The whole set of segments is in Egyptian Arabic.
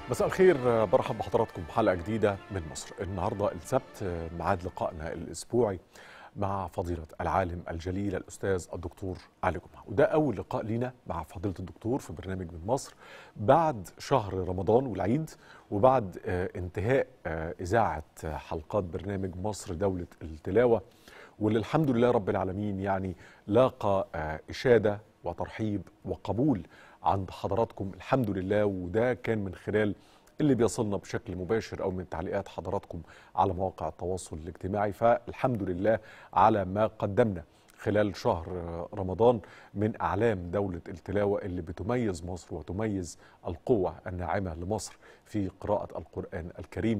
مساء الخير برحب بحضراتكم بحلقه جديده من مصر النهارده السبت ميعاد لقائنا الاسبوعي مع فضيله العالم الجليل الاستاذ الدكتور علي جمعه وده اول لقاء لينا مع فضيله الدكتور في برنامج من مصر بعد شهر رمضان والعيد وبعد انتهاء اذاعه حلقات برنامج مصر دوله التلاوه واللي الحمد لله رب العالمين يعني لاقى اشاده وترحيب وقبول عند حضراتكم الحمد لله وده كان من خلال اللي بيصلنا بشكل مباشر او من تعليقات حضراتكم على مواقع التواصل الاجتماعي فالحمد لله على ما قدمنا خلال شهر رمضان من اعلام دوله التلاوه اللي بتميز مصر وتميز القوه الناعمه لمصر في قراءه القران الكريم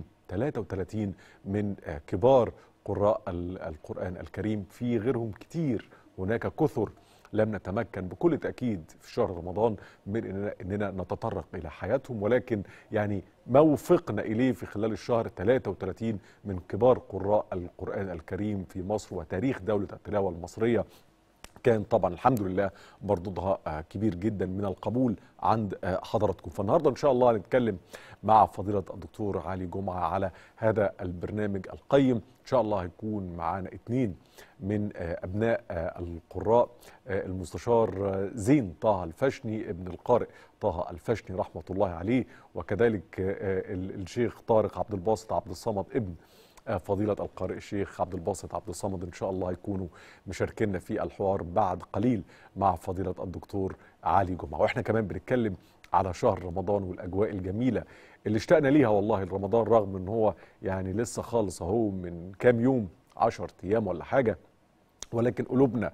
33 من كبار قراء القران الكريم في غيرهم كتير هناك كثر لم نتمكن بكل تأكيد في شهر رمضان من إننا, إننا نتطرق إلى حياتهم ولكن يعني ما وفقنا إليه في خلال الشهر 33 من كبار قراء القرآن الكريم في مصر وتاريخ دولة التلاوة المصرية كان طبعا الحمد لله مردودها كبير جدا من القبول عند حضراتكم فالنهارده ان شاء الله هنتكلم مع فضيله الدكتور علي جمعه على هذا البرنامج القيم ان شاء الله هيكون معانا اثنين من ابناء القراء المستشار زين طه الفشني ابن القارئ طه الفشني رحمه الله عليه وكذلك الشيخ طارق عبد الباسط عبد الصمد ابن فضيلة القارئ الشيخ عبد الباسط عبد الصمد إن شاء الله يكونوا مشاركينا في الحوار بعد قليل مع فضيلة الدكتور علي جمعة وإحنا كمان بنتكلم على شهر رمضان والأجواء الجميلة اللي اشتقنا ليها والله رمضان رغم إن هو يعني لسه خالص أهو من كام يوم 10 أيام ولا حاجة ولكن قلوبنا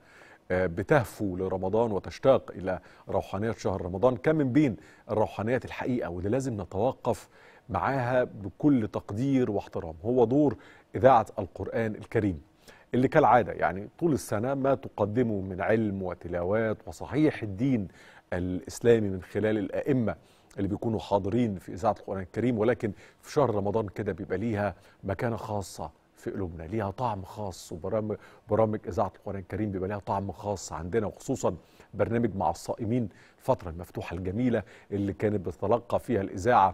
بتهفو لرمضان وتشتاق إلى روحانيات شهر رمضان كان من بين الروحانيات الحقيقة واللي لازم نتوقف معاها بكل تقدير واحترام هو دور إذاعة القرآن الكريم اللي كالعادة يعني طول السنة ما تقدمه من علم وتلاوات وصحيح الدين الإسلامي من خلال الأئمة اللي بيكونوا حاضرين في إذاعة القرآن الكريم ولكن في شهر رمضان كده بيبقى ليها مكانة خاصة في قلوبنا ليها طعم خاص وبرامج برامج إذاعة القرآن الكريم بيبقى ليها طعم خاص عندنا وخصوصا برنامج مع الصائمين الفترة المفتوحة الجميلة اللي كانت بتتلقى فيها الإذاعة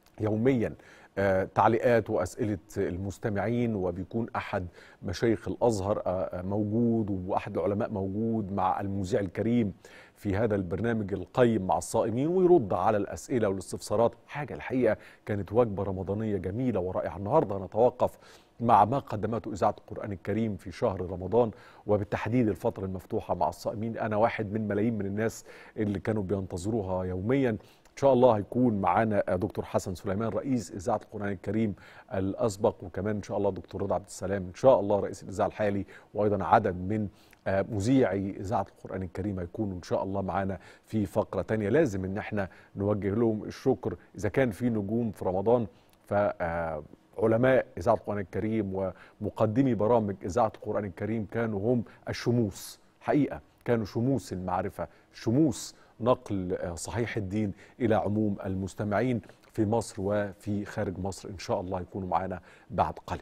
يوميا آه تعليقات واسئله المستمعين وبيكون احد مشايخ الازهر آه موجود واحد العلماء موجود مع المذيع الكريم في هذا البرنامج القيم مع الصائمين ويرد على الاسئله والاستفسارات حاجه الحقيقه كانت وجبه رمضانيه جميله ورائعه النهارده نتوقف مع ما قدمته اذاعه القران الكريم في شهر رمضان وبالتحديد الفتره المفتوحه مع الصائمين انا واحد من ملايين من الناس اللي كانوا بينتظروها يوميا ان شاء الله هيكون معانا دكتور حسن سليمان رئيس اذاعه القران الكريم الاسبق وكمان ان شاء الله دكتور رضا عبد السلام ان شاء الله رئيس الاذاعه الحالي وايضا عدد من مذيعي اذاعه القران الكريم هيكونوا ان شاء الله معانا في فقره تانية لازم ان احنا نوجه لهم الشكر اذا كان في نجوم في رمضان ف علماء اذاعه القران الكريم ومقدمي برامج اذاعه القران الكريم كانوا هم الشموس حقيقه كانوا شموس المعرفه شموس نقل صحيح الدين الى عموم المستمعين في مصر وفي خارج مصر ان شاء الله يكونوا معنا بعد قليل.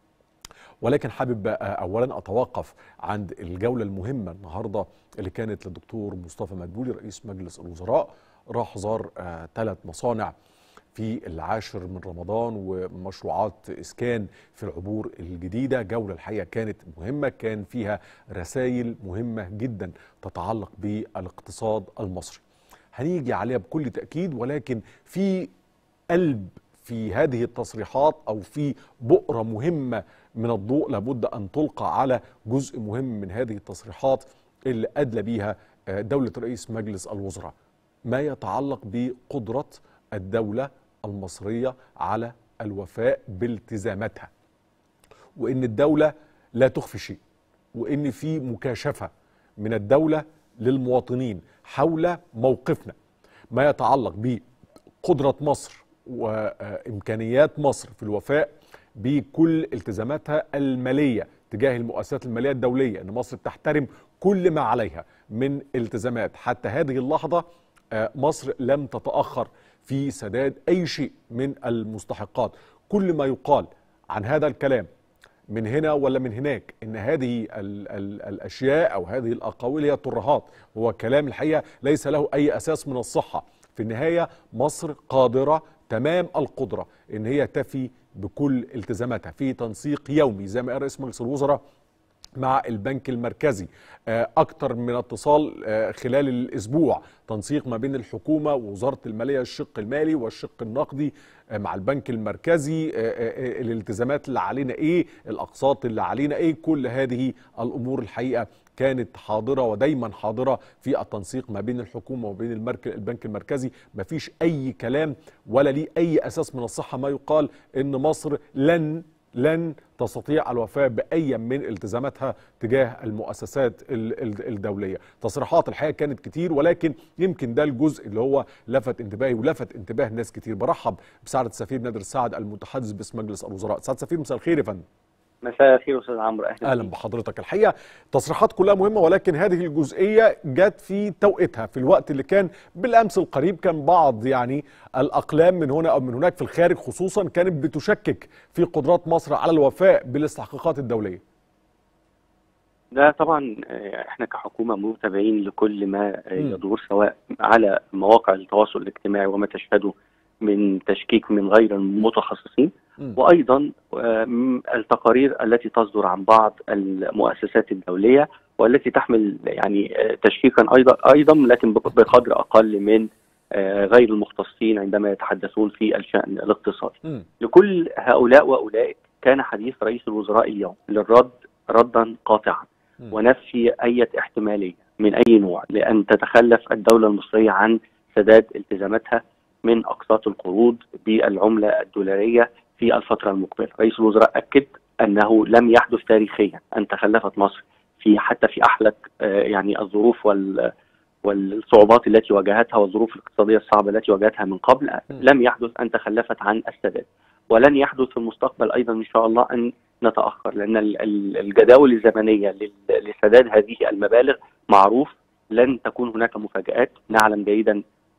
ولكن حابب اولا اتوقف عند الجوله المهمه النهارده اللي كانت للدكتور مصطفى مدبولي رئيس مجلس الوزراء راح زار ثلاث مصانع في العاشر من رمضان ومشروعات اسكان في العبور الجديده جوله الحقيقه كانت مهمه كان فيها رسائل مهمه جدا تتعلق بالاقتصاد المصري هنيجي عليها بكل تاكيد ولكن في قلب في هذه التصريحات او في بؤره مهمه من الضوء لابد ان تلقى على جزء مهم من هذه التصريحات اللي ادلى بيها دوله رئيس مجلس الوزراء ما يتعلق بقدره الدوله المصريه على الوفاء بالتزاماتها وان الدوله لا تخفي شيء وان في مكاشفه من الدوله للمواطنين حول موقفنا ما يتعلق بقدره مصر وامكانيات مصر في الوفاء بكل التزاماتها الماليه تجاه المؤسسات الماليه الدوليه ان مصر بتحترم كل ما عليها من التزامات حتى هذه اللحظه مصر لم تتاخر في سداد اي شيء من المستحقات كل ما يقال عن هذا الكلام من هنا ولا من هناك ان هذه ال ال الاشياء او هذه الاقاويل هي ترهات هو كلام الحقيقه ليس له اي اساس من الصحه في النهايه مصر قادره تمام القدره ان هي تفي بكل التزاماتها في تنسيق يومي زي ما قال رئيس مجلس الوزراء مع البنك المركزي أكثر من اتصال خلال الأسبوع تنسيق ما بين الحكومة ووزارة المالية الشق المالي والشق النقدي مع البنك المركزي الالتزامات اللي علينا إيه الأقساط اللي علينا إيه كل هذه الأمور الحقيقة كانت حاضرة ودايما حاضرة في التنسيق ما بين الحكومة وبين البنك المركزي ما فيش أي كلام ولا ليه أي أساس من الصحة ما يقال إن مصر لن لن تستطيع الوفاء بأي من التزاماتها تجاه المؤسسات الدولية تصريحات الحقيقة كانت كتير ولكن يمكن ده الجزء اللي هو لفت انتباهي ولفت انتباه ناس كتير برحب بسعادة السفير نادر السعد المتحدث باسم مجلس الوزراء سعادة السفير مساء الخير يا فندم مساء الخير استاذ عمرو اهلا اهلا بحضرتك الحقيقه تصريحات كلها مهمه ولكن هذه الجزئيه جت في توقيتها في الوقت اللي كان بالامس القريب كان بعض يعني الاقلام من هنا او من هناك في الخارج خصوصا كانت بتشكك في قدرات مصر على الوفاء بالاستحقاقات الدوليه ده طبعا احنا كحكومه متابعين لكل ما يدور سواء على مواقع التواصل الاجتماعي وما تشهده من تشكيك من غير المتخصصين وايضا التقارير التي تصدر عن بعض المؤسسات الدوليه والتي تحمل يعني تشكيكا ايضا ايضا لكن بقدر اقل من غير المختصين عندما يتحدثون في الشان الاقتصادي. م. لكل هؤلاء واولئك كان حديث رئيس الوزراء اليوم للرد ردا قاطعا م. ونفي اي احتماليه من اي نوع لان تتخلف الدوله المصريه عن سداد التزاماتها من اقساط القروض بالعمله الدولاريه في الفتره المقبله. رئيس الوزراء اكد انه لم يحدث تاريخيا ان تخلفت مصر في حتى في احلك يعني الظروف وال والصعوبات التي واجهتها والظروف الاقتصاديه الصعبه التي واجهتها من قبل لم يحدث ان تخلفت عن السداد ولن يحدث في المستقبل ايضا ان شاء الله ان نتاخر لان الجداول الزمنيه لسداد هذه المبالغ معروف لن تكون هناك مفاجات نعلم جيدا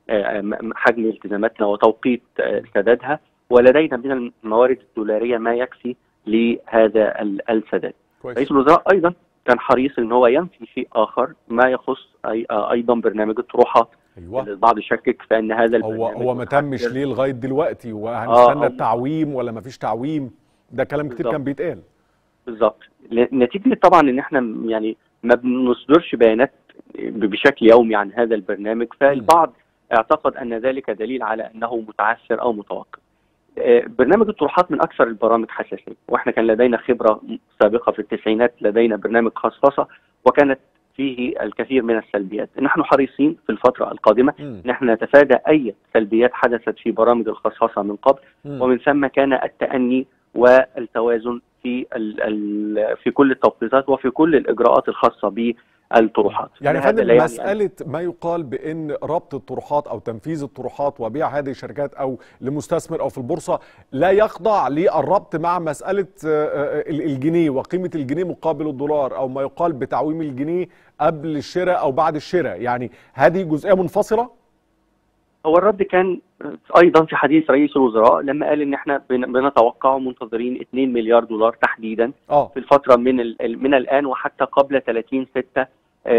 حجم التزاماتنا وتوقيت سدادها ولدينا من الموارد الدولاريه ما يكفي لهذا السداد. رئيس الوزراء ايضا كان حريص ان هو ينفي شيء اخر ما يخص أي ايضا برنامج الطروحات. ايوه البعض يشكك في ان هذا هو هو ما تمش ليه لغايه دلوقتي وهنستنى آه التعويم ولا ما فيش تعويم ده كلام كتير كان بيتقال. بالظبط نتيجه طبعا ان احنا يعني ما بنصدرش بيانات بشكل يومي عن هذا البرنامج فالبعض اعتقد ان ذلك دليل على انه متعثر او متوقف. برنامج الطروحات من اكثر البرامج حساسيه واحنا كان لدينا خبره سابقه في التسعينات لدينا برنامج خصخصه وكانت فيه الكثير من السلبيات نحن حريصين في الفتره القادمه ان احنا نتفادى اي سلبيات حدثت في برامج الخصخصه من قبل م. ومن ثم كان التاني والتوازن في ال ال في كل التوقيتات وفي كل الاجراءات الخاصه ب الطروحات يعني فندم مسألة ما يقال بأن ربط الطروحات أو تنفيذ الطروحات وبيع هذه الشركات أو لمستثمر أو في البورصة لا يخضع للربط مع مسألة الجنيه وقيمة الجنيه مقابل الدولار أو ما يقال بتعويم الجنيه قبل الشراء أو بعد الشراء يعني هذه جزئية منفصلة؟ هو الرد كان ايضا في حديث رئيس الوزراء لما قال ان احنا بنتوقع ومنتظرين 2 مليار دولار تحديدا أوه. في الفتره من من الان وحتى قبل 30 6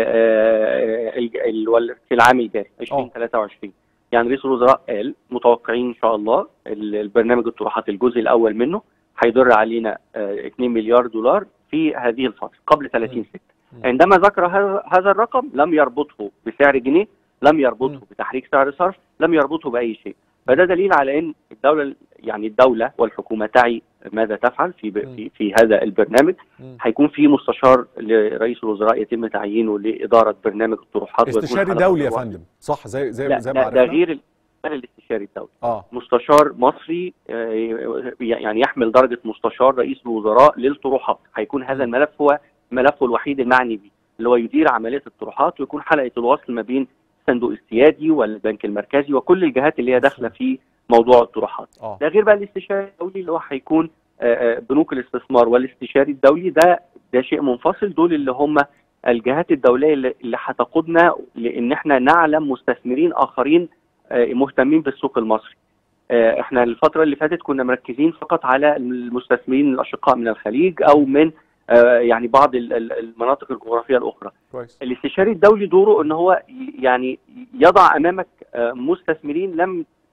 في العام الجاري 2023 يعني رئيس الوزراء قال متوقعين ان شاء الله البرنامج الطروحات الجزء الاول منه هيدر علينا 2 مليار دولار في هذه الفتره قبل 30 6 عندما ذكر هذا الرقم لم يربطه بسعر جنيه لم يربطه بتحريك سعر صرف لم يربطه باي شيء فده دليل على ان الدوله يعني الدوله والحكومه تعي ماذا تفعل في في, في هذا البرنامج هيكون في مستشار لرئيس الوزراء يتم تعيينه لاداره برنامج الطروحات استشاري دولي يا فندم صح زي زي لا زي ما ده غير الاستشاري الدولي اه مستشار مصري يعني يحمل درجه مستشار رئيس الوزراء للطروحات هيكون هذا الملف هو ملفه الوحيد المعني به اللي هو يدير عمليه الطروحات ويكون حلقه الوصل ما بين الصندوق السيادي والبنك المركزي وكل الجهات اللي هي داخله في موضوع الطروحات آه. ده غير بقى الاستشاري الدولي اللي هو هيكون بنوك الاستثمار والاستشاري الدولي ده ده شيء منفصل دول اللي هم الجهات الدوليه اللي هتقودنا لان احنا نعلم مستثمرين اخرين مهتمين بالسوق المصري احنا الفتره اللي فاتت كنا مركزين فقط على المستثمرين الاشقاء من الخليج او من يعني بعض المناطق الجغرافيه الاخرى كويس الاستشاري الدولي دوره ان هو يعني يضع امامك مستثمرين لم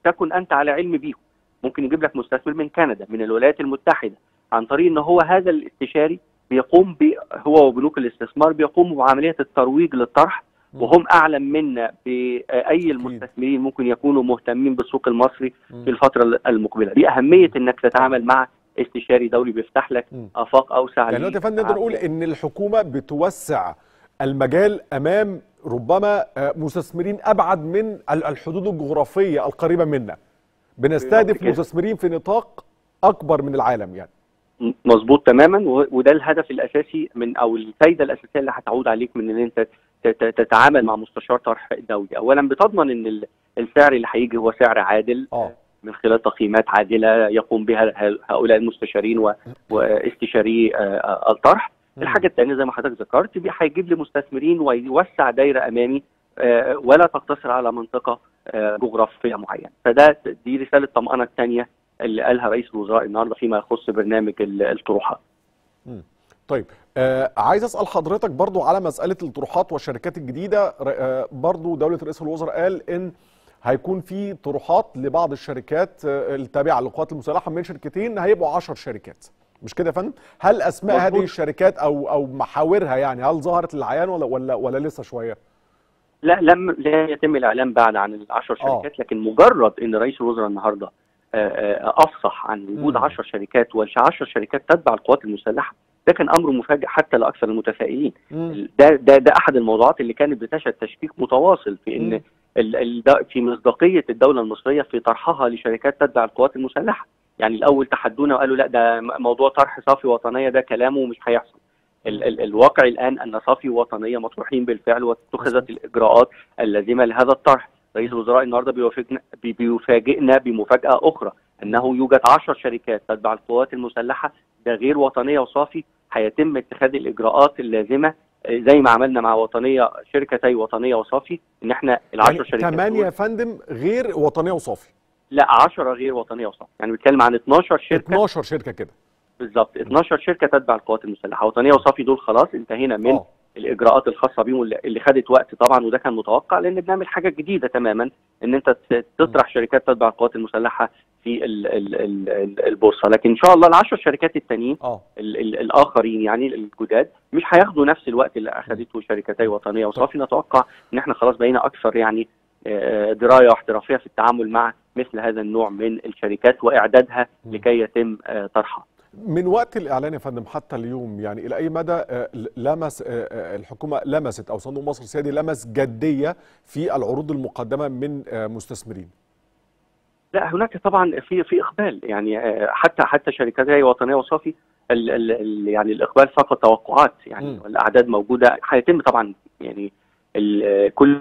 تكن انت على علم بيهم ممكن يجيب لك مستثمر من كندا من الولايات المتحده عن طريق ان هو هذا الاستشاري بيقوم ب هو وبنوك الاستثمار بيقوموا بعمليه الترويج للطرح مم. وهم اعلم منا باي المستثمرين ممكن يكونوا مهتمين بالسوق المصري مم. في الفتره المقبله دي اهميه انك تتعامل مع استشاري دولي بيفتح لك مم. افاق اوسع يعني دلوقتي يا فندم نقدر نقول ان الحكومه بتوسع المجال امام ربما آه، مستثمرين ابعد من ال- الحدود الجغرافيه القريبه منا بنستهدف بالظبط كده. مستثمرين في نطاق اكبر من العالم يعني مظبوط تماما و- وده الهدف الاساسي من او الفايده الاساسيه اللي هتعود عليك من ان انت ت- ت- تتعامل مع مستشار طرح دولي اولا بتضمن ان ال- السعر اللي هيجي هو سعر عادل اه من خلال تقييمات عادله يقوم بها ه- هؤلاء المستشارين و- واستشاري آه، آه، الطرح الحاجه الثانيه زي ما حضرتك ذكرت بي- هيجيب لي مستثمرين ويوسع دايره امامي آه، ولا تقتصر على منطقه آه، جغرافيه معينه فده دي رساله الطمانه الثانيه اللي قالها رئيس الوزراء النهارده فيما يخص برنامج ال- الطروحات طيب آه عايز اسال حضرتك برضو على مساله الطروحات والشركات الجديده ر- آه برضو دوله رئيس الوزراء قال ان هيكون في طروحات لبعض الشركات آه التابعه للقوات المسلحه من شركتين هيبقوا 10 شركات مش كده يا فندم هل اسماء مظبوط. هذه الشركات او او محاورها يعني هل ظهرت للعيان ولا ولا ولا لسه شويه لا لم لا يتم الاعلان بعد عن العشر آه. شركات لكن مجرد ان رئيس الوزراء النهارده آه، آه، افصح عن وجود مم. 10 شركات و10 شركات تتبع القوات المسلحه ده كان امر مفاجئ حتى لاكثر المتفائلين مم. ده ده ده احد الموضوعات اللي كانت بتشهد تشكيك متواصل في ان مم. ال ال ده في مصداقيه الدوله المصريه في طرحها لشركات تتبع القوات المسلحه يعني الاول تحدونا وقالوا لا ده م- موضوع طرح صافي وطنيه ده كلامه مش هيحصل ال ال الواقع الان ان صافي وطنيه مطروحين بالفعل واتخذت الاجراءات اللازمه لهذا الطرح رئيس الوزراء النهارده بيوافقنا بي- بيفاجئنا بمفاجاه اخرى انه يوجد 10 شركات تتبع القوات المسلحه ده غير وطنيه وصافي هيتم اتخاذ الاجراءات اللازمه آه، زي ما عملنا مع وطنيه شركتي وطنيه وصافي ان احنا ال10 يعني شركات 8 دول- يا فندم غير وطنيه وصافي لا 10 غير وطنيه وصافي يعني بنتكلم عن 12 شركه 12 شركه كده بالظبط 12 شركه تتبع القوات المسلحه وطنيه وصافي دول خلاص انتهينا من اه الاجراءات الخاصه بيهم اللي اللي خدت وقت طبعا وده كان متوقع لان بنعمل حاجه جديده تماما ان انت ت- تطرح شركات تتبع القوات المسلحه في ال ال ال ال البورصه لكن ان شاء الله العشر شركات التانيين اه ال ال الاخرين يعني الجداد مش هياخدوا نفس الوقت اللي اخذته شركتي وطنيه وصافي نتوقع ان احنا خلاص بقينا اكثر يعني آه، درايه واحترافيه في التعامل مع مثل هذا النوع من الشركات واعدادها مم. لكي يتم آه، طرحها من وقت الاعلان يا فندم حتى اليوم يعني الى اي مدى آه، لمس آه، آه، الحكومه لمست او صندوق مصر السيادي لمس جديه في العروض المقدمه من آه، مستثمرين لا هناك طبعا في في اقبال يعني آه، حتى حتى شركتي وطنيه وصافي ال ال ال يعني الاقبال فقط توقعات يعني مم. الاعداد موجوده هيتم طبعا يعني ال- كل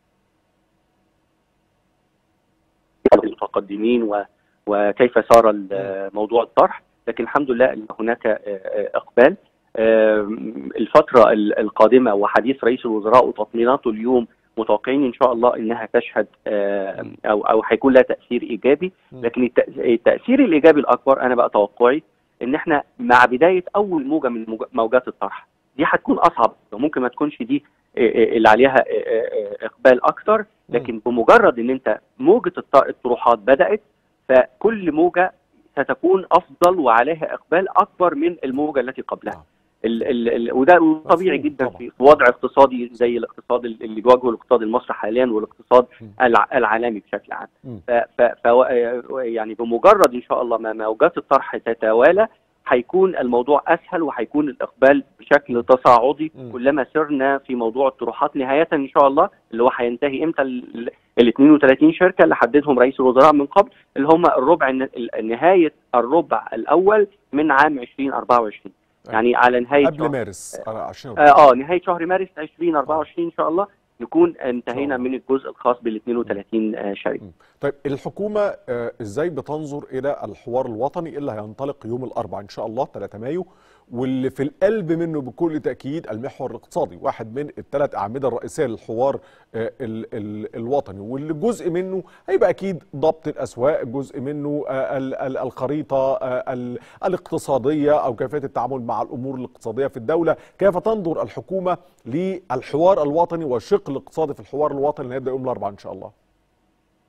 المتقدمين و وكيف صار ال- موضوع الطرح لكن الحمد لله ان هناك آه، آه، اقبال آم، الفتره ال- القادمه وحديث رئيس الوزراء وتطميناته اليوم متوقعين ان شاء الله انها تشهد آه، او او هيكون لها تاثير ايجابي مم. لكن التأ- التاثير الايجابي الاكبر انا بقى توقعي ان احنا مع بدايه اول موجه من موج- موجات الطرح دي هتكون اصعب وممكن ما تكونش دي آه، آه، اللي عليها آه، آه، آه، اقبال اكتر لكن بمجرد ان انت موجه الط- الطروحات بدات فكل موجه ستكون افضل وعليها اقبال اكبر من الموجه التي قبلها آه. ال ال ال وده طبيعي مفهوم جدا طبعا. في وضع اقتصادي زي الاقتصاد اللي بيواجهه الاقتصاد المصري حاليا والاقتصاد م. الع- العالمي بشكل عام م. ف ف ف يعني بمجرد ان شاء الله ما موجات الطرح تتوالى هيكون الموضوع اسهل وهيكون الاقبال بشكل تصاعدي م. كلما سرنا في موضوع الطروحات نهايه ان شاء الله اللي هو هينتهي امتى ال ال 32 شركه اللي حددهم رئيس الوزراء من قبل اللي هم الربع الن- ال- نهايه الربع الاول من عام 2024 يعني على نهايه قبل شهر- مارس آه، 20 اه آه، نهايه شهر مارس 2024 ان شاء الله نكون انتهينا الله. من الجزء الخاص بال 32 آه، شركه طيب الحكومة آه، ازاي بتنظر إلى الحوار الوطني اللي هينطلق يوم الأربعاء إن شاء الله 3 مايو واللي في القلب منه بكل تأكيد المحور الاقتصادي واحد من الثلاث أعمدة الرئيسية للحوار آه، ال ال الوطني واللي جزء منه هيبقى أكيد ضبط الأسواق جزء منه آه، ال ال الخريطة آه، ال الاقتصادية أو كيفية التعامل مع الأمور الاقتصادية في الدولة كيف تنظر الحكومة للحوار الوطني والشق الاقتصادي في الحوار الوطني اللي هيبدأ يوم الأربعاء إن شاء الله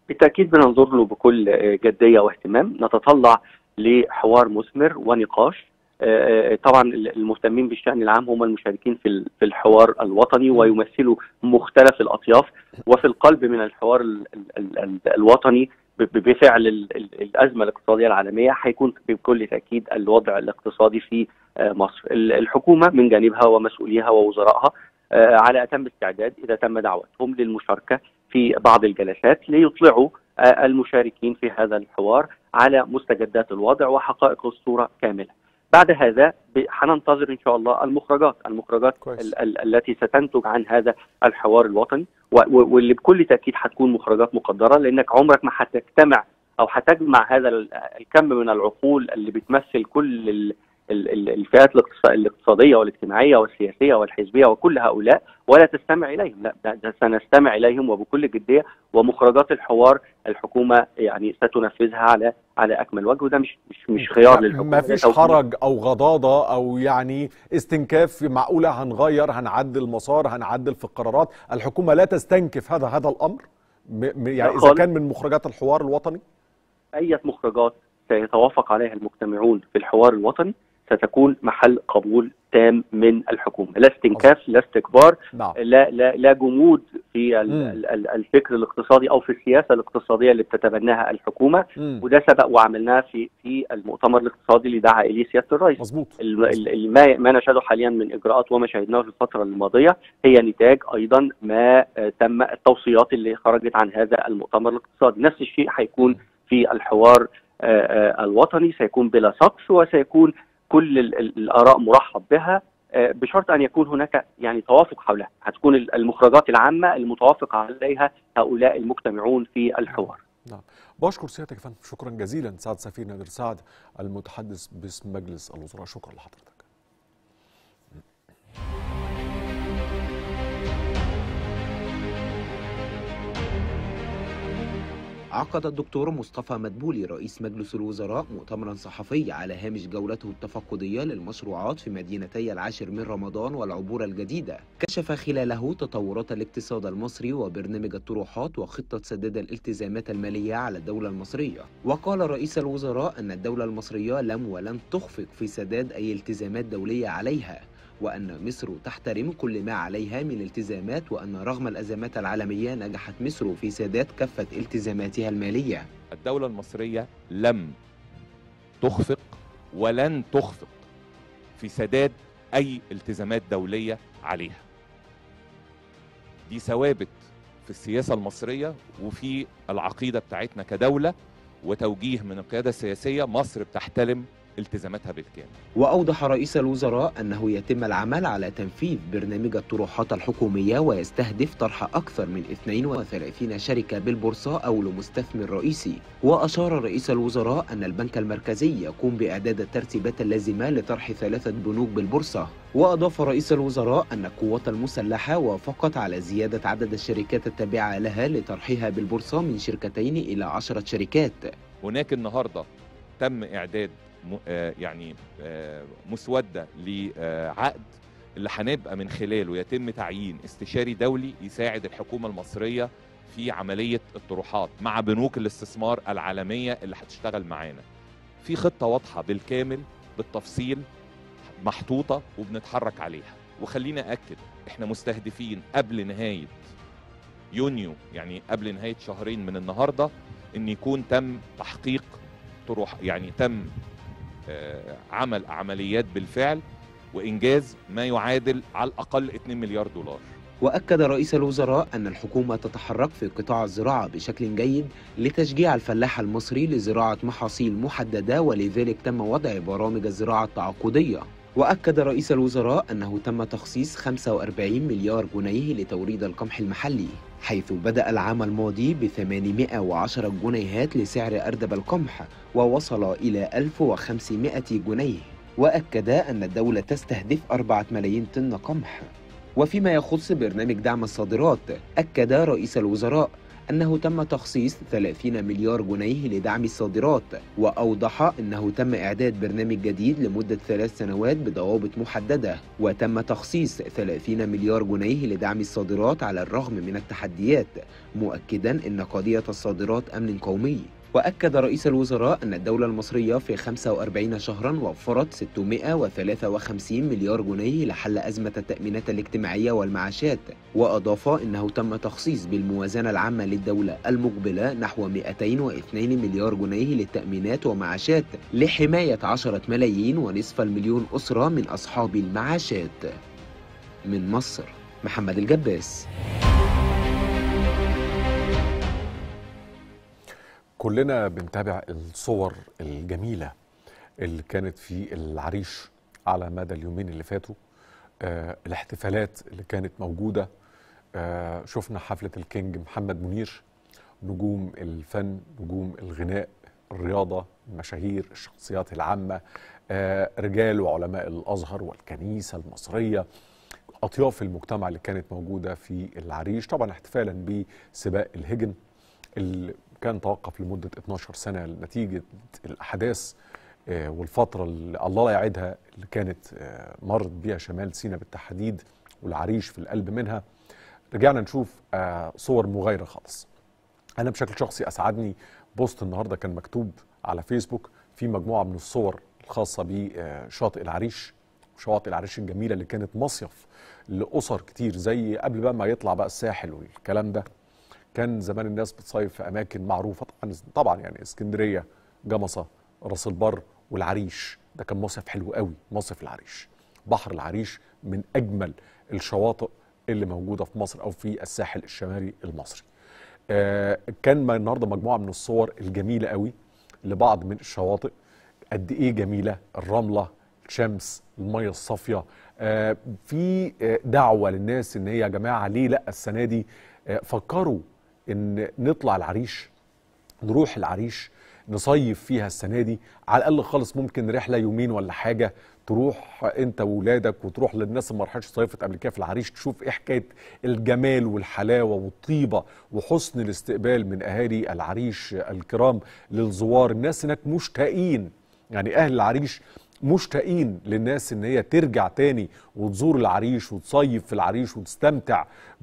بالتاكيد بننظر له بكل جديه واهتمام نتطلع لحوار مثمر ونقاش طبعا المهتمين بالشان العام هم المشاركين في في الحوار الوطني ويمثلوا مختلف الاطياف وفي القلب من الحوار الوطني بفعل الازمه الاقتصاديه العالميه هيكون بكل تاكيد الوضع الاقتصادي في مصر الحكومه من جانبها ومسؤوليها ووزرائها على اتم استعداد اذا تم دعوتهم للمشاركه في بعض الجلسات ليطلعوا المشاركين في هذا الحوار على مستجدات الوضع وحقائق الصوره كامله. بعد هذا هننتظر ان شاء الله المخرجات، المخرجات ال ال التي ستنتج عن هذا الحوار الوطني واللي بكل تاكيد هتكون مخرجات مقدره لانك عمرك ما هتجتمع او هتجمع هذا الكم من العقول اللي بتمثل كل الفئات الاقتصاديه والاجتماعيه والسياسيه والحزبيه وكل هؤلاء ولا تستمع اليهم لا ده, ده سنستمع اليهم وبكل جديه ومخرجات الحوار الحكومه يعني ستنفذها على على اكمل وجه وده مش مش مش خيار للحكومه ما فيش حرج او غضاضه او يعني استنكاف معقوله هنغير هنعدل المسار هنعدل في القرارات الحكومه لا تستنكف هذا هذا الامر يعني اذا كان من مخرجات الحوار الوطني اي مخرجات سيتوافق عليها المجتمعون في الحوار الوطني ستكون محل قبول تام من الحكومه لا استنكاف لا استكبار نعم. لا لا لا جمود في الفكر الاقتصادي او في السياسه الاقتصاديه اللي بتتبناها الحكومه مم. وده سبق وعملناه في في المؤتمر الاقتصادي اللي دعا اليه سياده الرئيس مظبوط ما ما نشهده حاليا من اجراءات وما شاهدناه في الفتره الماضيه هي نتاج ايضا ما تم التوصيات اللي خرجت عن هذا المؤتمر الاقتصادي نفس الشيء هيكون في الحوار الوطني سيكون بلا سقف وسيكون كل الاراء مرحب بها بشرط ان يكون هناك يعني توافق حولها، هتكون المخرجات العامه المتوافق عليها هؤلاء المجتمعون في الحوار. نعم بشكر سيادتك يا فندم شكرا جزيلا سعد سفير نادر سعد المتحدث باسم مجلس الوزراء شكرا لحضرتك. عقد الدكتور مصطفى مدبولي رئيس مجلس الوزراء مؤتمرا صحفي على هامش جولته التفقدية للمشروعات في مدينتي العاشر من رمضان والعبور الجديدة كشف خلاله تطورات الاقتصاد المصري وبرنامج الطروحات وخطة سداد الالتزامات المالية على الدولة المصرية وقال رئيس الوزراء أن الدولة المصرية لم ولن تخفق في سداد أي التزامات دولية عليها وأن مصر تحترم كل ما عليها من التزامات وأن رغم الأزمات العالمية نجحت مصر في سداد كافة التزاماتها المالية الدولة المصرية لم تخفق ولن تخفق في سداد أي التزامات دولية عليها دي ثوابت في السياسة المصرية وفي العقيدة بتاعتنا كدولة وتوجيه من القيادة السياسية مصر بتحترم التزاماتها بالكامل وأوضح رئيس الوزراء أنه يتم العمل على تنفيذ برنامج الطروحات الحكومية ويستهدف طرح أكثر من 32 شركة بالبورصة أو لمستثمر رئيسي وأشار رئيس الوزراء أن البنك المركزي يقوم بإعداد الترتيبات اللازمة لطرح ثلاثة بنوك بالبورصة وأضاف رئيس الوزراء أن القوات المسلحة وافقت على زيادة عدد الشركات التابعة لها لطرحها بالبورصة من شركتين إلى عشرة شركات هناك النهاردة تم إعداد يعني مسودة لعقد اللي هنبقى من خلاله يتم تعيين استشاري دولي يساعد الحكومة المصرية في عملية الطروحات مع بنوك الاستثمار العالمية اللي هتشتغل معانا في خطة واضحة بالكامل بالتفصيل محطوطة وبنتحرك عليها وخلينا أكد احنا مستهدفين قبل نهاية يونيو يعني قبل نهاية شهرين من النهاردة ان يكون تم تحقيق طروح يعني تم عمل عمليات بالفعل وإنجاز ما يعادل على الأقل 2 مليار دولار وأكد رئيس الوزراء أن الحكومة تتحرك في قطاع الزراعة بشكل جيد لتشجيع الفلاح المصري لزراعة محاصيل محددة ولذلك تم وضع برامج الزراعة التعاقدية وأكد رئيس الوزراء أنه تم تخصيص 45 مليار جنيه لتوريد القمح المحلي حيث بدأ العام الماضي ب 810 جنيهات لسعر أردب القمح ووصل إلى 1500 جنيه وأكد أن الدولة تستهدف 4 ملايين طن قمح وفيما يخص برنامج دعم الصادرات أكد رئيس الوزراء أنه تم تخصيص 30 مليار جنيه لدعم الصادرات وأوضح أنه تم إعداد برنامج جديد لمدة ثلاث سنوات بضوابط محددة وتم تخصيص 30 مليار جنيه لدعم الصادرات على الرغم من التحديات مؤكدا أن قضية الصادرات أمن قومي وأكد رئيس الوزراء أن الدولة المصرية في 45 شهرا وفرت 653 مليار جنيه لحل أزمة التأمينات الاجتماعية والمعاشات وأضاف أنه تم تخصيص بالموازنة العامة للدولة المقبلة نحو 202 مليار جنيه للتأمينات ومعاشات لحماية 10 ملايين ونصف المليون أسرة من أصحاب المعاشات من مصر محمد الجباس كلنا بنتابع الصور الجميلة اللي كانت في العريش على مدى اليومين اللي فاتوا آه الاحتفالات اللي كانت موجودة آه شفنا حفلة الكينج محمد منير نجوم الفن نجوم الغناء الرياضة المشاهير الشخصيات العامة آه رجال وعلماء الأزهر والكنيسة المصرية أطياف المجتمع اللي كانت موجودة في العريش طبعا احتفالا بسباق الهجن اللي كان توقف لمدة 12 سنة نتيجة الأحداث آه، والفترة اللي الله لا يعيدها اللي كانت آه، مرت بيها شمال سيناء بالتحديد والعريش في القلب منها رجعنا نشوف آه، صور مغايرة خالص أنا بشكل شخصي أسعدني بوست النهاردة كان مكتوب على فيسبوك في مجموعة من الصور الخاصة بشاطئ العريش شواطئ العريش الجميلة اللي كانت مصيف لأسر كتير زي قبل بقى ما يطلع بقى الساحل والكلام ده كان زمان الناس بتصيف في اماكن معروفه طبعا طبعا يعني اسكندريه جمصه راس البر والعريش ده كان مصيف حلو قوي مصيف العريش بحر العريش من اجمل الشواطئ اللي موجوده في مصر او في الساحل الشمالي المصري آه كان ما النهارده مجموعه من الصور الجميله قوي لبعض من الشواطئ قد ايه جميله الرمله الشمس الميه الصافيه آه في آه دعوه للناس ان هي يا جماعه ليه لا السنه دي آه فكروا ان نطلع العريش نروح العريش نصيف فيها السنه دي على الاقل خالص ممكن رحله يومين ولا حاجه تروح انت واولادك وتروح للناس اللي ما راحتش صيفت قبل كده في العريش تشوف ايه حكايه الجمال والحلاوه والطيبه وحسن الاستقبال من اهالي العريش الكرام للزوار الناس هناك مشتاقين يعني اهل العريش مشتاقين للناس ان هي ترجع تاني وتزور العريش وتصيف في العريش وتستمتع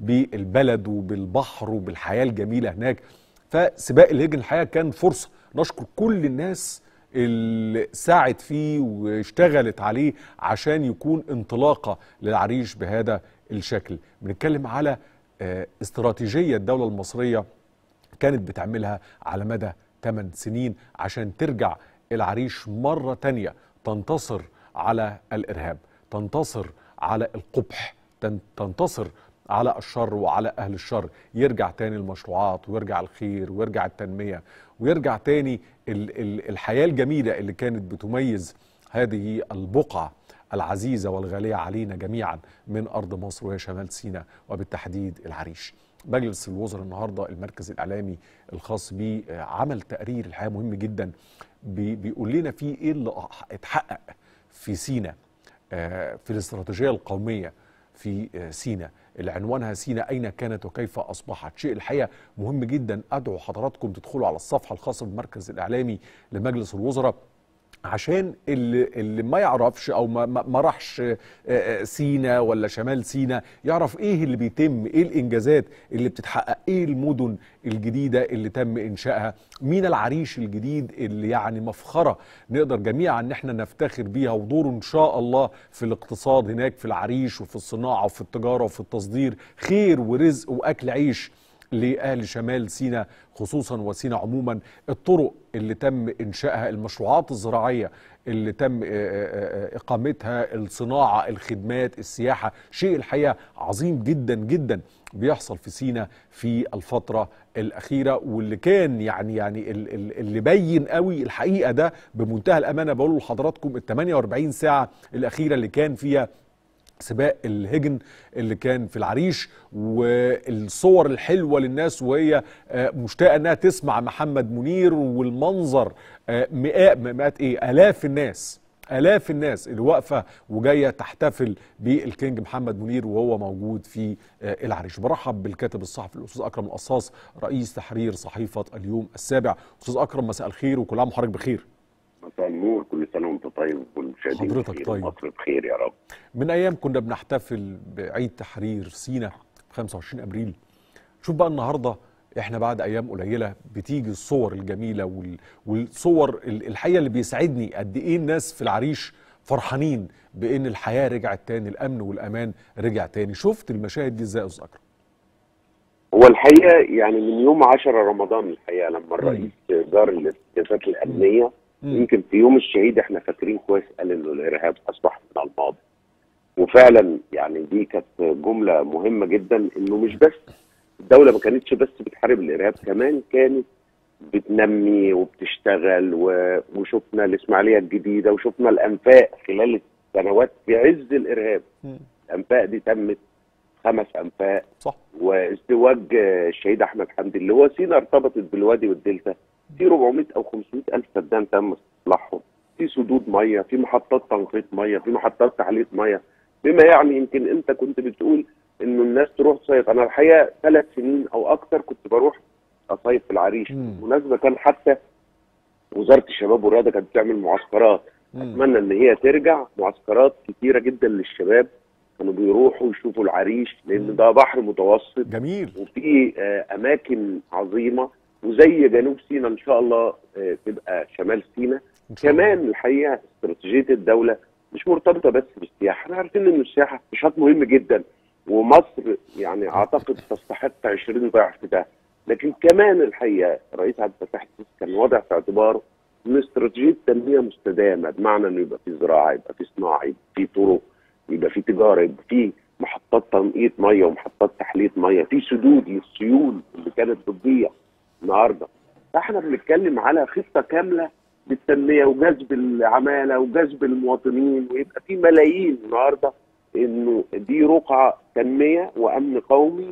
بالبلد وبالبحر وبالحياه الجميله هناك فسباق الهجن الحقيقه كان فرصه نشكر كل الناس اللي ساعد فيه واشتغلت عليه عشان يكون انطلاقه للعريش بهذا الشكل بنتكلم على آه، استراتيجيه الدوله المصريه كانت بتعملها على مدى 8 سنين عشان ترجع العريش مرة تانية تنتصر على الإرهاب تنتصر على القبح تن- تنتصر على الشر وعلى أهل الشر يرجع تاني المشروعات ويرجع الخير ويرجع التنمية ويرجع تاني ال- ال- الحياة الجميلة اللي كانت بتميز هذه البقعة العزيزة والغالية علينا جميعا من أرض مصر وهي شمال سيناء وبالتحديد العريش مجلس الوزراء النهارده المركز الاعلامي الخاص بيه آه، عمل تقرير الحقيقه مهم جدا بي- بيقول لنا فيه ايه اللي أح- اتحقق في سيناء آه، في الاستراتيجيه القوميه في آه، سيناء اللي عنوانها سيناء اين كانت وكيف اصبحت شيء الحقيقه مهم جدا ادعو حضراتكم تدخلوا على الصفحه الخاصه بالمركز الاعلامي لمجلس الوزراء عشان اللي, اللي ما يعرفش او ما, ما ما راحش آه، آه، سينا ولا شمال سينا يعرف ايه اللي بيتم ايه الانجازات اللي بتتحقق ايه المدن الجديده اللي تم انشائها مين العريش الجديد اللي يعني مفخره نقدر جميعا ان احنا نفتخر بيها ودوره ان شاء الله في الاقتصاد هناك في العريش وفي الصناعه وفي التجاره وفي التصدير خير ورزق واكل عيش لأهل شمال سيناء خصوصا وسيناء عموما الطرق اللي تم إنشائها المشروعات الزراعية اللي تم آه، آه، آه، إقامتها الصناعة الخدمات السياحة شيء الحقيقة عظيم جدا جدا بيحصل في سيناء في الفترة الأخيرة واللي كان يعني يعني ال- ال- اللي بين قوي الحقيقة ده بمنتهى الأمانة بقول لحضراتكم ال 48 ساعة الأخيرة اللي كان فيها سباق الهجن اللي كان في العريش والصور الحلوة للناس وهي آه، مشتاقة انها تسمع محمد منير والمنظر آه، مئات مئات ايه الاف الناس آلاف الناس اللي واقفة وجاية تحتفل بالكينج محمد منير وهو موجود في آه، العريش برحب بالكاتب الصحفي الأستاذ أكرم القصاص رئيس تحرير صحيفة اليوم السابع أستاذ أكرم مساء الخير وكل عام وحضرتك بخير مساء النور كل سنه وانت طيب والمشاهدين حضرتك بخير طيب. ومصر بخير يا رب من أيام كنا بنحتفل بعيد تحرير سينا 25 أبريل شوف بقى النهاردة احنا بعد ايام قليله بتيجي الصور الجميله وال... والصور ال- الحقيقه اللي بيسعدني قد ايه الناس في العريش فرحانين بان الحياه رجعت تاني الامن والامان رجع تاني شفت المشاهد دي ازاي يا استاذ اكرم هو الحقيقه يعني من يوم 10 رمضان الحقيقه لما الرئيس جار الاستهدافات الامنيه مم. يمكن في يوم الشهيد احنا فاكرين كويس قال انه الارهاب اصبح من الماضي وفعلا يعني دي كانت جمله مهمه جدا انه مش بس الدوله ما كانتش بس بتحارب الارهاب كمان كانت بتنمي وبتشتغل و... وشفنا الاسماعيليه الجديده وشفنا الانفاق خلال السنوات في عز الارهاب مم. الانفاق دي تمت خمس انفاق صح وازدواج آه، الشهيد احمد حمدي اللي هو سينا ارتبطت بالوادي والدلتا في 400 او 500 الف فدان تم استصلاحهم في سدود ميه في محطات تنقيط ميه في محطات تحليه ميه بما يعني يمكن انت كنت بتقول انه الناس تروح تصيف انا الحقيقه ثلاث سنين او اكثر كنت بروح اصيف في العريش مم. بالمناسبه كان حتى وزاره الشباب والرياضه كانت بتعمل معسكرات مم. اتمنى ان هي ترجع معسكرات كتيره جدا للشباب كانوا بيروحوا يشوفوا العريش مم. لان ده بحر متوسط جميل وفي آه، اماكن عظيمه وزي جنوب سيناء ان شاء الله آه، تبقى شمال سيناء إن شاء الله. كمان الحقيقه استراتيجيه الدوله مش مرتبطه بس بالسياحه احنا عارفين ان السياحه نشاط مهم جدا ومصر يعني اعتقد تستحق 20 ضعف ده لكن كمان الحقيقه الرئيس عبد الفتاح السيسي كان واضع في اعتباره ان استراتيجيه تنميه مستدامه بمعنى انه يبقى في زراعه يبقى في صناعه يبقى في طرق يبقى في تجاره يبقى في محطات تنقيط ميه ومحطات تحليه ميه في سدود للسيول اللي كانت بتضيع النهارده فاحنا بنتكلم على خطه كامله للتنميه وجذب العماله وجذب المواطنين ويبقى في ملايين النهارده انه دي رقعه تنميه وامن قومي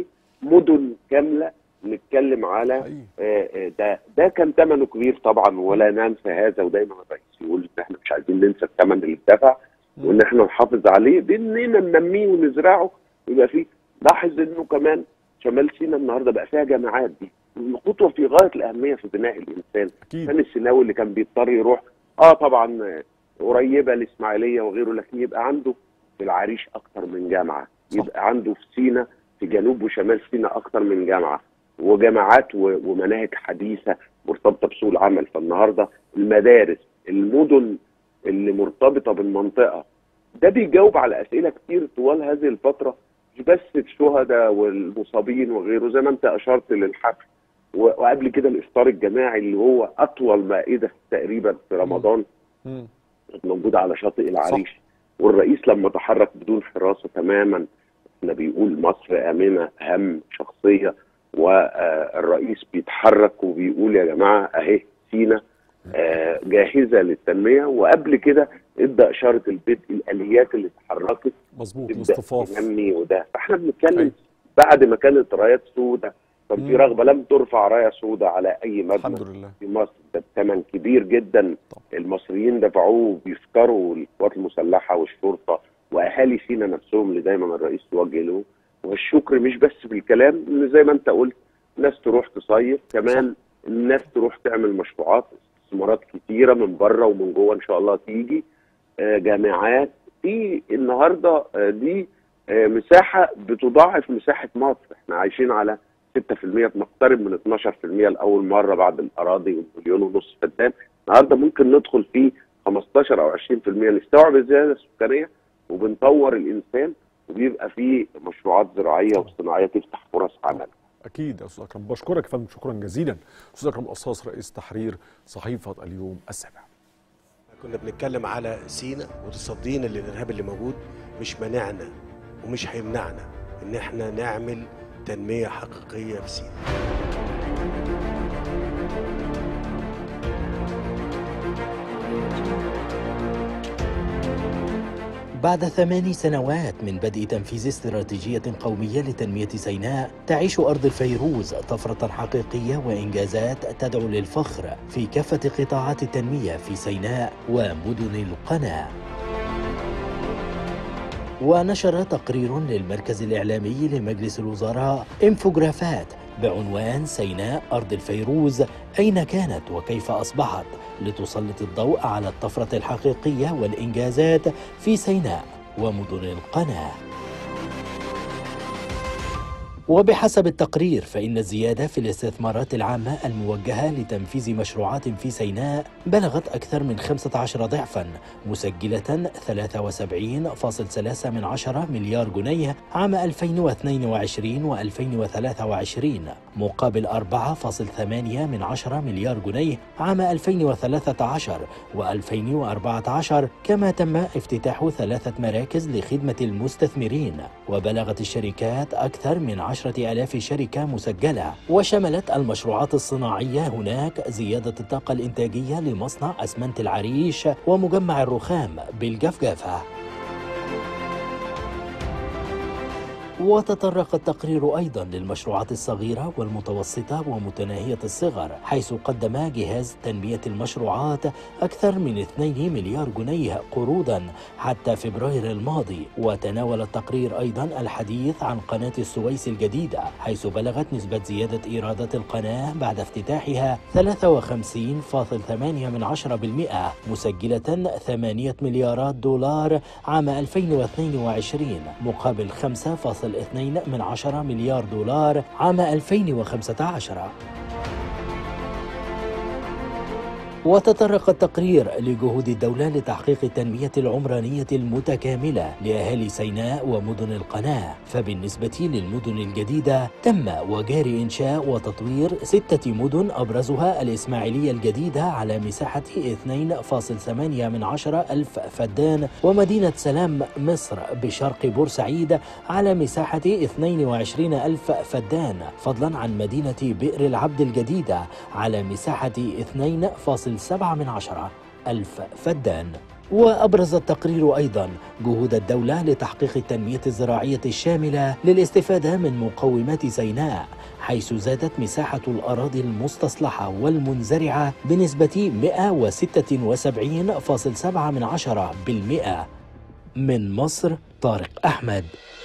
ومدن كامله نتكلم على حقيقي. آه، آه، ده ده كان ثمنه كبير طبعا ولا ننسى هذا ودايما الرئيس يقول ان احنا مش عايزين ننسى الثمن اللي اتدفع مم. وان احنا نحافظ عليه باننا ننميه ونزرعه يبقى فيه لاحظ انه كمان شمال سيناء النهارده بقى فيها جامعات دي خطوه في غايه الاهميه في بناء الانسان اكيد كان السيناوي اللي كان بيضطر يروح اه طبعا آه، قريبه الاسماعيليه وغيره لكن يبقى عنده في العريش اكتر من جامعه صح. يبقى عنده في سينا في جنوب وشمال سينا اكتر من جامعه وجامعات و- ومناهج حديثه مرتبطه بسوق العمل فالنهارده المدارس المدن اللي مرتبطه بالمنطقه ده بيجاوب على اسئله كتير طوال هذه الفتره مش بس الشهداء والمصابين وغيره زي ما انت اشرت للحفل و- وقبل كده الافطار الجماعي اللي هو اطول مائده تقريبا في رمضان مم. كانت موجوده على شاطئ العريش والرئيس لما تحرك بدون حراسه تماما احنا بيقول مصر امنه اهم شخصيه والرئيس بيتحرك وبيقول يا جماعه اهي سينا آه، جاهزه للتنميه وقبل كده ادى اشاره البدء الاليات اللي اتحركت مظبوط تبدا اصطفاف تنمي وده فاحنا بنتكلم أيوة. بعد ما كانت رايات سوداء كان في مم. رغبه لم ترفع رايه سوداء على اي مبنى الحمد لله في مصر ده بثمن كبير جدا طبعا. المصريين دفعوه بيشكروا القوات المسلحه والشرطه واهالي سينا نفسهم اللي دايما الرئيس يوجه له والشكر مش بس بالكلام ان زي ما انت قلت الناس تروح تصيف كمان الناس تروح تعمل مشروعات استثمارات كتيره من بره ومن جوه ان شاء الله تيجي آه، جامعات في النهارده آه، دي آه، مساحه بتضاعف مساحه مصر احنا عايشين على 6% بنقترب من 12% لاول مره بعد الاراضي والمليون ونص فدان النهارده ممكن ندخل في 15 او 20% نستوعب الزياده السكانيه وبنطور الانسان وبيبقى في مشروعات زراعيه وصناعيه تفتح فرص عمل اكيد يا استاذ اكرم بشكرك يا فندم شكرا جزيلا استاذ اكرم قصاص رئيس تحرير صحيفه اليوم السابع كنا بنتكلم على سينا وتصدينا للارهاب اللي موجود مش مانعنا ومش هيمنعنا ان احنا نعمل تنميه حقيقيه في سينا بعد ثمان سنوات من بدء تنفيذ استراتيجية قومية لتنمية سيناء تعيش أرض الفيروز طفرة حقيقية وإنجازات تدعو للفخر في كافة قطاعات التنمية في سيناء ومدن القناة ونشر تقرير للمركز الإعلامي لمجلس الوزراء انفوجرافات بعنوان سيناء أرض الفيروز أين كانت وكيف أصبحت لتسلط الضوء على الطفرة الحقيقية والإنجازات في سيناء ومدن القناة وبحسب التقرير فإن الزيادة في الاستثمارات العامة الموجهة لتنفيذ مشروعات في سيناء بلغت أكثر من 15 ضعفا مسجلة 73.3 من عشرة مليار جنيه عام 2022 و2023 مقابل 4.8 من عشرة مليار جنيه عام 2013 و2014 كما تم افتتاح ثلاثة مراكز لخدمة المستثمرين وبلغت الشركات أكثر من عشرة ألاف شركة مسجلة وشملت المشروعات الصناعية هناك زيادة الطاقة الإنتاجية لمصنع أسمنت العريش ومجمع الرخام بالجفجفة وتطرق التقرير أيضا للمشروعات الصغيرة والمتوسطة ومتناهية الصغر حيث قدم جهاز تنمية المشروعات أكثر من 2 مليار جنيه قروضا حتى فبراير الماضي وتناول التقرير أيضا الحديث عن قناة السويس الجديدة حيث بلغت نسبة زيادة إيرادات القناة بعد افتتاحها 53.8 من عشرة بالمئة مسجلة 8 مليارات دولار عام 2022 مقابل 5. 1.2 من عشرة مليار دولار عام 2015 وتطرق التقرير لجهود الدولة لتحقيق التنمية العمرانية المتكاملة لأهالي سيناء ومدن القناة فبالنسبة للمدن الجديدة تم وجاري إنشاء وتطوير ستة مدن أبرزها الإسماعيلية الجديدة على مساحة 2.8 من عشرة ألف فدان ومدينة سلام مصر بشرق بورسعيد على مساحة 22 ألف فدان فضلا عن مدينة بئر العبد الجديدة على مساحة 2.7 من عشرة ألف فدان وأبرز التقرير أيضا جهود الدولة لتحقيق التنمية الزراعية الشاملة للاستفادة من مقومات سيناء حيث زادت مساحة الأراضي المستصلحة والمنزرعة بنسبة 176.7 من عشرة بالمئة من مصر طارق أحمد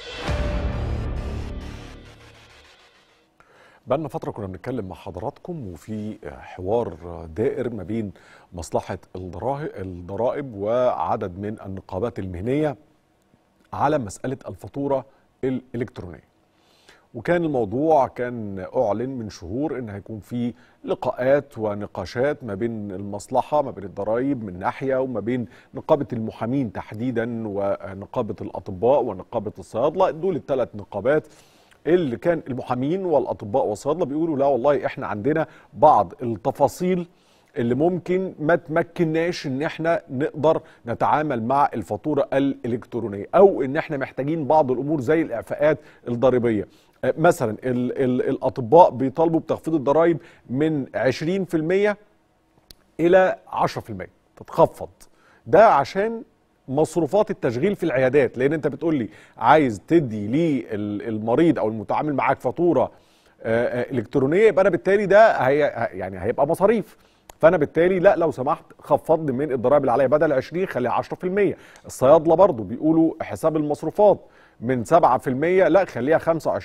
بقالنا فترة كنا بنتكلم مع حضراتكم وفي حوار دائر ما بين مصلحة الضرائب وعدد من النقابات المهنية على مسألة الفاتورة الإلكترونية وكان الموضوع كان أعلن من شهور إن هيكون في لقاءات ونقاشات ما بين المصلحة ما بين الضرائب من ناحية وما بين نقابة المحامين تحديدا ونقابة الأطباء ونقابة الصيادلة دول الثلاث نقابات اللي كان المحامين والاطباء والصيادله بيقولوا لا والله احنا عندنا بعض التفاصيل اللي ممكن ما تمكناش ان احنا نقدر نتعامل مع الفاتوره الالكترونيه او ان احنا محتاجين بعض الامور زي الاعفاءات الضريبيه مثلا ال ال الاطباء بيطالبوا بتخفيض الضرائب من 20% الى 10% تتخفض ده عشان مصروفات التشغيل في العيادات لان انت بتقول لي عايز تدي للمريض او المتعامل معاك فاتوره الكترونيه يبقى انا بالتالي ده هي يعني هيبقى مصاريف فانا بالتالي لا لو سمحت خفض من الضرائب اللي عليا بدل 20 خليها 10% الصيادله برضو بيقولوا حساب المصروفات من 7% لا خليها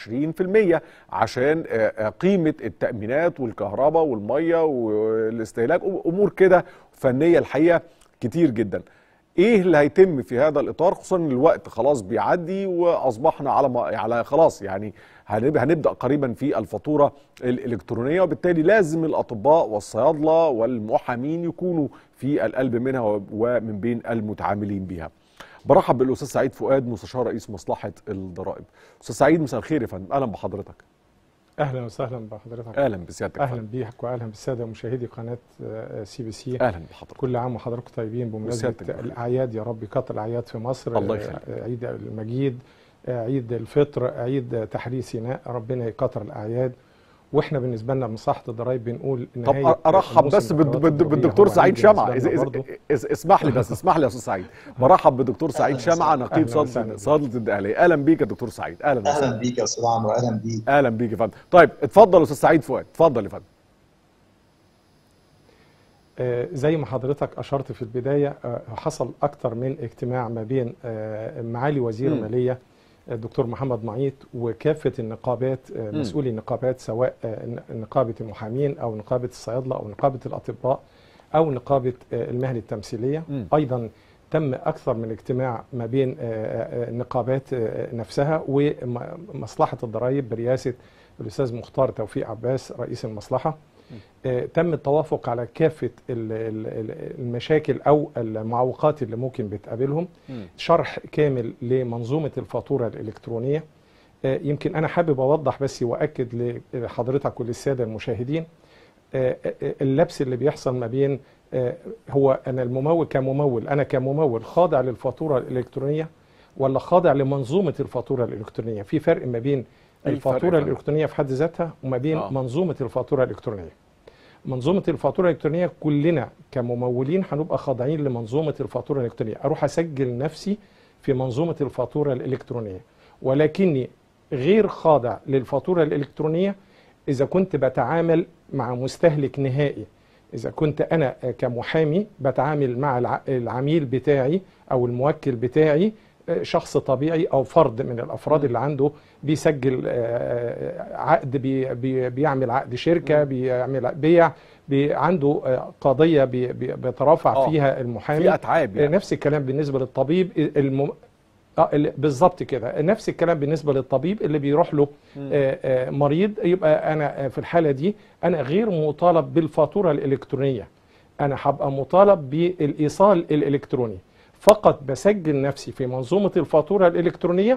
25% عشان قيمه التامينات والكهرباء والميه والاستهلاك امور كده فنيه الحقيقه كتير جدا ايه اللي هيتم في هذا الاطار خصوصا ان الوقت خلاص بيعدي واصبحنا على ما على خلاص يعني هنبدا قريبا في الفاتوره الالكترونيه وبالتالي لازم الاطباء والصيادله والمحامين يكونوا في القلب منها ومن بين المتعاملين بها. برحب بالاستاذ سعيد فؤاد مستشار رئيس مصلحه الضرائب. استاذ سعيد مساء الخير يا فندم اهلا بحضرتك. اهلا وسهلا بحضرتك اهلا بسيادتك اهلا بيك واهلا بالساده مشاهدي قناه سي بي سي اهلا بحضرتك كل عام وحضراتكم طيبين بمناسبه الاعياد يا رب يكتر الاعياد في مصر الله يخليك عيد المجيد عيد الفطر عيد تحرير سيناء ربنا يكتر الاعياد واحنا بالنسبه لنا مصلحه الضرايب بنقول طب نهاية ارحب موسم بس بد- القرارات بد- الضريبية بالدكتور هو سعيد عيد شمعه بالنسبة إز- لنا إز- برضه. إز- اسمح لي بس اسمح لي يا استاذ سعيد برحب بالدكتور سعيد أهلاً شمعه وسهلاً. نقيب أهلاً صادة وسهلاً. صادة الدقهليه اهلا بيك يا دكتور سعيد اهلا اهلا وسهلا بيك يا استاذ عمرو اهلا بيك اهلا بيك يا فندم طيب اتفضل يا استاذ سعيد فؤاد اتفضل يا فندم آه، زي ما حضرتك اشرت في البدايه آه، حصل اكتر من اجتماع ما بين آه، معالي وزير مم. الماليه الدكتور محمد معيط وكافه النقابات آه، مم. مسؤولي النقابات سواء آه، نقابه المحامين او نقابه الصيادله او نقابه الاطباء او نقابه آه، المهن التمثيليه مم. ايضا تم اكثر من اجتماع ما بين آه، آه، النقابات آه، نفسها ومصلحه الضرائب برئاسه الاستاذ مختار توفيق عباس رئيس المصلحه آه، تم التوافق على كافة ال- ال- ال- المشاكل أو المعوقات اللي ممكن بتقابلهم مم. شرح كامل لمنظومة الفاتورة الإلكترونية آه، يمكن أنا حابب أوضح بس وأكد لحضرتك وللسادة المشاهدين آه، آه، اللبس اللي بيحصل ما بين آه، هو أنا الممول كممول أنا كممول خاضع للفاتورة الإلكترونية ولا خاضع لمنظومة الفاتورة الإلكترونية في فرق ما بين إيه الفرق يا الفاتورة فندم؟ الإلكترونية في حد ذاتها وما بين آه. منظومة الفاتورة الإلكترونية منظومه الفاتوره الالكترونيه كلنا كممولين هنبقى خاضعين لمنظومه الفاتوره الالكترونيه اروح اسجل نفسي في منظومه الفاتوره الالكترونيه ولكني غير خاضع للفاتوره الالكترونيه اذا كنت بتعامل مع مستهلك نهائي اذا كنت انا كمحامي بتعامل مع الع- العميل بتاعي او الموكل بتاعي آه، شخص طبيعي او فرد من الافراد اللي عنده بيسجل آه، عقد بي بي بيعمل عقد شركه بيعمل بيع بي عنده آه، قضيه بي بي بيترافع آه. فيها المحامي في اتعاب آه، يعني نفس الكلام بالنسبه للطبيب الم... آه ال- بالظبط كده نفس الكلام بالنسبه للطبيب اللي بيروح له آه، آه، مريض يبقى انا آه، في الحاله دي انا غير مطالب بالفاتوره الالكترونيه انا هبقى مطالب بالايصال الالكتروني فقط بسجل نفسي في منظومه الفاتوره الالكترونيه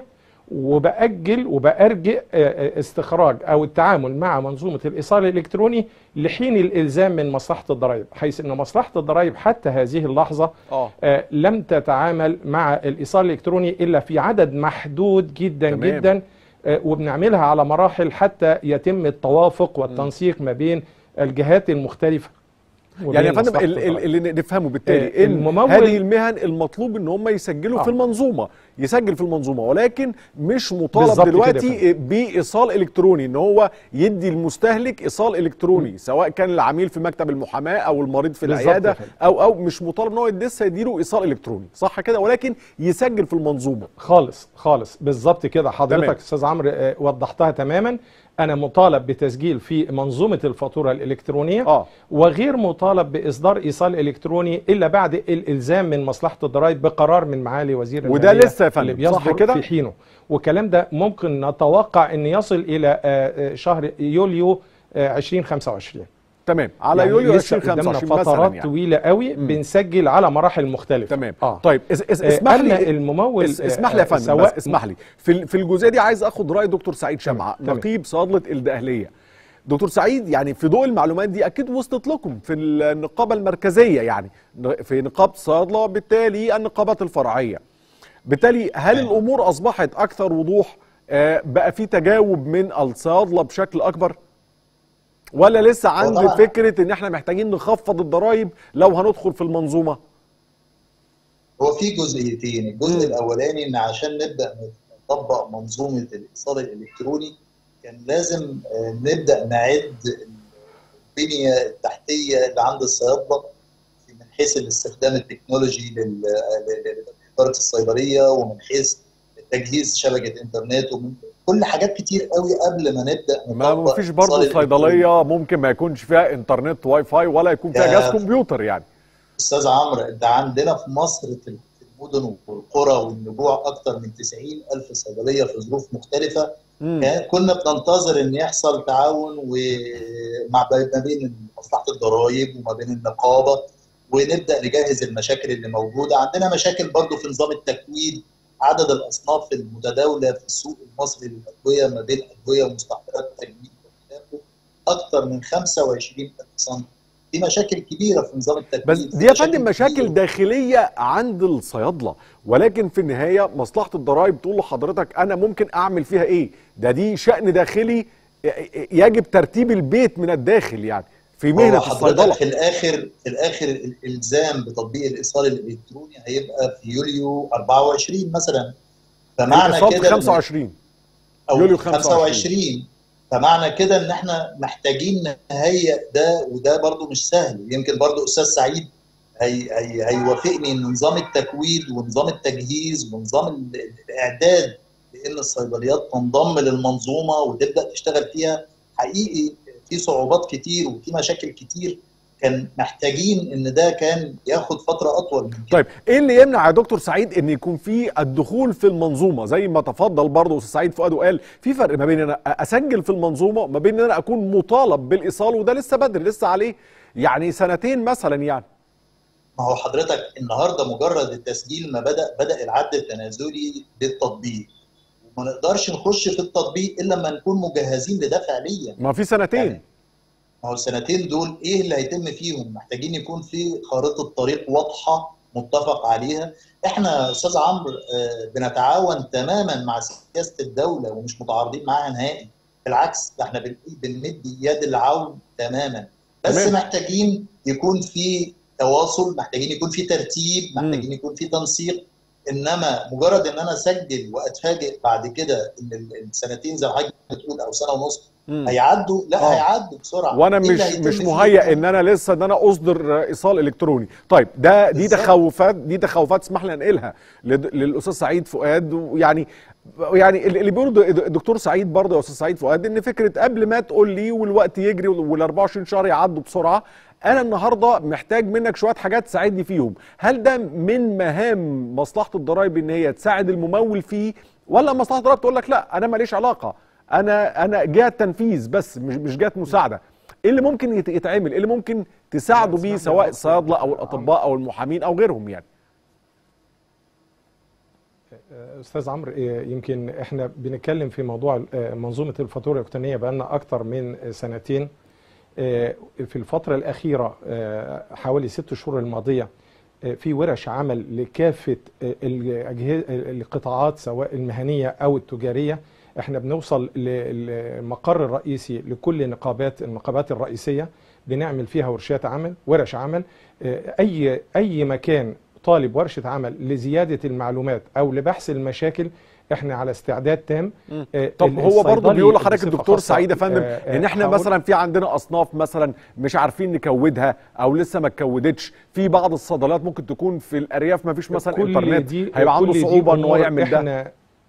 وبأجل وبأرجئ آه، آه، استخراج أو التعامل مع منظومة الإيصال الإلكتروني لحين الإلزام من مصلحة الضرائب حيث أن مصلحة الضرائب حتى هذه اللحظة اه آه، لم تتعامل مع الإيصال الإلكتروني إلا في عدد محدود جدا تمام. تمام. جدا آه، وبنعملها على مراحل حتى يتم التوافق والتنسيق ما بين الجهات المختلفة وبين يعني يا فندم مصلحة ال- ال- الضرائب. اللي نفهمه بالتالي آه، ان الممول- هذه المهن المطلوب ان هم يسجلوا آه. في المنظومه يسجل في المنظومه ولكن مش مطالب بالظبط كده يا دلوقتي بايصال الكتروني ان هو يدي المستهلك ايصال الكتروني سواء كان العميل في مكتب المحاماه او المريض في بالظبط العياده يا فندم. او او مش مطالب ان هو لسه يديله ايصال الكتروني صح كده ولكن يسجل في المنظومه خالص خالص بالظبط كده تمام. حضرتك استاذ عمرو آه، وضحتها تماما انا مطالب بتسجيل في منظومه الفاتوره الالكترونيه اه وغير مطالب باصدار ايصال الكتروني الا بعد الالزام من مصلحه الضرائب بقرار من معالي وزير وده المالية لسه يا فندم، اللي صح بيصدر كده؟ في حينه والكلام ده ممكن نتوقع ان يصل الى آه، آه، شهر يوليو آه، 2025 تمام على يعني يوليو لسه قدامنا 2025 فترات مثلا يعني طويله قوي مم. بنسجل على مراحل مختلفه تمام آه. طيب اس اس آه، اسمح أما لي الممول اس- آه، اسمح لي يا آه، فندم بس سواء اسمح لي في ال- في الجزئيه دي عايز اخد راي دكتور سعيد شمعه تمام. نقيب صيادله الدقهليه دكتور سعيد يعني في ضوء المعلومات دي اكيد وصلت لكم في النقابه المركزيه يعني ن- في نقابه الصيادله بالتالي النقابات الفرعيه بالتالي هل الامور اصبحت اكثر وضوح آه، بقى في تجاوب من الصيادله بشكل اكبر ولا لسه عند طبعاً. فكره ان احنا محتاجين نخفض الضرائب لو هندخل في المنظومه هو في جزئيتين الجزء الاولاني ان عشان نبدا نطبق منظومه الايصال الالكتروني كان لازم آه، نبدا نعد البنيه التحتيه اللي عند الصيادله من حيث الاستخدام التكنولوجي لل- ل- لاداره الصيدليه ومن حيث تجهيز شبكه انترنت ومن كل حاجات كتير قوي قبل ما نبدا ما نطبق فيش برضه الإيصال الإلكتروني. صيدليه ممكن ما يكونش فيها انترنت واي فاي ولا يكون فيها يا جهاز كمبيوتر يعني استاذ عمرو انت عندنا في مصر في في المدن والقرى والنجوع اكثر من 90 الف صيدليه في ظروف مختلفه مم. كان- كنا بننتظر ان يحصل تعاون ومع ما بين مصلحه الضرائب وما بين النقابه ونبدا نجهز المشاكل اللي موجوده عندنا مشاكل برضو في نظام التكوين عدد الاصناف المتداوله في السوق المصري للادويه ما بين ادويه ومستحضرات تجميل وخلافه اكثر من 25 الف صنف دي مشاكل كبيره في نظام التكوين بس في دي يا فندم كبيرة. مشاكل داخليه عند الصيادله ولكن في النهايه مصلحه الضرائب تقول لحضرتك انا ممكن اعمل فيها ايه ده دي شان داخلي يجب ترتيب البيت من الداخل يعني في هو مهنه حضرتك الصيدله في الاخر في الاخر الالزام بتطبيق الايصال الالكتروني هيبقى في يوليو 24 مثلا فمعنى الايصال في كده إن- 25 او يوليو 25 فمعنى كده ان احنا محتاجين نهيئ ده وده برضو مش سهل يمكن برضو استاذ سعيد هي هي هيوافقني ان نظام التكويد ونظام التجهيز ونظام ال- الاعداد لان الصيدليات تنضم للمنظومه وتبدا تشتغل فيها حقيقي في صعوبات كتير وفي مشاكل كتير كان محتاجين ان ده كان ياخد فتره اطول من كده طيب ايه اللي يمنع يا دكتور سعيد ان يكون في الدخول في المنظومه زي ما تفضل برضه استاذ سعيد فؤاد وقال في فرق ما بين ان انا اسجل في المنظومه وما بين ان انا اكون مطالب بالايصال وده لسه بدري لسه عليه يعني سنتين مثلا يعني ما هو حضرتك النهارده مجرد التسجيل ما بدا بدا العد التنازلي للتطبيق وما نقدرش نخش في التطبيق الا لما نكون مجهزين لده فعليا ما في سنتين يعني ما هو السنتين دول ايه اللي هيتم فيهم محتاجين يكون في خارطه طريق واضحه متفق عليها احنا يا استاذ عمرو آه، بنتعاون تماما مع سياسه الدوله ومش متعارضين معاها نهائي بالعكس ده احنا بن- بنمد يد العون تماما بس تمام. محتاجين يكون في تواصل محتاجين يكون في ترتيب محتاجين يكون في تنسيق انما مجرد ان انا اسجل واتفاجئ بعد كده ان ال- السنتين زي ما حضرتك بتقول او سنه ونص مم. هيعدوا لا آه. هيعدوا بسرعه وانا إيه اللي مش هيتم مش فيه؟ مهيأ ان انا لسه ان انا اصدر ايصال الكتروني طيب ده دي بالظبط. تخوفات دي تخوفات اسمح لي انقلها لد- للاستاذ سعيد فؤاد ويعني يعني اللي اللي بيقوله د- الدكتور سعيد برضه يا استاذ سعيد فؤاد ان فكره قبل ما تقول لي والوقت يجري وال 24 شهر يعدوا بسرعه انا النهارده محتاج منك شويه حاجات تساعدني فيهم هل ده من مهام مصلحه الضرائب ان هي تساعد الممول فيه ولا مصلحه الضرائب تقول لك لا انا ماليش علاقه انا انا جهه تنفيذ بس مش مش جهه مساعده ايه اللي ممكن يت- يتعمل ايه اللي ممكن تساعدوا بيه سواء الصيادله او الاطباء او المحامين او غيرهم يعني استاذ عمرو إيه، يمكن احنا بنتكلم في موضوع آه، منظومه الفاتوره الالكترونيه بقالنا اكتر من سنتين آه، في الفتره الاخيره آه، حوالي ست شهور الماضيه آه، في ورش عمل لكافه آه، الأجهزة- القطاعات سواء المهنيه او التجاريه احنا بنوصل للمقر الرئيسي لكل نقابات النقابات الرئيسيه بنعمل فيها ورشات عمل ورش عمل آه، اي اي مكان طالب ورشه عمل لزياده المعلومات او لبحث المشاكل احنا على استعداد تام آه، طب هو برضه الصيدلي بيقول لحضرتك بصفة الدكتور خاصة، سعيد يا فندم آه، آه، ان احنا حاول- مثلا في عندنا اصناف مثلا مش عارفين نكودها او لسه ما اتكودتش في بعض الصيدليات ممكن تكون في الارياف ما فيش مثلا كل انترنت دي هيبقى عنده كل دي صعوبه ان هو أمور يعمل ده احنا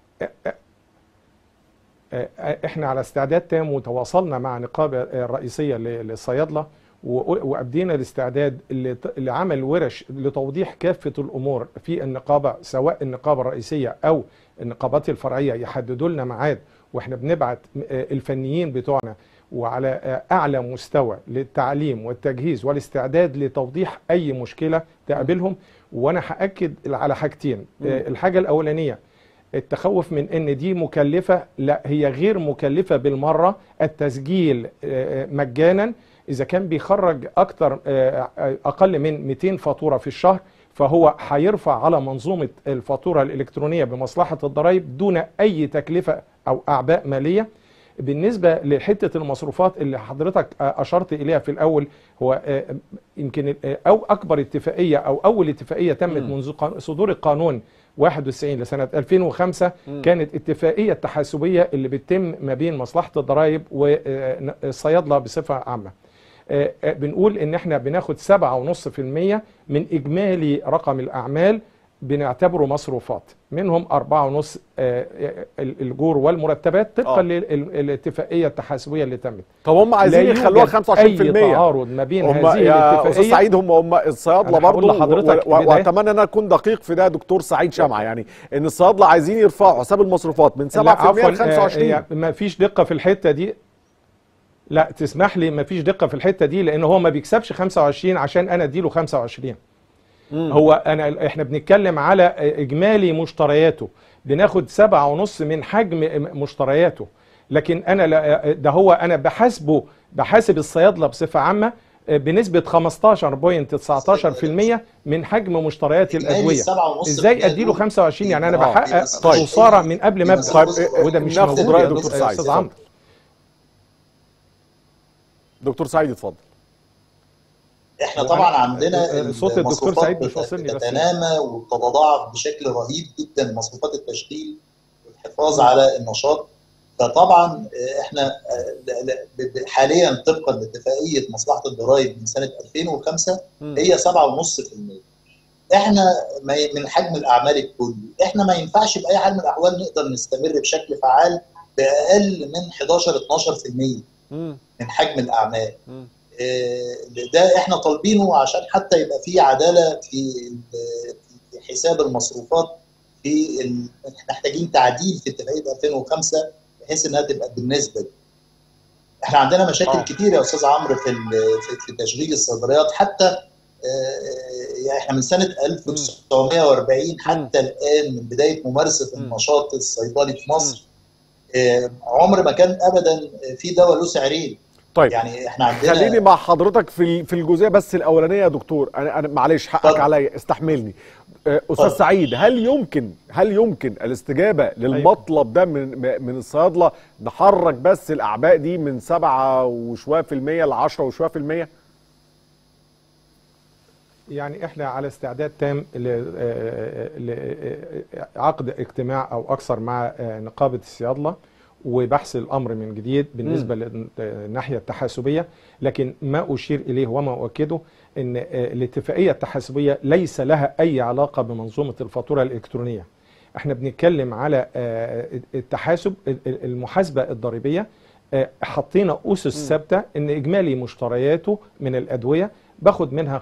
آه، آه، احنا على استعداد تام وتواصلنا مع نقابه آه، رئيسيه ل- للصيادله و- وابدينا الاستعداد لت- لعمل ورش لتوضيح كافه الامور في النقابه سواء النقابه الرئيسيه او النقابات الفرعيه يحددوا لنا ميعاد واحنا بنبعت آه، الفنيين بتوعنا وعلى آه، اعلى مستوى للتعليم والتجهيز والاستعداد لتوضيح اي مشكله تقابلهم وانا هاكد على حاجتين آه، الحاجه الاولانيه التخوف من ان دي مكلفه لا هي غير مكلفه بالمره التسجيل آه، مجانا اذا كان بيخرج اكتر آه، اقل من 200 فاتوره في الشهر فهو هيرفع على منظومه الفاتوره الالكترونيه بمصلحه الضرائب دون اي تكلفه او اعباء ماليه بالنسبه لحته المصروفات اللي حضرتك آه، اشرت اليها في الاول هو آه، يمكن آه، او اكبر اتفاقيه او اول اتفاقيه تمت مم. منذ قان- صدور القانون 91 لسنه 2005 كانت اتفاقيه تحاسبيه اللي بتتم ما بين مصلحه الضرائب والصيادله بصفه عامه. آه، آه، بنقول ان احنا بناخد 7.5% من اجمالي رقم الاعمال بنعتبره مصروفات منهم 4.5 آه، الجور والمرتبات طبقا آه. للاتفاقيه التحاسبيه اللي تمت طب هم عايزين لا يخلوها يوجد 25% اي تعارض ما بين هم هذه يا استاذ الاتفاقيه سعيد هم هم الصيادله أنا هقول برضه لحضرتك و- و- بداية- واتمنى ان انا اكون دقيق في ده دكتور سعيد شمعه يعني ان الصيادله عايزين يرفعوا حساب المصروفات من 7% لا عفوا ل 25 ما فيش دقه في الحته دي لا تسمح لي ما فيش دقه في الحته دي لان هو ما بيكسبش 25 عشان انا اديله 25 مم. هو انا احنا بنتكلم على اجمالي مشترياته بناخد سبعة ونص من حجم مشترياته لكن انا لا ده هو انا بحاسبه بحاسب الصيادله بصفه عامه بنسبه 15.19% من حجم مشتريات إجمالي الادويه السبعة ونص ازاي بالمية اديله دول 25 يعني انا آه، بحقق طيب. خساره من قبل ما ابدا طيب، وده مش ناخد موجود رأي يا دكتور دكتور سعيد. استاذ عمرو دكتور سعيد اتفضل احنا طبعا عندنا آه، صوت الدكتور المصروفات سعيد مش بت- واصلني بس. بتتنامى وبتتضاعف بشكل رهيب جدا مصروفات التشغيل والحفاظ على النشاط فطبعا آه، احنا آه، لا- لا- ب- ب- حاليا طبقا لاتفاقيه مصلحه الضرائب من سنه 2005 مم. هي 7.5% احنا ما ي- من حجم الاعمال الكلي احنا ما ينفعش باي حال من الاحوال نقدر نستمر بشكل فعال باقل من 11 12% مم. من حجم الاعمال مم. آه، ده احنا طالبينه عشان حتى يبقى في عداله في ال- في حساب المصروفات في ال... احنا محتاجين تعديل في اتفاقيه 2005 بحيث انها تبقى بالنسبه دي. احنا عندنا مشاكل آه. كتير يا استاذ عمرو في ال- في- في تشغيل الصيدليات حتى آه، يعني احنا من سنه 1940 حتى الان من بدايه ممارسه مم. النشاط الصيدلي في مصر آه، عمر ما كان ابدا في دواء له سعرين طيب يعني احنا عندنا خليني مع حضرتك في ال- في الجزئيه بس الاولانيه يا دكتور انا انا معلش حقك اتفضل. عليا استحملني آه، استاذ اتفضل. سعيد هل يمكن هل يمكن الاستجابه للمطلب ده من من الصيادله نحرك بس الاعباء دي من 7 وشويه في المية ل 10 وشويه في المية يعني احنا على استعداد تام لعقد اجتماع او اكثر مع آه، نقابه الصيادله وبحث الامر من جديد بالنسبه للناحيه التحاسبيه لكن ما اشير اليه وما اؤكده ان آه، الاتفاقيه التحاسبيه ليس لها اي علاقه بمنظومه الفاتوره الالكترونيه احنا بنتكلم على آه، التحاسب المحاسبه الضريبيه آه، حطينا اسس ثابته ان اجمالي مشترياته من الادويه باخد منها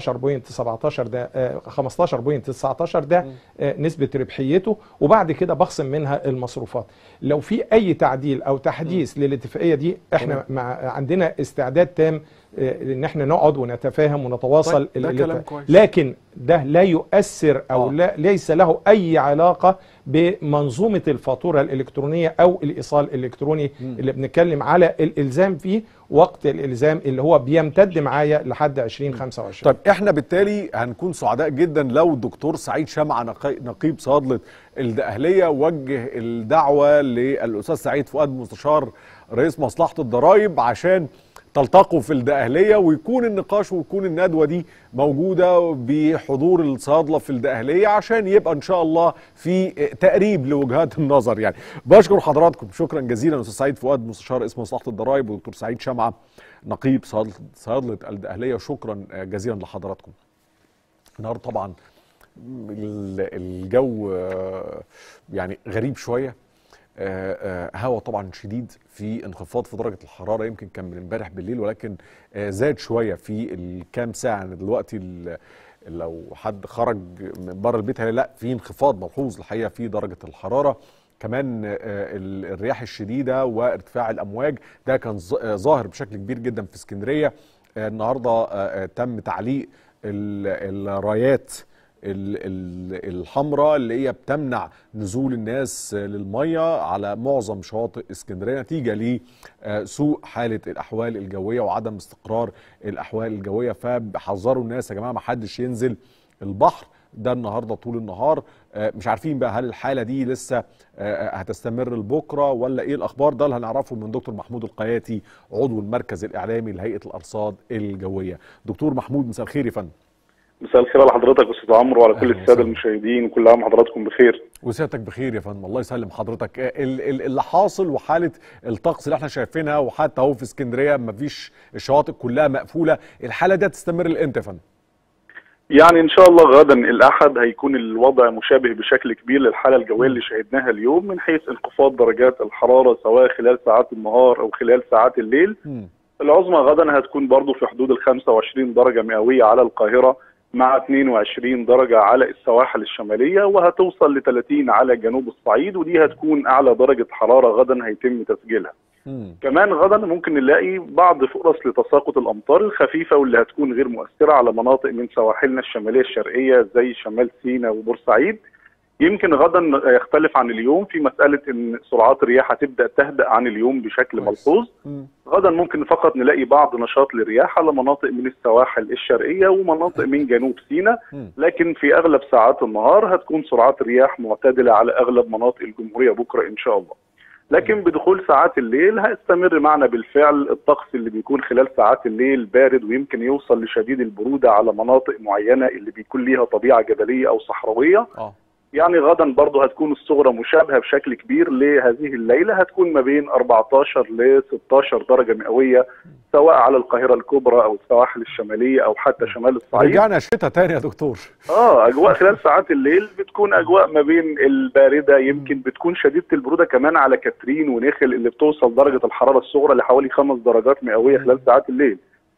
15.17 ده آه، 15.19 ده آه، نسبة ربحيته وبعد كده بخصم منها المصروفات لو في أي تعديل أو تحديث للاتفاقية دي احنا مع عندنا استعداد تام آه، ان احنا نقعد ونتفاهم ونتواصل طيب، ده ال- كلام ال- كويس. لكن ده لا يؤثر او آه. لا ليس له اي علاقه بمنظومه الفاتوره الالكترونيه او الايصال الالكتروني مم. اللي بنتكلم على الالزام فيه وقت الالزام اللي هو بيمتد معايا لحد 2025 طيب احنا بالتالي هنكون سعداء جدا لو الدكتور سعيد شمعة نقي- نقيب صيادلة الدقهلية وجه الدعوة للأستاذ سعيد فؤاد مستشار رئيس مصلحة الضرائب عشان تلتقوا في الدقهلية ويكون النقاش ويكون الندوة دي موجودة بحضور الصيادلة في الدقهلية عشان يبقى إن شاء الله في تقريب لوجهات النظر يعني بشكر حضراتكم شكرا جزيلا أستاذ سعيد فؤاد مستشار رئيس مصلحة الضرائب ودكتور سعيد شمعة نقيب صيادلة صيادلة الدقهلية شكرا جزيلا لحضراتكم النهارده طبعا ال- الجو آه، يعني غريب شويه آه، آه، هوا طبعا شديد في انخفاض في درجه الحراره يمكن كان من امبارح بالليل ولكن آه، زاد شويه في الكام ساعه يعني دلوقتي ال- لو حد خرج من بره البيت هيلاقي لا في انخفاض ملحوظ الحقيقه في درجه الحراره كمان آه، ال- الرياح الشديده وارتفاع الامواج ده كان ظ- آه، ظاهر بشكل كبير جدا في اسكندريه آه، النهارده آه، آه، تم تعليق ال- الرايات ال- ال- الحمراء اللي هي بتمنع نزول الناس للميه على معظم شواطئ اسكندريه نتيجه لسوء حاله الاحوال الجويه وعدم استقرار الاحوال الجويه فبحذروا الناس يا جماعه ما حدش ينزل البحر ده النهارده طول النهار آه، مش عارفين بقى هل الحاله دي لسه آه، هتستمر لبكره ولا ايه الاخبار ده اللي هنعرفه من دكتور محمود القياتي عضو المركز الاعلامي لهيئه الارصاد الجويه دكتور محمود مساء الخير يا فندم مساء الخير على حضرتك استاذ عمرو وعلى كل أهلا الساده وسهلا. المشاهدين وكل عام وحضراتكم بخير وسيادتك بخير يا فندم الله يسلم حضرتك آه، ال- ال- اللي حاصل وحاله الطقس اللي احنا شايفينها وحتى اهو في اسكندريه مفيش الشواطئ كلها مقفوله الحاله دي هتستمر لامتى يا فندم يعني ان شاء الله غدا الاحد هيكون الوضع مشابه بشكل كبير للحاله الجويه اللي شهدناها اليوم من حيث انخفاض درجات الحراره سواء خلال ساعات النهار او خلال ساعات الليل مم. العظمى غدا هتكون برضو في حدود ال 25 درجه مئويه على القاهره مع 22 درجه على السواحل الشماليه وهتوصل ل 30 على جنوب الصعيد ودي هتكون اعلى درجه حراره غدا هيتم تسجيلها مم. كمان غدا ممكن نلاقي بعض فرص لتساقط الامطار الخفيفه واللي هتكون غير مؤثره على مناطق من سواحلنا الشماليه الشرقيه زي شمال سيناء وبورسعيد يمكن غدا يختلف عن اليوم في مساله ان سرعات الرياح هتبدا تهدأ عن اليوم بشكل كويس. ملحوظ مم. غدا ممكن فقط نلاقي بعض نشاط للرياح على مناطق من السواحل الشرقيه ومناطق من جنوب سيناء مم. لكن في اغلب ساعات النهار هتكون سرعات الرياح معتدله على اغلب مناطق الجمهوريه بكره ان شاء الله. لكن بدخول ساعات الليل هيستمر معنا بالفعل الطقس اللي بيكون خلال ساعات الليل بارد ويمكن يوصل لشديد البروده على مناطق معينه اللي بيكون ليها طبيعه جبليه او صحراويه اه يعني غدا برضه هتكون الصغرى مشابهه بشكل كبير لهذه الليله هتكون ما بين 14 ل 16 درجه مئويه سواء على القاهره الكبرى او السواحل الشماليه او حتى شمال الصعيد رجعنا شتاء تاني يا دكتور اه اجواء خلال ساعات الليل بتكون اجواء ما بين البارده يمكن بتكون شديده البروده كمان على كاترين ونخل اللي بتوصل درجه الحراره الصغرى لحوالي خمس درجات مئويه خلال ساعات الليل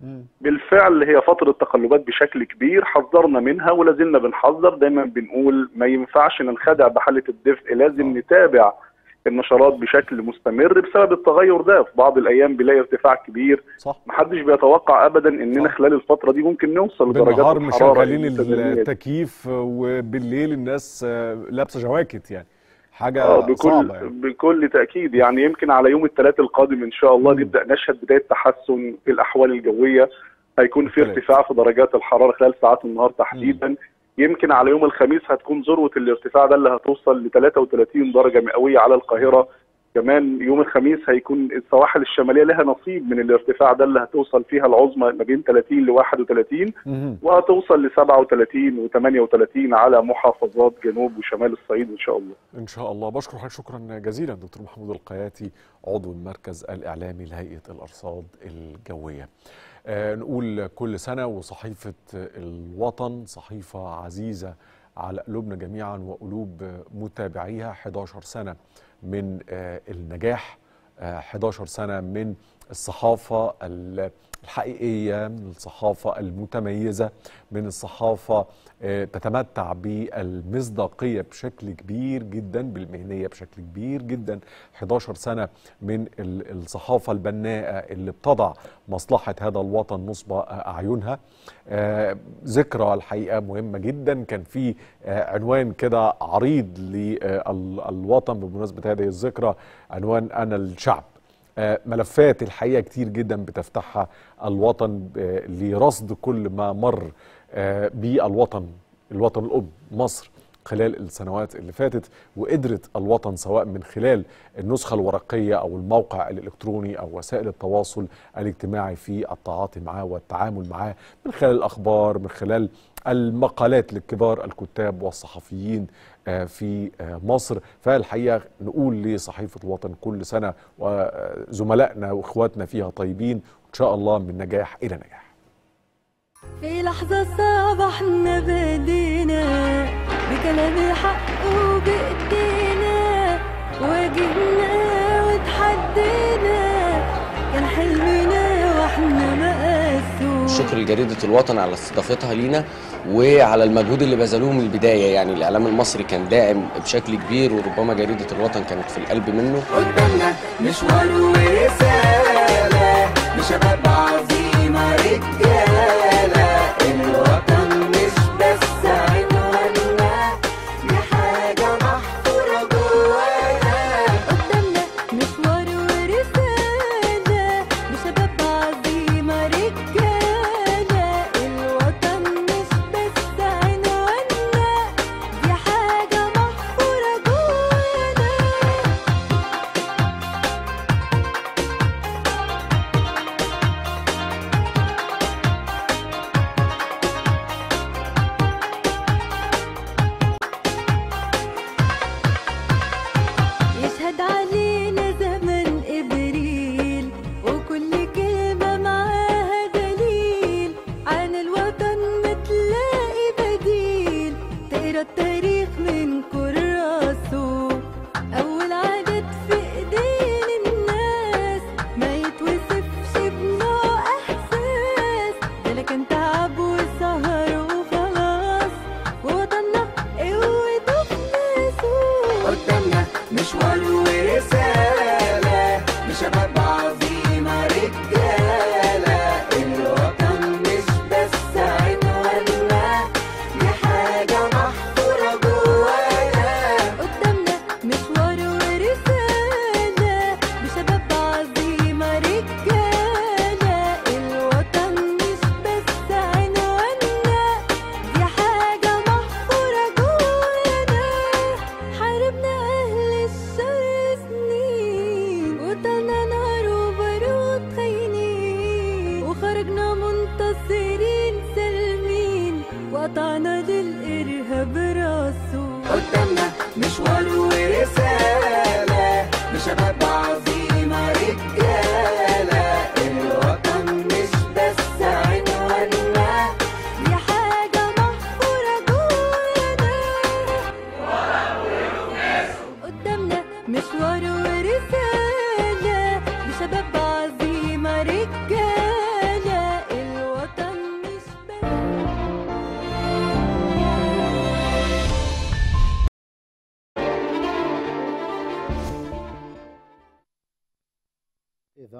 بالفعل هي فترة تقلبات بشكل كبير حذرنا منها ولازلنا بنحذر دايما بنقول ما ينفعش ننخدع بحالة الدفء لازم نتابع النشرات بشكل مستمر بسبب التغير ده في بعض الايام بنلاقي ارتفاع كبير صح محدش بيتوقع ابدا اننا صح. خلال الفتره دي ممكن نوصل لدرجات بالنهار الحراره مشغلين المتدنية دي. التكييف وبالليل الناس آه، لابسه جواكت يعني حاجه اه بكل صعبه يعني بكل تاكيد يعني يمكن على يوم الثلاث القادم ان شاء الله مم. نبدا نشهد بدايه تحسن في الاحوال الجويه هيكون في الثلاث. ارتفاع في درجات الحراره خلال ساعات النهار تحديدا يمكن على يوم الخميس هتكون ذروه الارتفاع ده اللي هتوصل ل 33 درجه مئويه على القاهره كمان يوم الخميس هيكون السواحل الشماليه لها نصيب من الارتفاع ده اللي هتوصل فيها العظمى ما بين 30 ل 31 مهم. وهتوصل ل 37 و 38 على محافظات جنوب وشمال الصعيد ان شاء الله ان شاء الله بشكر حضرتك شكرا جزيلا دكتور محمود القياتي عضو المركز الاعلامي لهيئه الارصاد الجويه آه نقول كل سنه وصحيفه الوطن صحيفه عزيزه على قلوبنا جميعا وقلوب متابعيها 11 سنه من آه النجاح آه 11 سنه من الصحافه ال- الحقيقيه من الصحافه المتميزه من الصحافه آه، تتمتع بالمصداقيه بشكل كبير جدا بالمهنيه بشكل كبير جدا 11 سنه من ال- الصحافه البناءه اللي بتضع مصلحه هذا الوطن نصب اعينها آه، ذكرى الحقيقه مهمه جدا كان في آه، عنوان كده عريض للوطن بمناسبه هذه الذكرى عنوان انا الشعب آه، ملفات الحقيقه كتير جدا بتفتحها الوطن آه، لرصد كل ما مر آه، بالوطن الوطن الأب مصر خلال السنوات اللي فاتت وقدرت الوطن سواء من خلال النسخة الورقية أو الموقع الإلكتروني أو وسائل التواصل الاجتماعي في التعاطي معاه والتعامل معاه من خلال الأخبار من خلال المقالات للكبار الكتاب والصحفيين آه، في آه، مصر فالحقيقة نقول لصحيفة الوطن كل سنة وزملائنا وإخواتنا فيها طيبين وإن شاء الله من نجاح إلى نجاح في لحظة صعبة احنا بدينا بكلام الحق وبإيدينا واجهنا وتحدينا كان حلمنا واحنا مقاسوش شكر لجريدة الوطن على استضافتها لينا وعلى المجهود اللي بذلوه من البداية يعني الإعلام المصري كان داعم بشكل كبير وربما جريدة الوطن كانت في القلب منه قدامنا مشوار ورسالة لشباب عظيمة رجالة الوطن مش بس عنواننا دي حاجة محفورة جوانا قدامنا مشوار ورسالة لشباب عظيمة رجالة الوطن مش بس عنواننا دي حاجة محفورة جوانا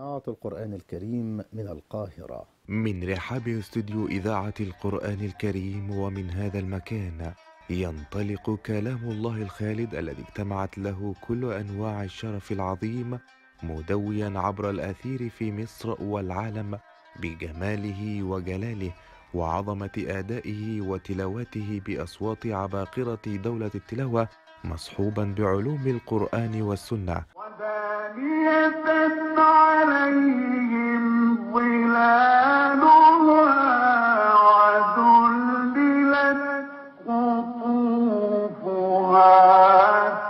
إذاعة القرآن الكريم من القاهرة من رحاب استوديو إذاعة القرآن الكريم ومن هذا المكان ينطلق كلام الله الخالد الذي اجتمعت له كل أنواع الشرف العظيم مدويا عبر الأثير في مصر والعالم بجماله وجلاله وعظمة أدائه وتلاوته بأصوات عباقرة دولة التلاوة مصحوبا بعلوم القرآن والسنة دانية عليهم ظلالها وذللت قطوفها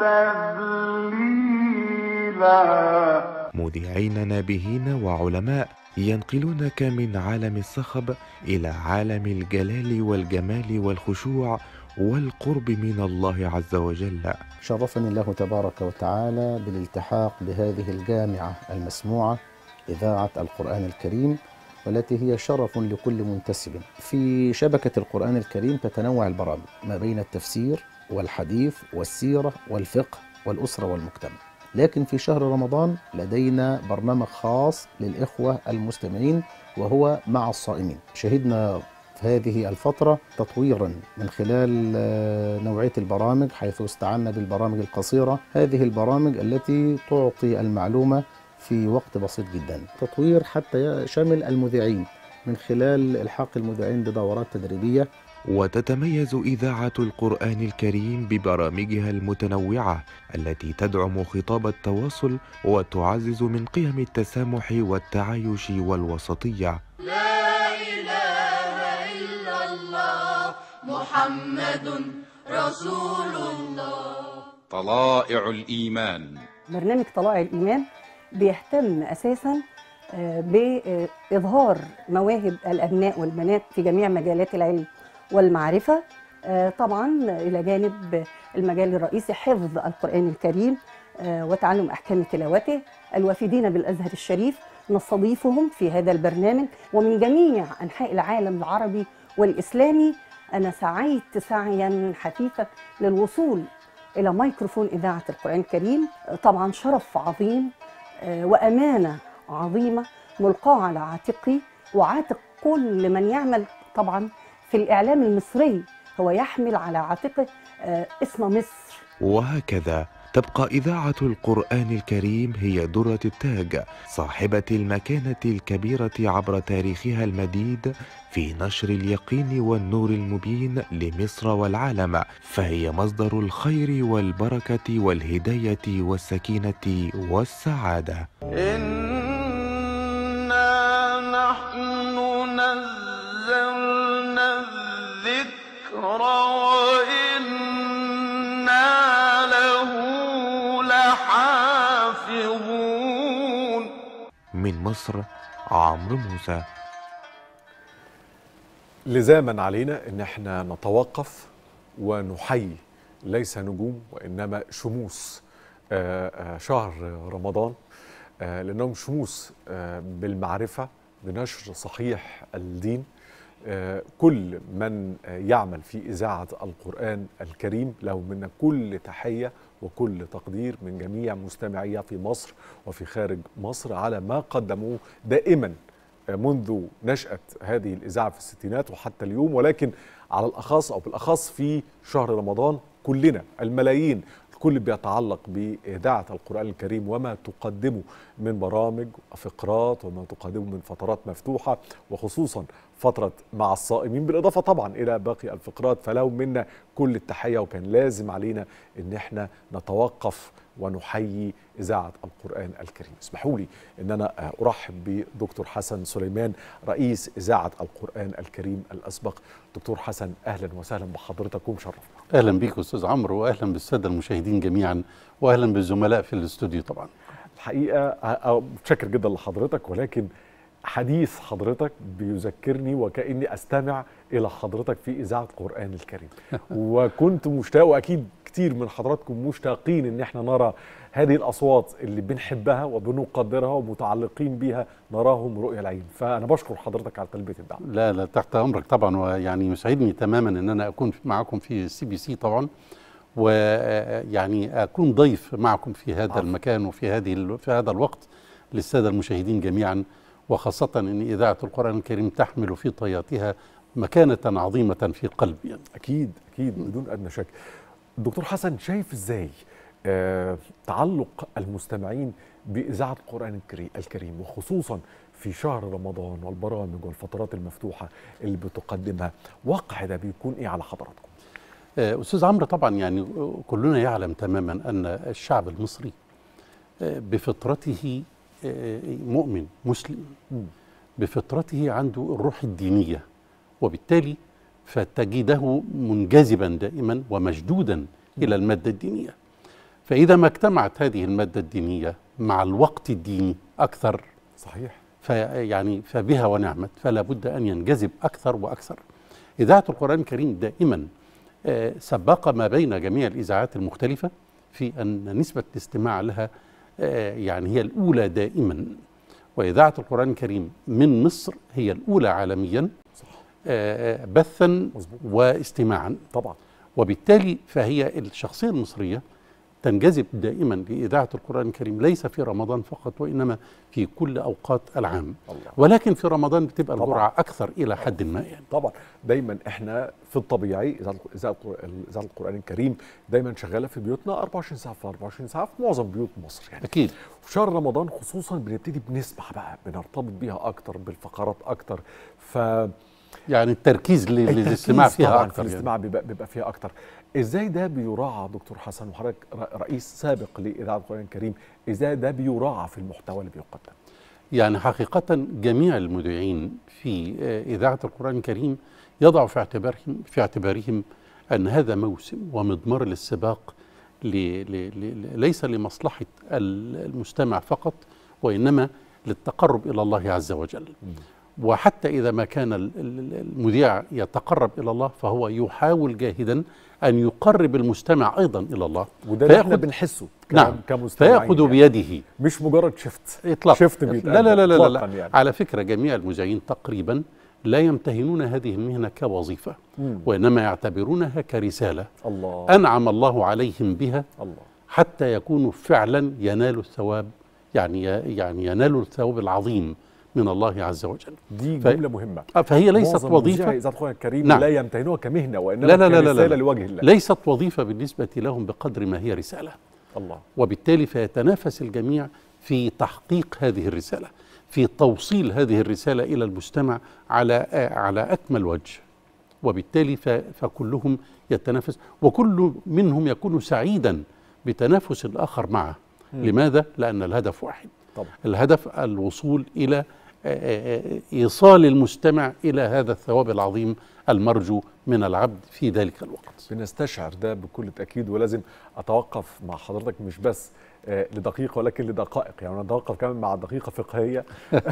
تذليلا مذيعين نابهين وعلماء ينقلونك من عالم الصخب إلى عالم الجلال والجمال والخشوع والقرب من الله عز وجل شرفني الله تبارك وتعالى بالالتحاق بهذه الجامعة المسموعة إذاعة القرآن الكريم والتي هي شرف لكل منتسب في شبكة القرآن الكريم تتنوع البرامج ما بين التفسير والحديث والسيرة والفقه والأسرة والمجتمع لكن في شهر رمضان لدينا برنامج خاص للإخوة المستمعين وهو مع الصائمين شهدنا في هذه الفترة تطويرا من خلال آه، نوعية البرامج حيث استعنا بالبرامج القصيرة هذه البرامج التي تعطي المعلومة في وقت بسيط جدا تطوير حتى شمل المذيعين من خلال إلحاق المذيعين بدورات تدريبية وتتميز إذاعة القرآن الكريم ببرامجها المتنوعة التي تدعم خطاب التواصل وتعزز من قيم التسامح والتعايش والوسطية لا إله إلا الله محمد رسول الله طلائع الإيمان برنامج طلائع الإيمان بيهتم أساسا آه، بإظهار مواهب الأبناء والبنات في جميع مجالات العلم والمعرفة آه، طبعا إلى جانب المجال الرئيسي حفظ القرآن الكريم آه، وتعلم أحكام تلاوته الوافدين بالأزهر الشريف نستضيفهم في هذا البرنامج ومن جميع أنحاء العالم العربي والإسلامي أنا سعيت سعيا حثيثا للوصول إلى ميكروفون إذاعة القرآن الكريم طبعا شرف عظيم آه، وأمانة عظيمة ملقاة على عاتقي وعاتق كل من يعمل طبعا في الإعلام المصري هو يحمل على عاتقه آه، اسم مصر وهكذا تبقى إذاعة القرآن الكريم هي درة التاج صاحبة المكانة الكبيرة عبر تاريخها المديد في نشر اليقين والنور المبين لمصر والعالم فهي مصدر الخير والبركة والهداية والسكينة والسعادة إنا نحن نزلنا الذكر وإنا له لحافظون من مصر عمرو موسى لزاما علينا ان احنا نتوقف ونحيي ليس نجوم وانما شموس آه، آه، شهر رمضان آه، لانهم شموس آه، بالمعرفه بنشر صحيح الدين آه، كل من آه، يعمل في اذاعه القران الكريم له منا كل تحيه وكل تقدير من جميع مستمعيها في مصر وفي خارج مصر على ما قدموه دائما منذ نشأة هذه الإذاعة في الستينات وحتى اليوم ولكن على الأخص أو بالأخص في شهر رمضان كلنا الملايين الكل بيتعلق بإذاعة القرآن الكريم وما تقدمه من برامج وفقرات وما تقدمه من فترات مفتوحة وخصوصا فترة مع الصائمين بالإضافة طبعا إلى باقي الفقرات فلهم منا كل التحية وكان لازم علينا إن احنا نتوقف ونحيي إذاعة القرآن الكريم اسمحوا لي أن أنا أرحب بدكتور حسن سليمان رئيس إذاعة القرآن الكريم الأسبق دكتور حسن أهلا وسهلا بحضرتك ومشرف اهلا بيك استاذ عمرو واهلا بالساده المشاهدين جميعا واهلا بالزملاء في الاستوديو طبعا الحقيقة أ- أ- متشكر جدا لحضرتك ولكن حديث حضرتك بيذكرني وكأني أستمع إلى حضرتك في إذاعة القرآن الكريم وكنت مشتاق وأكيد كتير من حضراتكم مشتاقين إن احنا نرى هذه الأصوات اللي بنحبها وبنقدرها ومتعلقين بيها نراهم رؤية العين فأنا بشكر حضرتك على تلبية الدعوة لا لا تحت امرك طبعا ويعني يسعدني تماما ان انا اكون معكم في السي بي سي طبعا ويعني اكون ضيف معكم في هذا المكان وفي هذه ال- في هذا الوقت للسادة المشاهدين جميعا وخاصة أن إذاعة القرآن الكريم تحمل في طياتها مكانة عظيمة في قلبي يعني. اكيد اكيد بدون ادنى شك دكتور حسن شايف ازاي آه تعلق المستمعين باذاعه القران الكري- الكريم وخصوصا في شهر رمضان والبرامج والفترات المفتوحه اللي بتقدمها واقع ده بيكون ايه على حضراتكم آه، أستاذ عمرو طبعا يعني كلنا يعلم تماما أن الشعب المصري آه، بفطرته آه، مؤمن مسلم بفطرته عنده الروح الدينية وبالتالي فتجده منجذبا دائما ومشدودا إلى المادة الدينية فإذا ما اجتمعت هذه المادة الدينية مع الوقت الديني أكثر صحيح فيعني فبها ونعمت فلا بد أن ينجذب أكثر وأكثر إذاعة القرآن الكريم دائما آه، سبق ما بين جميع الإذاعات المختلفة في أن نسبة الاستماع لها آه، يعني هي الأولى دائما وإذاعة القرآن الكريم من مصر هي الأولى عالميا آه، بثا واستماعا طبعا وبالتالي فهي الشخصية المصرية تنجذب دائما لإذاعة القرآن الكريم ليس في رمضان فقط وإنما في كل أوقات العام الله. ولكن في رمضان بتبقى طبعاً. الجرعة أكثر إلى حد ما يعني طبعا دايما احنا في الطبيعي اذاعه اذاعه إذاعة القران الكريم دايما شغاله في بيوتنا 24 ساعه في 24 ساعه في معظم بيوت مصر يعني أكيد في شهر رمضان خصوصا بنبتدي بنسمع بقى بنرتبط بيها اكتر بالفقرات اكتر ف يعني التركيز ل- التركيز للاستماع فيها طبعاً أكثر في يعني. الاستماع بيبقى, بيبقى فيها اكتر ازاي ده بيراعى دكتور حسن وحضرتك ر- رئيس سابق لاذاعه القران الكريم ازاي ده بيراعى في المحتوى اللي بيقدم يعني حقيقة جميع المذيعين في آه، إذاعة القرآن الكريم يضع في اعتبارهم في اعتبارهم أن هذا موسم ومضمار للسباق ل ل ل ليس لمصلحة ال- المستمع فقط وإنما للتقرب إلى الله عز وجل وحتى إذا ما كان ال- ال- المذيع يتقرب إلى الله فهو يحاول جاهدا أن يقرب المستمع أيضا إلى الله وده اللي احنا فيأخذ- بنحسه ك- نعم كمستمعين فيأخذ يعني. بيده مش مجرد شفت اطلاقا شفت لا بيتقدم لا لا لا, لا, إطلاقاً لا. يعني. على فكره جميع المذيعين تقريبا لا يمتهنون هذه المهنه كوظيفه مم. وانما يعتبرونها كرساله الله انعم الله عليهم بها الله حتى يكونوا فعلا ينالوا الثواب يعني يعني ينالوا الثواب العظيم من الله عز وجل دي ف- جمله مهمه آه، فهي ليست معظم وظيفه مذيعي اذاعه القران الكريم نعم. لا يمتهنوها كمهنه وانما لا لا لا لا, لا, كرساله لا. لوجه الله ليست وظيفه بالنسبه لهم بقدر ما هي رساله الله وبالتالي فيتنافس الجميع في تحقيق هذه الرساله في توصيل هذه الرساله الى المستمع على آه، على اكمل وجه وبالتالي ف- فكلهم يتنافس وكل منهم يكون سعيدا بتنافس الاخر معه مم. لماذا لان الهدف واحد طبعا الهدف الوصول الى آه، آه، آه، ايصال المستمع الى هذا الثواب العظيم المرجو من العبد في ذلك الوقت بنستشعر ده بكل تاكيد ولازم اتوقف مع حضرتك مش بس آه، لدقيقه ولكن لدقائق يعني انا اتوقف كمان مع دقيقه فقهيه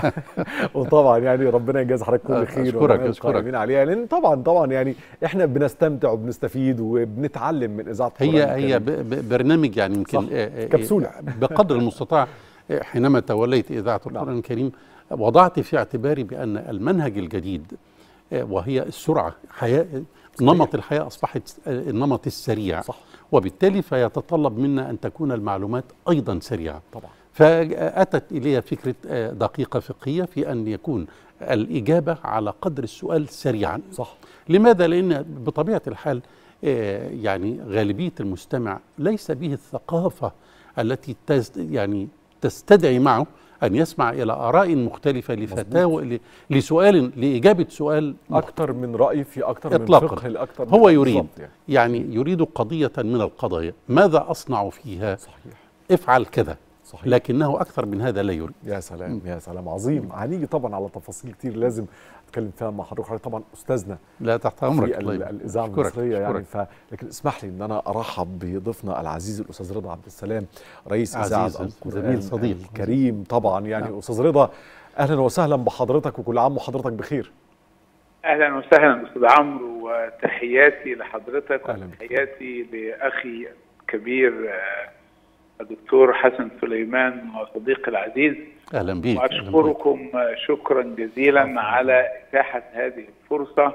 وطبعا يعني ربنا يجازي حضرتك كل آه، خير أشكرك، وربنا أشكرك. القائمين عليها لان طبعا طبعا يعني احنا بنستمتع وبنستفيد وبنتعلم من اذاعه هي القرآن هي الكريم. ب- ب- برنامج يعني يمكن صح. آه، آه، كبسولة. بقدر المستطاع آه، حينما توليت اذاعه القران الكريم وضعت في اعتباري بان المنهج الجديد آه، وهي السرعه حياه نمط الحياه اصبحت آه، النمط السريع صح. وبالتالي فيتطلب منا ان تكون المعلومات ايضا سريعه طبعا فاتت الي فكره آه، دقيقه فقهيه في ان يكون الاجابه على قدر السؤال سريعا صح لماذا لان بطبيعه الحال آه، يعني غالبيه المستمع ليس به الثقافه التي تست يعني تستدعي معه ان يسمع الى اراء مختلفه لفتاوى ل- لسؤال لاجابه سؤال اكتر من راي في اكتر إطلاقاً. من فقه لاكتر من هو يريد بالظبط يعني. يعني يريد قضيه من القضايا ماذا اصنع فيها صحيح افعل كذا صحيح. لكنه اكثر من هذا لا يريد يا سلام يا سلام عظيم هنيجي طبعا على تفاصيل كتير لازم اتكلم فيها مع حضرتك حضرتك طبعا استاذنا لا تحت امرك في الله ال- يبارك. الاذاعه أشكرك، المصريه يعني أشكرك. ف... لكن اسمح لي ان انا ارحب بضيفنا العزيز الاستاذ رضا عبد السلام رئيس عزيز، اذاعه زميل، القران صديق. الكريم طبعا يعني نعم. استاذ رضا اهلا وسهلا بحضرتك وكل عام وحضرتك بخير اهلا وسهلا استاذ عمرو وتحياتي لحضرتك أهلاً بك. وتحياتي لاخي الكبير آه، الدكتور حسن سليمان وصديقي العزيز اهلا بيك أهلاً بيك. واشكركم آه، شكرا جزيلا على اتاحه هذه الفرصه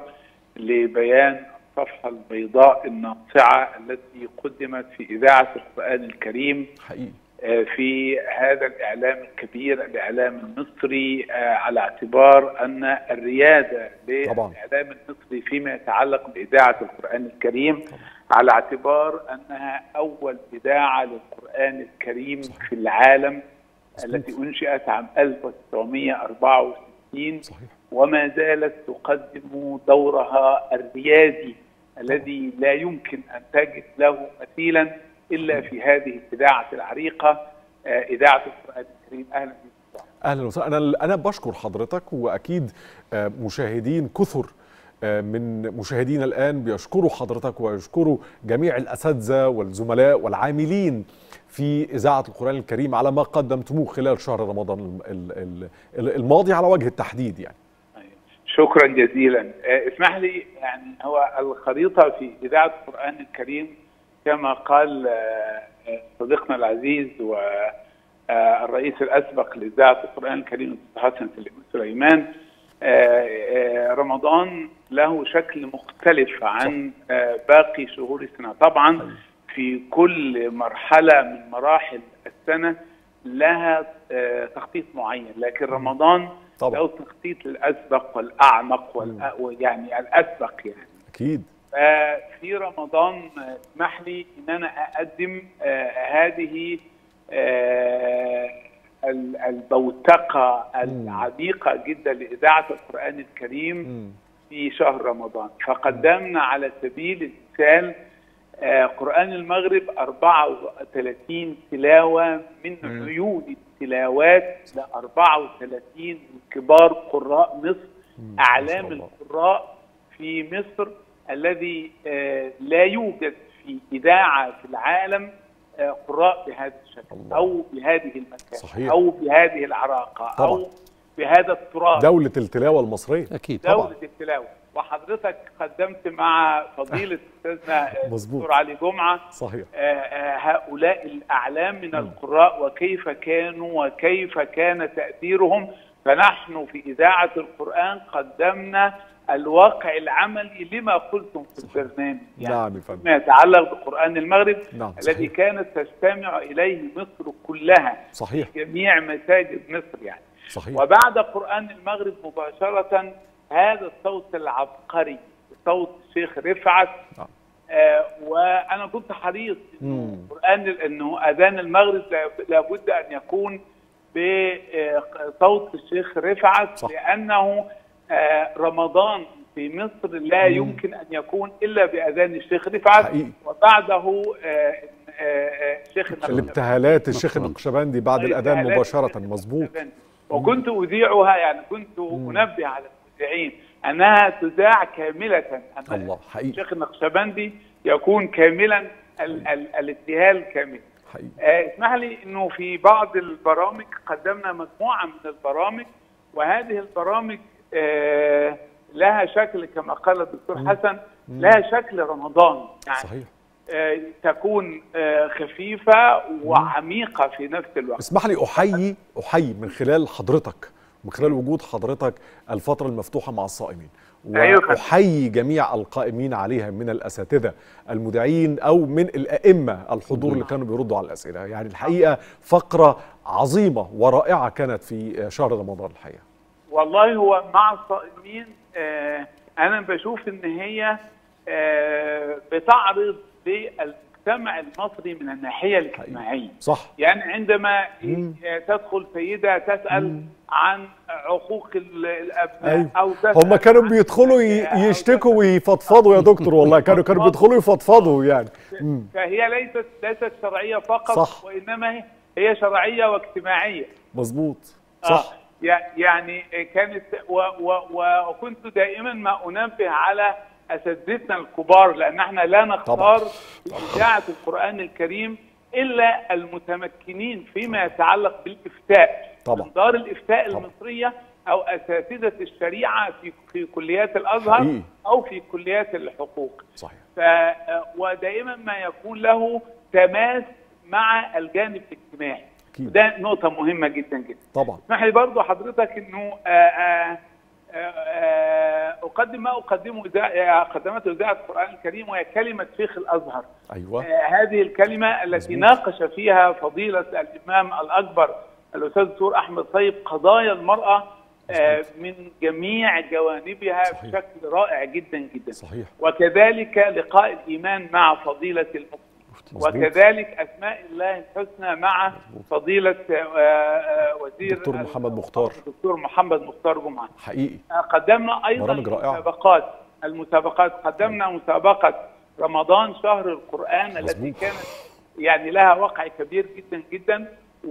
لبيان الصفحه البيضاء الناصعه التي قدمت في اذاعه القران الكريم حقيقي آه، في هذا الاعلام الكبير الاعلام المصري آه، على اعتبار ان الرياده طبعاً. للاعلام المصري فيما يتعلق باذاعه القران الكريم على اعتبار انها اول اذاعه للقران الكريم في العالم التي انشئت عام 1964 صحيح. وما زالت تقدم دورها الريادي الذي لا يمكن ان تجد له مثيلا الا في هذه الاذاعه العريقه آه، اذاعه القران الكريم اهلا بك اهلا وسهلا انا انا بشكر حضرتك واكيد آه، مشاهدين كثر آه، من مشاهدينا الان بيشكروا حضرتك ويشكروا جميع الاساتذه والزملاء والعاملين في اذاعه القران الكريم على ما قدمتموه خلال شهر رمضان الم- ال- ال- الماضي على وجه التحديد يعني شكرا جزيلا آه، اسمح لي يعني هو الخريطه في اذاعه القران الكريم كما قال آه، آه، صديقنا العزيز والرئيس الاسبق لاذاعه القران الكريم الاستاذ حسن سليمان آه، آه، رمضان له شكل مختلف عن آه، باقي شهور السنه طبعا في كل مرحله من مراحل السنه لها آه، تخطيط معين لكن رمضان طبعا. له تخطيط الاسبق والاعمق والأ- يعني الاسبق يعني اكيد في رمضان آه، اسمح لي ان انا اقدم آه، هذه آه، ال- البوتقه العميقه جدا لاذاعه القران الكريم في شهر رمضان فقدمنا على سبيل المثال آه، قرآن المغرب 34 تلاوة من عيون التلاوات ل 34 من كبار قراء مصر أعلام القراء في مصر الذي آه، لا يوجد في إذاعة في العالم آه، قراء بهذا الشكل أو بهذه المكان صحيح. أو بهذه العراقة طبعا. أو بهذا التراث دوله التلاوه المصريه اكيد دولة التلاوة وحضرتك قدمت مع فضيلة أستاذنا مظبوط. الدكتور علي جمعة صحيح آه، آه، هؤلاء الأعلام من القراء وكيف كانوا وكيف كان تأثيرهم فنحن في إذاعة القرآن قدمنا الواقع العملي لما قلتم في البرنامج نعم يا فندم فيما يتعلق بقرآن المغرب نعم الذي صحيح كانت تستمع إليه مصر كلها صحيح جميع مساجد مصر يعني صحيح وبعد قرآن المغرب مباشرة هذا الصوت العبقري صوت الشيخ رفعت نعم. آه وانا كنت حريص مم. قرآن انه اذان المغرب لا- لابد ان يكون بصوت الشيخ رفعت صح. لانه آه رمضان في مصر لا مم. يمكن ان يكون الا باذان الشيخ رفعت حقيقي. وبعده آه، آه، آه، الشيخ النقشبندي. الابتهالات الشيخ النقشبندي بعد طيب، الاذان إبتهالات مباشره مظبوط وكنت اذيعها يعني كنت انبه على المذيعين انها تذاع كامله ان الله حقيقي الشيخ النقشبندي يكون كاملا ال- ال- الابتهال كامل حقيقي آه، اسمح لي انه في بعض البرامج قدمنا مجموعه من البرامج وهذه البرامج آه، لها شكل كما قال الدكتور حسن لها شكل رمضان يعني صحيح آه، تكون آه، خفيفه وعميقه في نفس الوقت اسمح لي احيي احيي من خلال حضرتك ومن خلال وجود حضرتك الفتره المفتوحه مع الصائمين أيوة فندم. واحيي جميع القائمين عليها من الاساتذه المذيعين او من الائمه الحضور اللي كانوا بيردوا على الاسئله يعني الحقيقه فقره عظيمه ورائعه كانت في شهر رمضان الحقيقه والله هو مع الصائمين آه انا بشوف ان هي آه بتعرض للمجتمع المصري من الناحيه الاجتماعيه صح يعني عندما آه، تدخل سيده تسال عن عقوق ال- الابناء أيوة. او تسال هم كانوا بيدخلوا ي- يشتكوا ويفضفضوا يا دكتور والله كانوا كانوا بيدخلوا يفضفضوا يعني مم. فهي ليست ليست شرعيه فقط صح. وانما هي- هي شرعيه واجتماعيه مظبوط آه، صح يع- يعني كانت و و و وكنت دائما ما انبه على اساتذتنا الكبار لان احنا لا نختار في اذاعه القران الكريم الا المتمكنين فيما يتعلق بالافتاء طبعا. من دار الافتاء المصريه او اساتذه الشريعه في في كليات الازهر حقيقي. او في كليات الحقوق صحيح ف ودائما ما يكون له تماس مع الجانب الاجتماعي أكيد. ده نقطة مهمة جدا جدا طبعا اسمح لي برضو حضرتك انه آه، آه، آه، آه، اقدم اقدم ما اقدمه إذاعة- قدمته اذاعه القران الكريم وهي كلمه شيخ الازهر ايوه آه، هذه الكلمة التي ناقش فيها فضيلة الإمام الأكبر الأستاذ الدكتور أحمد طيب قضايا المرأة آه، من جميع جوانبها بشكل رائع جدا جدا صحيح وكذلك لقاء الإيمان مع فضيلة المفتي مظبوط. وكذلك أسماء الله الحسنى مع فضيلة آه، آه، وزير دكتور محمد مختار الدكتور محمد مختار جمعة حقيقي قدمنا ايضا برامج رائعة. مسابقات المسابقات قدمنا مسابقه رمضان شهر القران التي مظبوط. كانت يعني لها وقع كبير جدا جدا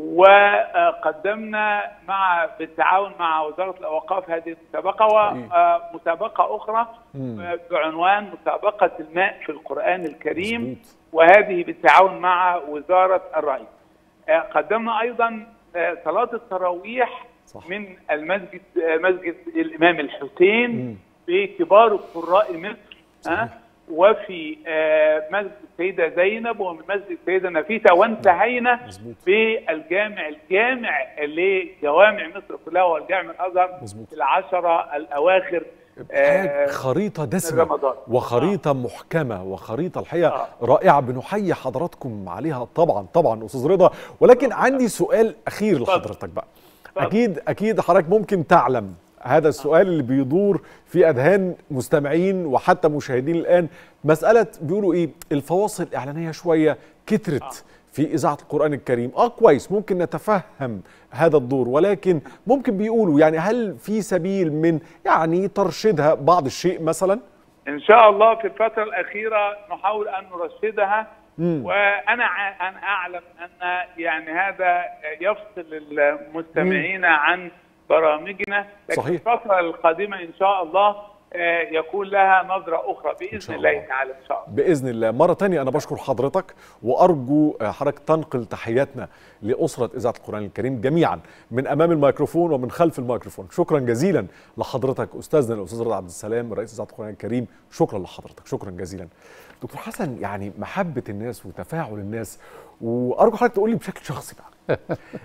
وقدمنا مع بالتعاون مع وزاره الاوقاف هذه المسابقه ومسابقه اخرى مم. بعنوان مسابقه الماء في القران الكريم وهذه بالتعاون مع وزاره الري آه، قدمنا ايضا آه، صلاه التراويح من المسجد آه، مسجد الامام الحسين بكبار قراء مصر ها وفي آه، مسجد السيده زينب ومن مسجد السيده نفيسه وانتهينا بالجامع الجامع لجوامع مصر كلها هو الجامع الازهر في العشره الاواخر آه، خريطة من دسمة رمضان وخريطة محكمة وخريطة الحقيقة رائعة بنحيي حضراتكم عليها طبعا طبعا أستاذ رضا ولكن عندي سؤال أخير لحضرتك بقى أكيد أكيد حضرتك ممكن تعلم هذا السؤال اللي بيدور في أذهان مستمعين وحتى مشاهدين الآن مسألة بيقولوا إيه الفواصل الإعلانية شوية كترت في إذاعة القرآن الكريم آه كويس ممكن نتفهم هذا الدور ولكن ممكن بيقولوا يعني هل في سبيل من يعني ترشيدها بعض الشيء مثلا ان شاء الله في الفتره الاخيره نحاول ان نرشدها مم. وانا ع- انا اعلم ان يعني هذا يفصل المستمعين عن برامجنا لكن صحيح. الفتره القادمه ان شاء الله آه، يكون لها نظره اخرى باذن شاء الله الله. تعالى ان شاء الله بإذن الله مرة تانية أنا بشكر حضرتك وأرجو آه، حضرتك تنقل تحياتنا لأسرة إذاعة القرآن الكريم جميعا من أمام الميكروفون ومن خلف الميكروفون شكرا جزيلا لحضرتك أستاذنا الأستاذ رضا عبد السلام رئيس إذاعة القرآن الكريم شكرا لحضرتك شكرا جزيلا دكتور حسن يعني محبة الناس وتفاعل الناس وأرجو حضرتك تقول لي بشكل شخصي بقى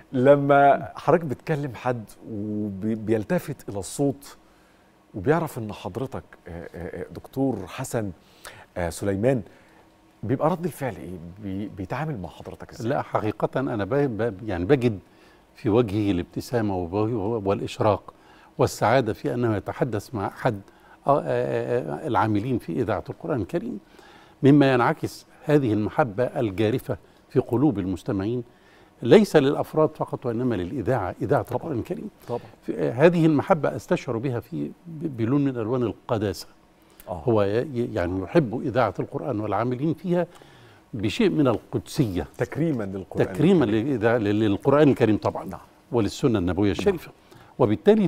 لما حضرتك بتكلم حد وبيلتفت إلى الصوت وبيعرف ان حضرتك آه، آه، دكتور حسن آه، سليمان بيبقى رد الفعل ايه بي- بيتعامل مع حضرتك ازاي لا حقيقة أنا ب- ب- يعني بجد في وجهه الابتسامة وب- والإشراق والسعادة في أنه يتحدث مع أحد آه، آه، آه، العاملين في إذاعة القرآن الكريم مما ينعكس هذه المحبة الجارفة في قلوب المستمعين ليس للأفراد فقط وإنما للإذاعة إذاعة القرآن الكريم طبعا في- آه، هذه المحبة أستشعر بها في ب- بلون من ألوان القداسة آه. هو ي- يعني يحب إذاعة القرآن والعاملين فيها بشيء من القدسية تكريما للقرآن تكريما للإذاعة- للقرآن الكريم طبعا نعم. وللسنة النبوية الشريفة وبالتالي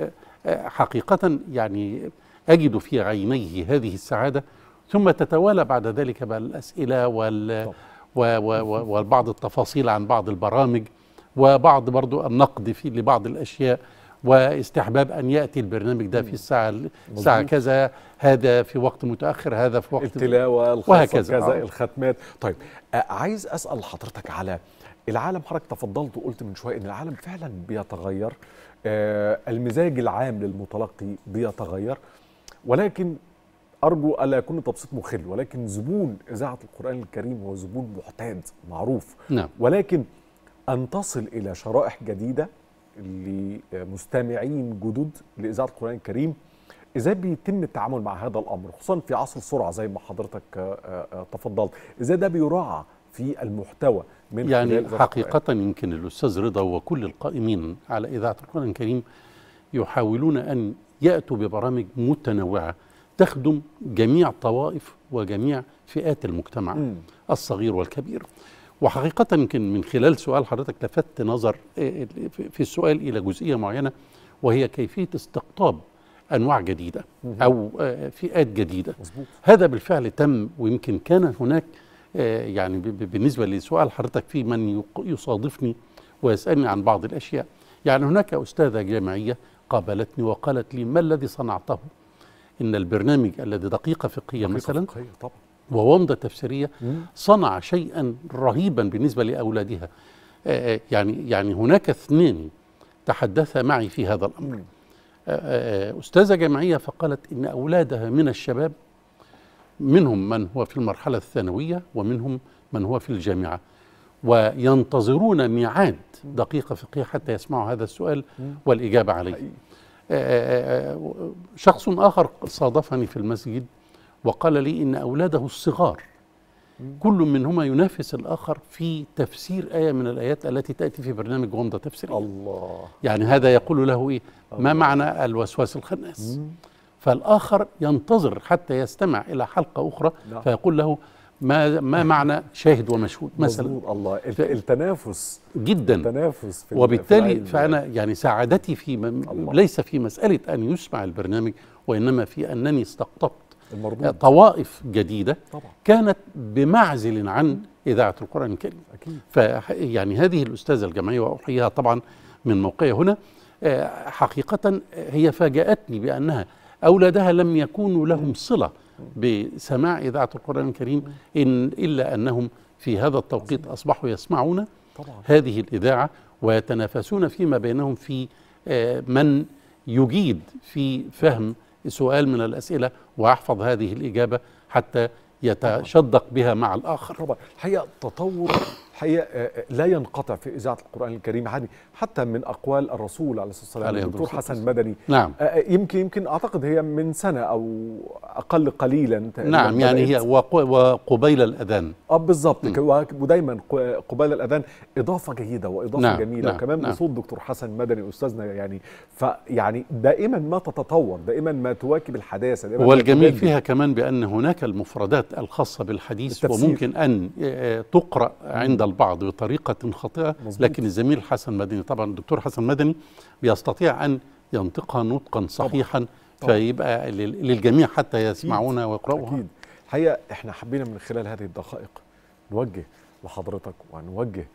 فحقيقة يعني أجد في عينيه هذه السعادة ثم تتوالى بعد ذلك بقى الأسئلة وال و و و وبعض التفاصيل عن بعض البرامج وبعض برضو النقد في لبعض الأشياء واستحباب أن يأتي البرنامج ده في الساعة الساعة مظبوط. كذا هذا في وقت متأخر هذا في وقت التلاوه الخاصه وهكذا كذا آه. الختمات طيب آه، عايز اسال حضرتك على العالم حضرتك تفضلت وقلت من شويه ان العالم فعلا بيتغير آه، المزاج العام للمتلقي بيتغير ولكن ارجو الا يكون تبسيط مخل ولكن زبون اذاعه القران الكريم هو زبون معتاد معروف نعم ولكن ان تصل الى شرائح جديده لمستمعين جدد لاذاعه القران الكريم ازاي بيتم التعامل مع هذا الامر خصوصا في عصر السرعه زي ما حضرتك آه، آه، آه، تفضلت ازاي ده بيراعى في المحتوى من خلال يعني إذاعة حقيقة يمكن الأستاذ رضا وكل القائمين على إذاعة القرآن الكريم يحاولون أن يأتوا ببرامج متنوعة تخدم جميع طوائف وجميع فئات المجتمع مم. الصغير والكبير وحقيقة يمكن من خلال سؤال حضرتك لفت نظر آه، في السؤال إلى جزئية معينة وهي كيفية استقطاب أنواع جديدة مهم. أو آه، فئات جديدة مظبوط هذا بالفعل تم ويمكن كان هناك آه، يعني ب- ب- بالنسبة لسؤال حضرتك في من يق- يصادفني ويسألني عن بعض الأشياء يعني هناك أستاذة جامعية قابلتني وقالت لي ما الذي صنعته إن البرنامج الذي دقيقة فقهية مثلا فقهية طبعا وومضة تفسيرية مم. صنع شيئا رهيبا بالنسبة لأولادها آه، يعني يعني هناك اثنان تحدثا معي في هذا الأمر مم. آه، آه، أستاذة جامعية فقالت إن أولادها من الشباب منهم من هو في المرحلة الثانوية ومنهم من هو في الجامعة وينتظرون ميعاد دقيقة فقهية حتى يسمعوا هذا السؤال والإجابة عليه آه، آه، آه، شخص آخر صادفني في المسجد وقال لي إن أولاده الصغار كل منهما ينافس الآخر في تفسير آية من الآيات التي تأتي في برنامج غمضة تفسيرية الله يعني هذا يقول له إيه ما معنى الوسواس الخناس فالآخر ينتظر حتى يستمع إلى حلقة أخرى نعم. فيقول له ما ما معنى شاهد ومشهود مثلا مظبوط الله الت- التنافس جدا التنافس في ال- في وبالتالي العلم. فأنا يعني سعادتي في م- ليس في مسألة أن يسمع البرنامج وإنما في أنني استقطبت المردود. طوائف جديدة طبعا. كانت بمعزل عن إذاعة القرآن الكريم أكيد. ف يعني هذه الأستاذة الجامعية وأحييها طبعا من موقعي هنا آه، حقيقة هي فاجأتني بأنها أولادها لم يكونوا لهم صلة بسماع إذاعة القرآن الكريم إن إلا أنهم في هذا التوقيت أصبحوا يسمعون طبعا. هذه الإذاعة ويتنافسون فيما بينهم في آه، من يجيد في فهم سؤال من الأسئلة ويحفظ هذه الإجابة حتى يتشدق بها مع الآخر طبعا الحقيقه تطور الحقيقه آه، آه، لا ينقطع في اذاعه القران الكريم عادي حتى من اقوال الرسول عليه الصلاه عليه والسلام الدكتور الصلاة حسن والسلام. مدني نعم. آه، آه، يمكن يمكن اعتقد هي من سنه او اقل قليلا تقريباً نعم يعني هي بدأت. وق- وقبيل الأذان اه بالظبط ك- ودايما ق- قبال الاذان اضافه جيده واضافه نعم، جميله نعم، وكمان نعم. بصوت دكتور حسن مدني استاذنا يعني فيعني دائما ما تتطور دائما ما تواكب الحداثه دائما ما والجميل تجدد. فيها كمان بأن هناك المفردات الخاصة بالحديث التفسير. وممكن أن آه، تقرأ عند البعض بطريقة خاطئة مظبوط. لكن الزميل حسن مدني طبعا الدكتور حسن مدني بيستطيع أن ينطقها نطقا صحيحا طبعاً. فيبقى لل- للجميع حتى يسمعون ويقرأوها أكيد الحقيقة إحنا حبينا من خلال هذه الدقائق نوجه لحضرتك ونوجه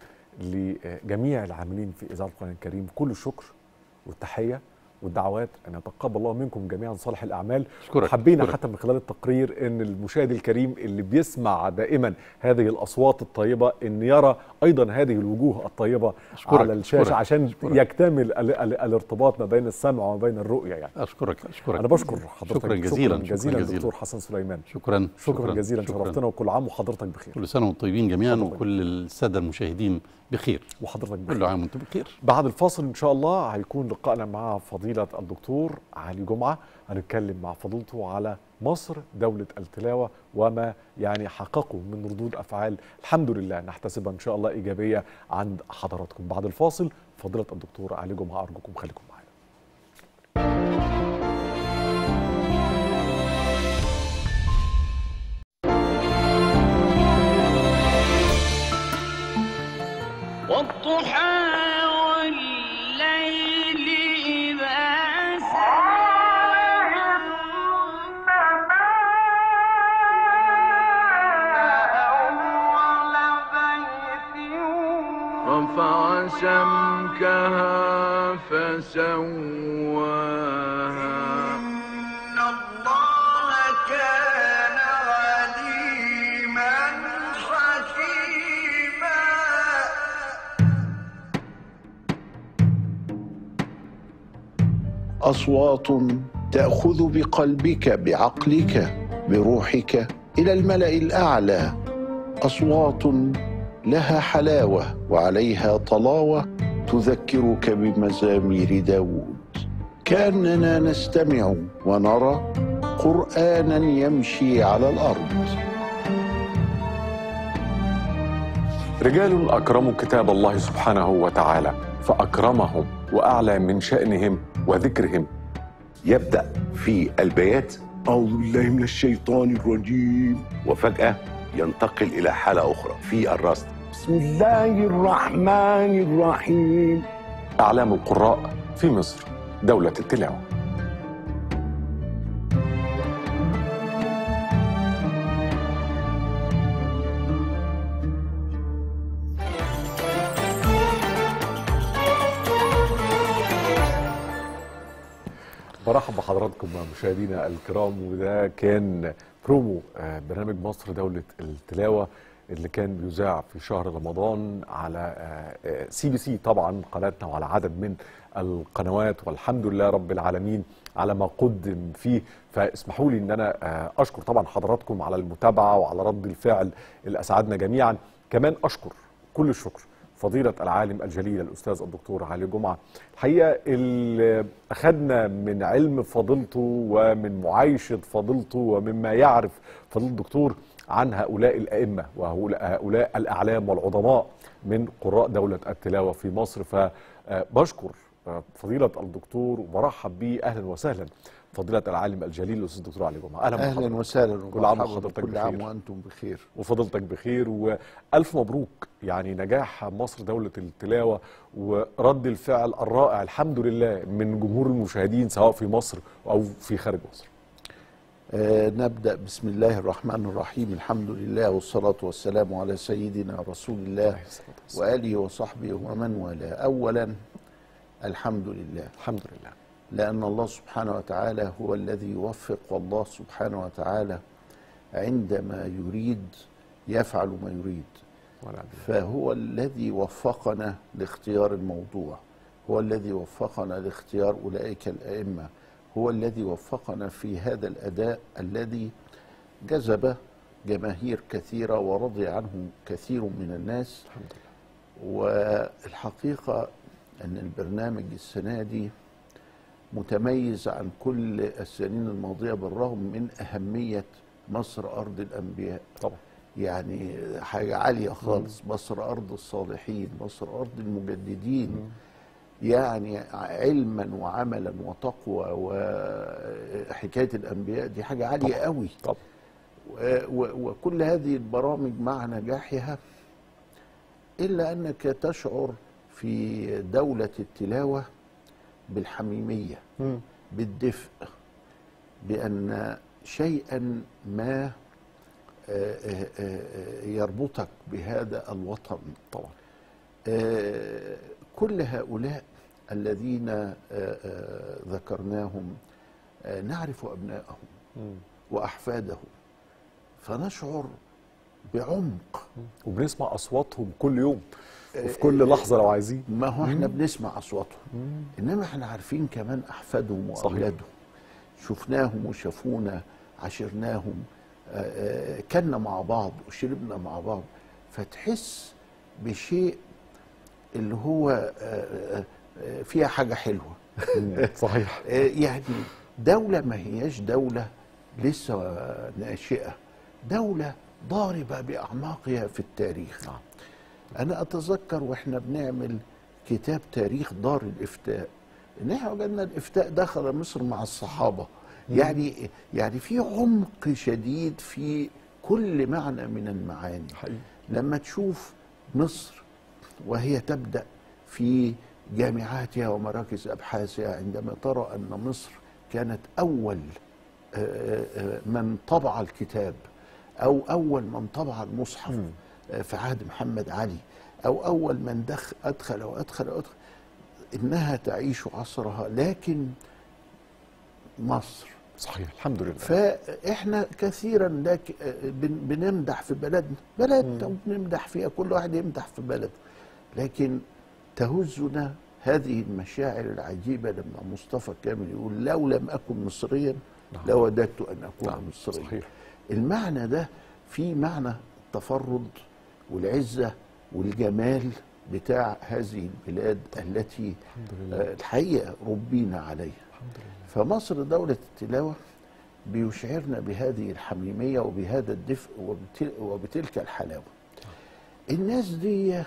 لجميع العاملين في إذاعة القرآن الكريم كل الشكر والتحية والدعوات أن يتقبل الله منكم جميعا صالح الأعمال أشكرك، حبينا أشكرك. حتى من خلال التقرير أن المشاهد الكريم اللي بيسمع دائما هذه الأصوات الطيبة أن يرى أيضا هذه الوجوه الطيبة أشكرك، على الشاشة أشكرك، عشان أشكرك. يكتمل ال- ال- الارتباط ما بين السمع وما بين الرؤية يعني أشكرك أشكرك أنا بشكر حضرتك شكرا جزيلا شكرا جزيلا دكتور حسن سليمان شكرا شكرا جزيلا شرفتنا وكل عام وحضرتك بخير كل سنة وانتم طيبين جميعا حضرتك. وكل السادة المشاهدين بخير وحضرتك بخير كل عام وانتم بخير بعد الفاصل ان شاء الله هيكون لقائنا مع فضيله الدكتور علي جمعه هنتكلم مع فضيلته على مصر دوله التلاوه وما يعني حققوا من ردود افعال الحمد لله نحتسبها ان شاء الله ايجابيه عند حضراتكم بعد الفاصل فضيله الدكتور علي جمعه ارجوكم خليكم معانا والضحى والليل إذا رفع سمكها فسواها إن الله كان عليما حكيما اصوات تاخذ بقلبك بعقلك بروحك الى الملا الاعلى اصوات لها حلاوه وعليها طلاوه تذكرك بمزامير داوود كاننا نستمع ونرى قرانا يمشي على الارض رجال اكرموا كتاب الله سبحانه وتعالى فاكرمهم واعلى من شانهم وذكرهم يبدأ في البيات أعوذ بالله من الشيطان الرجيم وفجأة ينتقل إلى حالة أخرى في الرصد بسم الله الرحمن الرحيم اعلام القراء في مصر دوله التلاوه برحب بحضراتكم مشاهدينا الكرام وده كان برومو آه، برنامج مصر دولة التلاوة اللي كان بيذاع في شهر رمضان على سي بي سي طبعا قناتنا وعلى عدد من القنوات والحمد لله رب العالمين على ما قدم فيه فاسمحوا لي ان انا آه، اشكر طبعا حضراتكم على المتابعه وعلى رد الفعل اللي اسعدنا جميعا كمان اشكر كل الشكر فضيلة العالم الجليل الأستاذ الدكتور علي جمعة الحقيقة اللي أخذنا من علم فضيلته ومن معايشة فضيلته ومما يعرف فضيلة الدكتور عن هؤلاء الأئمة وهؤلاء الأعلام والعظماء من قراء دولة التلاوة في مصر فبشكر فضيلة الدكتور وبرحب به أهلا وسهلا فضيلة العالم الجليل الأستاذ الدكتور علي جمعة أهلا اهلا بحضرتك. وسهلا كل عام ومرحبا وحضرتك كل عام بخير وانتم بخير وفضيلتك بخير والف مبروك يعني نجاح مصر دولة التلاوة ورد الفعل الرائع الحمد لله من جمهور المشاهدين سواء في مصر او في خارج مصر آه نبدا بسم الله الرحمن الرحيم الحمد لله والصلاه والسلام على سيدنا رسول الله واله وصحبه ومن والاه اولا الحمد لله الحمد لله لان الله سبحانه وتعالى هو الذي يوفق والله سبحانه وتعالى عندما يريد يفعل ما يريد فهو الذي وفقنا لاختيار الموضوع هو الذي وفقنا لاختيار اولئك الائمه هو الذي وفقنا في هذا الاداء الذي جذب جماهير كثيره ورضي عنه كثير من الناس والحقيقه ان البرنامج السنه دي متميز عن كل السنين الماضيه بالرغم من اهميه مصر ارض الانبياء طبعا يعني حاجه عاليه خالص مصر ارض الصالحين مصر ارض المجددين يعني علما وعملا وتقوى وحكايه الانبياء دي حاجه عاليه طبعا. قوي طبعا. و- و- وكل هذه البرامج مع نجاحها الا انك تشعر في دوله التلاوه بالحميميه بالدفء بان شيئا ما آه، آه، آه، يربطك بهذا الوطن طبعا كل هؤلاء الذين آه، آه، ذكرناهم آه، نعرف أبناءهم وأحفادهم فنشعر بعمق وبنسمع اصواتهم كل يوم وفي كل لحظه لو عايزين ما هو احنا مم. بنسمع اصواتهم انما احنا عارفين كمان احفادهم صحيح. واولادهم شفناهم وشافونا عاشرناهم آه، آه، كلنا مع بعض وشربنا مع بعض فتحس بشيء اللي هو آه، آه، فيها حاجه حلوه صحيح آه، يعني دوله ما هياش دوله لسه ناشئه دوله ضاربه باعماقها في التاريخ انا اتذكر واحنا بنعمل كتاب تاريخ دار الافتاء ان احنا وجدنا الافتاء دخل مصر مع الصحابه يعني يعني في عمق شديد في كل معنى من المعاني حقيقي. لما تشوف مصر وهي تبدا في جامعاتها ومراكز ابحاثها عندما ترى ان مصر كانت اول آه، آه، من طبع الكتاب او اول من طبع المصحف آه، في عهد محمد علي او اول من دخل ادخل وادخل وادخل انها تعيش عصرها لكن مصر صحيح الحمد لله فاحنا كثيرا لك بن- بنمدح في بلدنا بلدنا وبنمدح فيها كل واحد يمدح في بلده لكن تهزنا هذه المشاعر العجيبه لما مصطفى كامل يقول لو لم اكن مصريا لوددت ان اكون مصريا صحيح. المعنى ده في معنى التفرد والعزه والجمال بتاع هذه البلاد التي آه، الحقيقه ربينا عليها فمصر دولة التلاوة بيشعرنا بهذه الحميمية وبهذا الدفء وبتل وبتلك الحلاوة الناس دي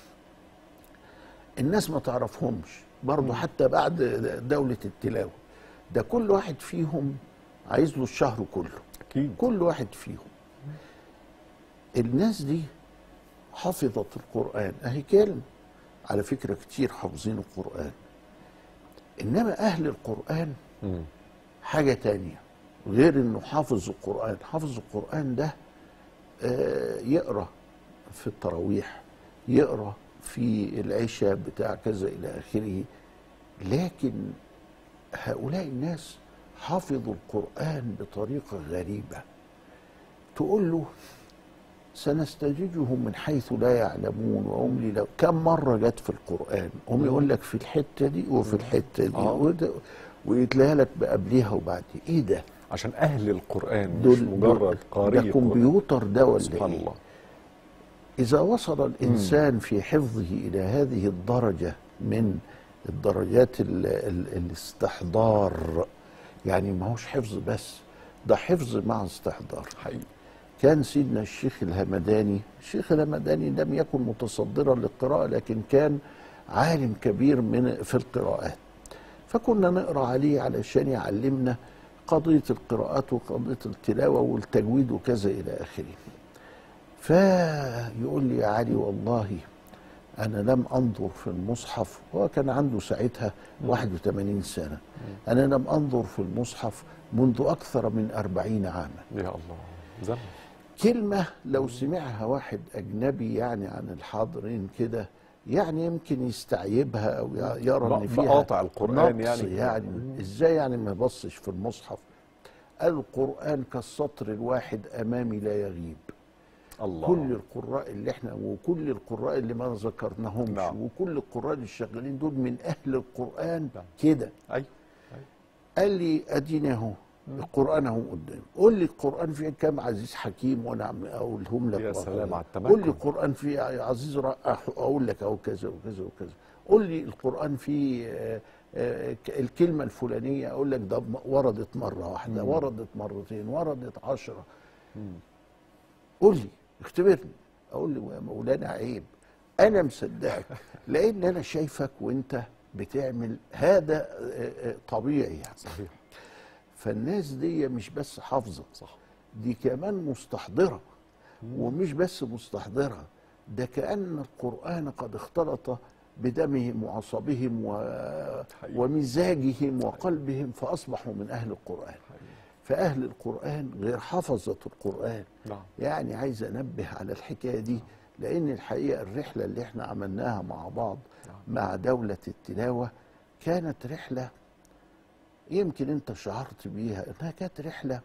الناس ما تعرفهمش برضه حتى بعد دولة التلاوة ده كل واحد فيهم عايز له الشهر كله أكيد. كل واحد فيهم الناس دي حفظت القرآن أهي كلمة على فكرة كتير حافظين القرآن إنما أهل القرآن حاجة تانية غير إنه حافظ القرآن حافظ القرآن ده آه، يقرأ في التراويح يقرأ في العشاء بتاع كذا إلى آخره لكن هؤلاء الناس حفظوا القرآن بطريقة غريبة تقول له سنستدرجهم من حيث لا يعلمون واملي لهم كم مره جت في القران هم يقول لك في الحته دي وفي الحته دي آه. وده- ويتلاقي لك قبليها وبعد ايه ده عشان اهل القران مش دول مجرد قارئ ده القرآن. كمبيوتر ده ولا سبحان إيه؟ الله إذا وصل الإنسان في حفظه إلى هذه الدرجة من الدرجات ال ال الاستحضار يعني ما هوش حفظ بس ده حفظ مع استحضار حقيقي كان سيدنا الشيخ الهمداني الشيخ الهمداني لم يكن متصدرا للقراءة لكن كان عالم كبير من في القراءات فكنا نقرا عليه علشان يعلمنا قضية القراءات وقضية التلاوة والتجويد وكذا إلى آخره فيقول لي يا علي والله أنا لم أنظر في المصحف هو كان عنده ساعتها 81 سنة أنا لم أنظر في المصحف منذ أكثر من أربعين عاما يا الله زمن كلمة لو سمعها واحد أجنبي يعني عن الحاضرين كده يعني يمكن يستعيبها أو ي- يرى إن ب- فيها بقاطع القرآن نقص يعني. يعني إزاي يعني ما بصش في المصحف القرآن كالسطر الواحد أمامي لا يغيب الله كل القراء اللي احنا وكل القراء اللي ما ذكرناهمش نعم. وكل القراء اللي شغالين دول من اهل القران كده ايوه قال لي اديني اهو القران اهو قدامي قول لي القران فيه كام عزيز حكيم وانا عم اقولهم لك يا وأقول سلام لك. على التمكن. قول لي القران فيه عزيز رائع اقول لك اهو كذا وكذا وكذا قول لي القران فيه آه، آه، ك- الكلمه الفلانيه اقول لك ده م- وردت مره واحده مم. وردت مرتين وردت عشرة قول لي اختبرني اقول له يا مولانا عيب انا مصدقك لان انا شايفك وانت بتعمل هذا آه، آه، طبيعي يعني صحيح فالناس دي مش بس حافظه صح دي كمان مستحضره ومش بس مستحضره ده كان القران قد اختلط بدمهم وعصبهم و... ومزاجهم وقلبهم فاصبحوا من اهل القران فاهل القران غير حفظه القران نعم يعني عايز انبه على الحكايه دي لان الحقيقه الرحله اللي احنا عملناها مع بعض مع دوله التلاوه كانت رحله يمكن انت شعرت بيها انها كانت رحله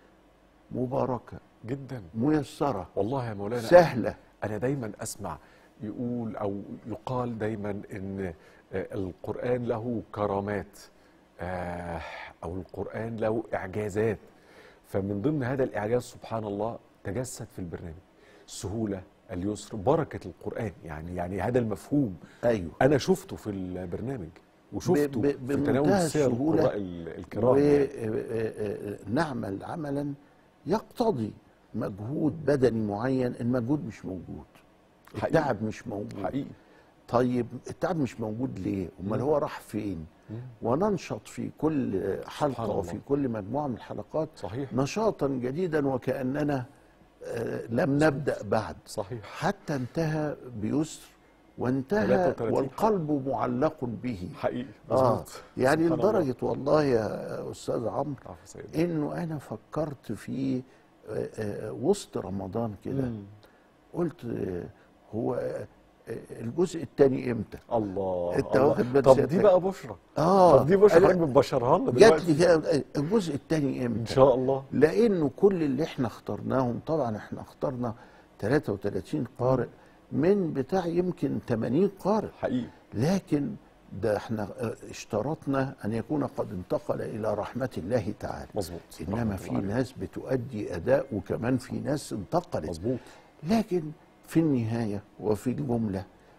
مباركه جدا ميسره والله يا مولانا سهله انا دايما اسمع يقول او يقال دايما ان آه، القران له كرامات آه، او القران له اعجازات فمن ضمن هذا الاعجاز سبحان الله تجسد في البرنامج السهوله اليسر بركه القران يعني يعني هذا المفهوم ايوه انا شفته في البرنامج وشفته ب- في بمنتهى تناول سير السهولة القراء ال- الكرام يعني. ونعمل عملا يقتضي مجهود بدني معين المجهود مش موجود حقيقي. التعب مش موجود حقيقي طيب التعب مش موجود ليه امال هو راح فين وننشط في كل سبحان حلقه الله. وفي كل مجموعه من الحلقات صحيح نشاطا جديدا وكاننا آه، لم نبدا بعد صحيح حتى انتهى بيسر وانتهى 33 والقلب معلق به حقيقي اه مظبوط يعني سبحان الله. لدرجه والله يا استاذ عمرو عفوا سيدي. انه انا فكرت في آه، آه، وسط رمضان كده مم. قلت آه، هو آه، آه، الجزء الثاني امتى الله انت الله. واخد بال طب سيادتك؟ دي بقى بشرى اه طب دي بشرى أنا- حضرتك بتبشرها لنا جات دلوقتي لي كده الجزء الثاني امتى ان شاء الله لانه كل اللي احنا اخترناهم طبعا احنا اخترنا 33 قارئ من بتاع يمكن 80 قارئ حقيقي لكن ده احنا اه، اشترطنا ان يكون قد انتقل الى رحمه الله تعالى مظبوط انما رحمة في الله عليه. ناس بتؤدي اداء وكمان في ناس انتقلت مظبوط لكن في النهايه وفي الجمله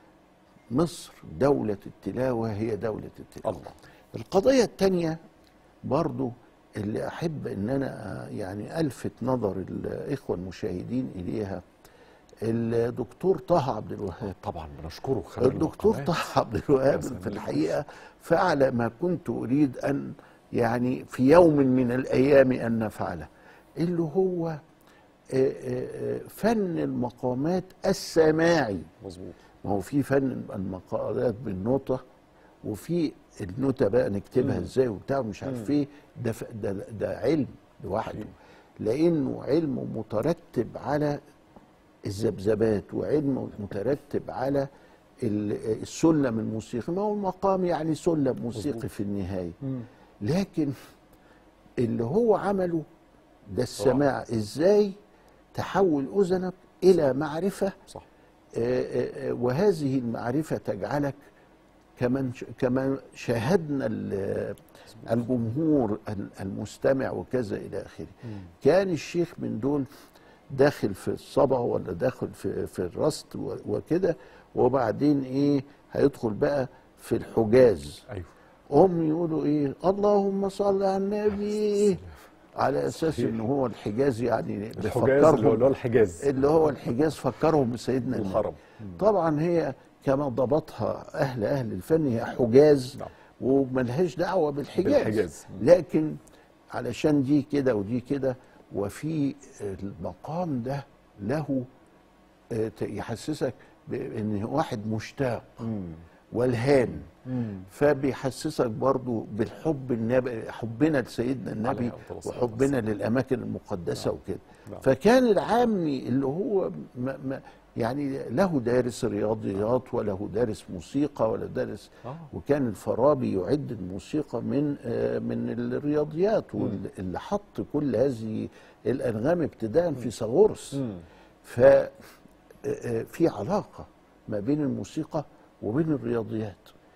مصر دوله التلاوه هي دوله التلاوه الله القضيه الثانيه برضو اللي احب ان انا اه، يعني الفت نظر الاخوه المشاهدين اليها الدكتور طه عبد الوهاب طبعا بنشكره خلال الدكتور المقامات. طه عبد الوهاب يا سلام في عليكم. الحقيقه فعل ما كنت اريد ان يعني في يوم من الايام ان نفعله اللي هو آه، آه، آه، فن المقامات السماعي مظبوط ما هو في فن المقالات بالنوتة وفي النوتة بقى نكتبها مم. ازاي وبتاع مش عارف مم. ايه ده, ف- ده ده علم لوحده لانه علم مترتب على الذبذبات وعلم مترتب على ال- السلم الموسيقي ما هو المقام يعني سلم موسيقي مظبوط. في النهايه مم. لكن اللي هو عمله ده السماع ازاي تحول اذنك الى معرفه صح. آه، آه، وهذه المعرفه تجعلك كمن كما شاهدنا ال- الجمهور ال- المستمع وكذا الى اخره كان الشيخ من دول داخل في الصبا ولا داخل في في الرصد و- وكده وبعدين ايه هيدخل بقى في الحجاز ايوه هم يقولوا ايه اللهم صل على النبي على اساس ان هو الحجاز يعني الحجاز اللي هو- اللي هو الحجاز. اللي هو الحجاز فكرهم بسيدنا النبي. الحرم. طبعا هي كما ضبطها اهل اهل الفن هي حجاز وملهاش دعوه بالحجاز, بالحجاز. لكن علشان دي كده ودي كده وفي المقام ده له آه، ت- يحسسك بان واحد مشتاق والهان فبيحسسك برضو بالحب النبي حبنا لسيدنا النبي عليه أفضل الصلاة وحبنا للاماكن المقدسه وكده نعم. فكان العامي اللي هو ما ما يعني له دارس رياضيات وله دارس موسيقى ولا دارس آه. وكان الفارابي يعد الموسيقى من آه، من الرياضيات واللي حط كل هذه الانغام ابتداء في ساغورس ف آه، آه، في علاقه ما بين الموسيقى وبين الرياضيات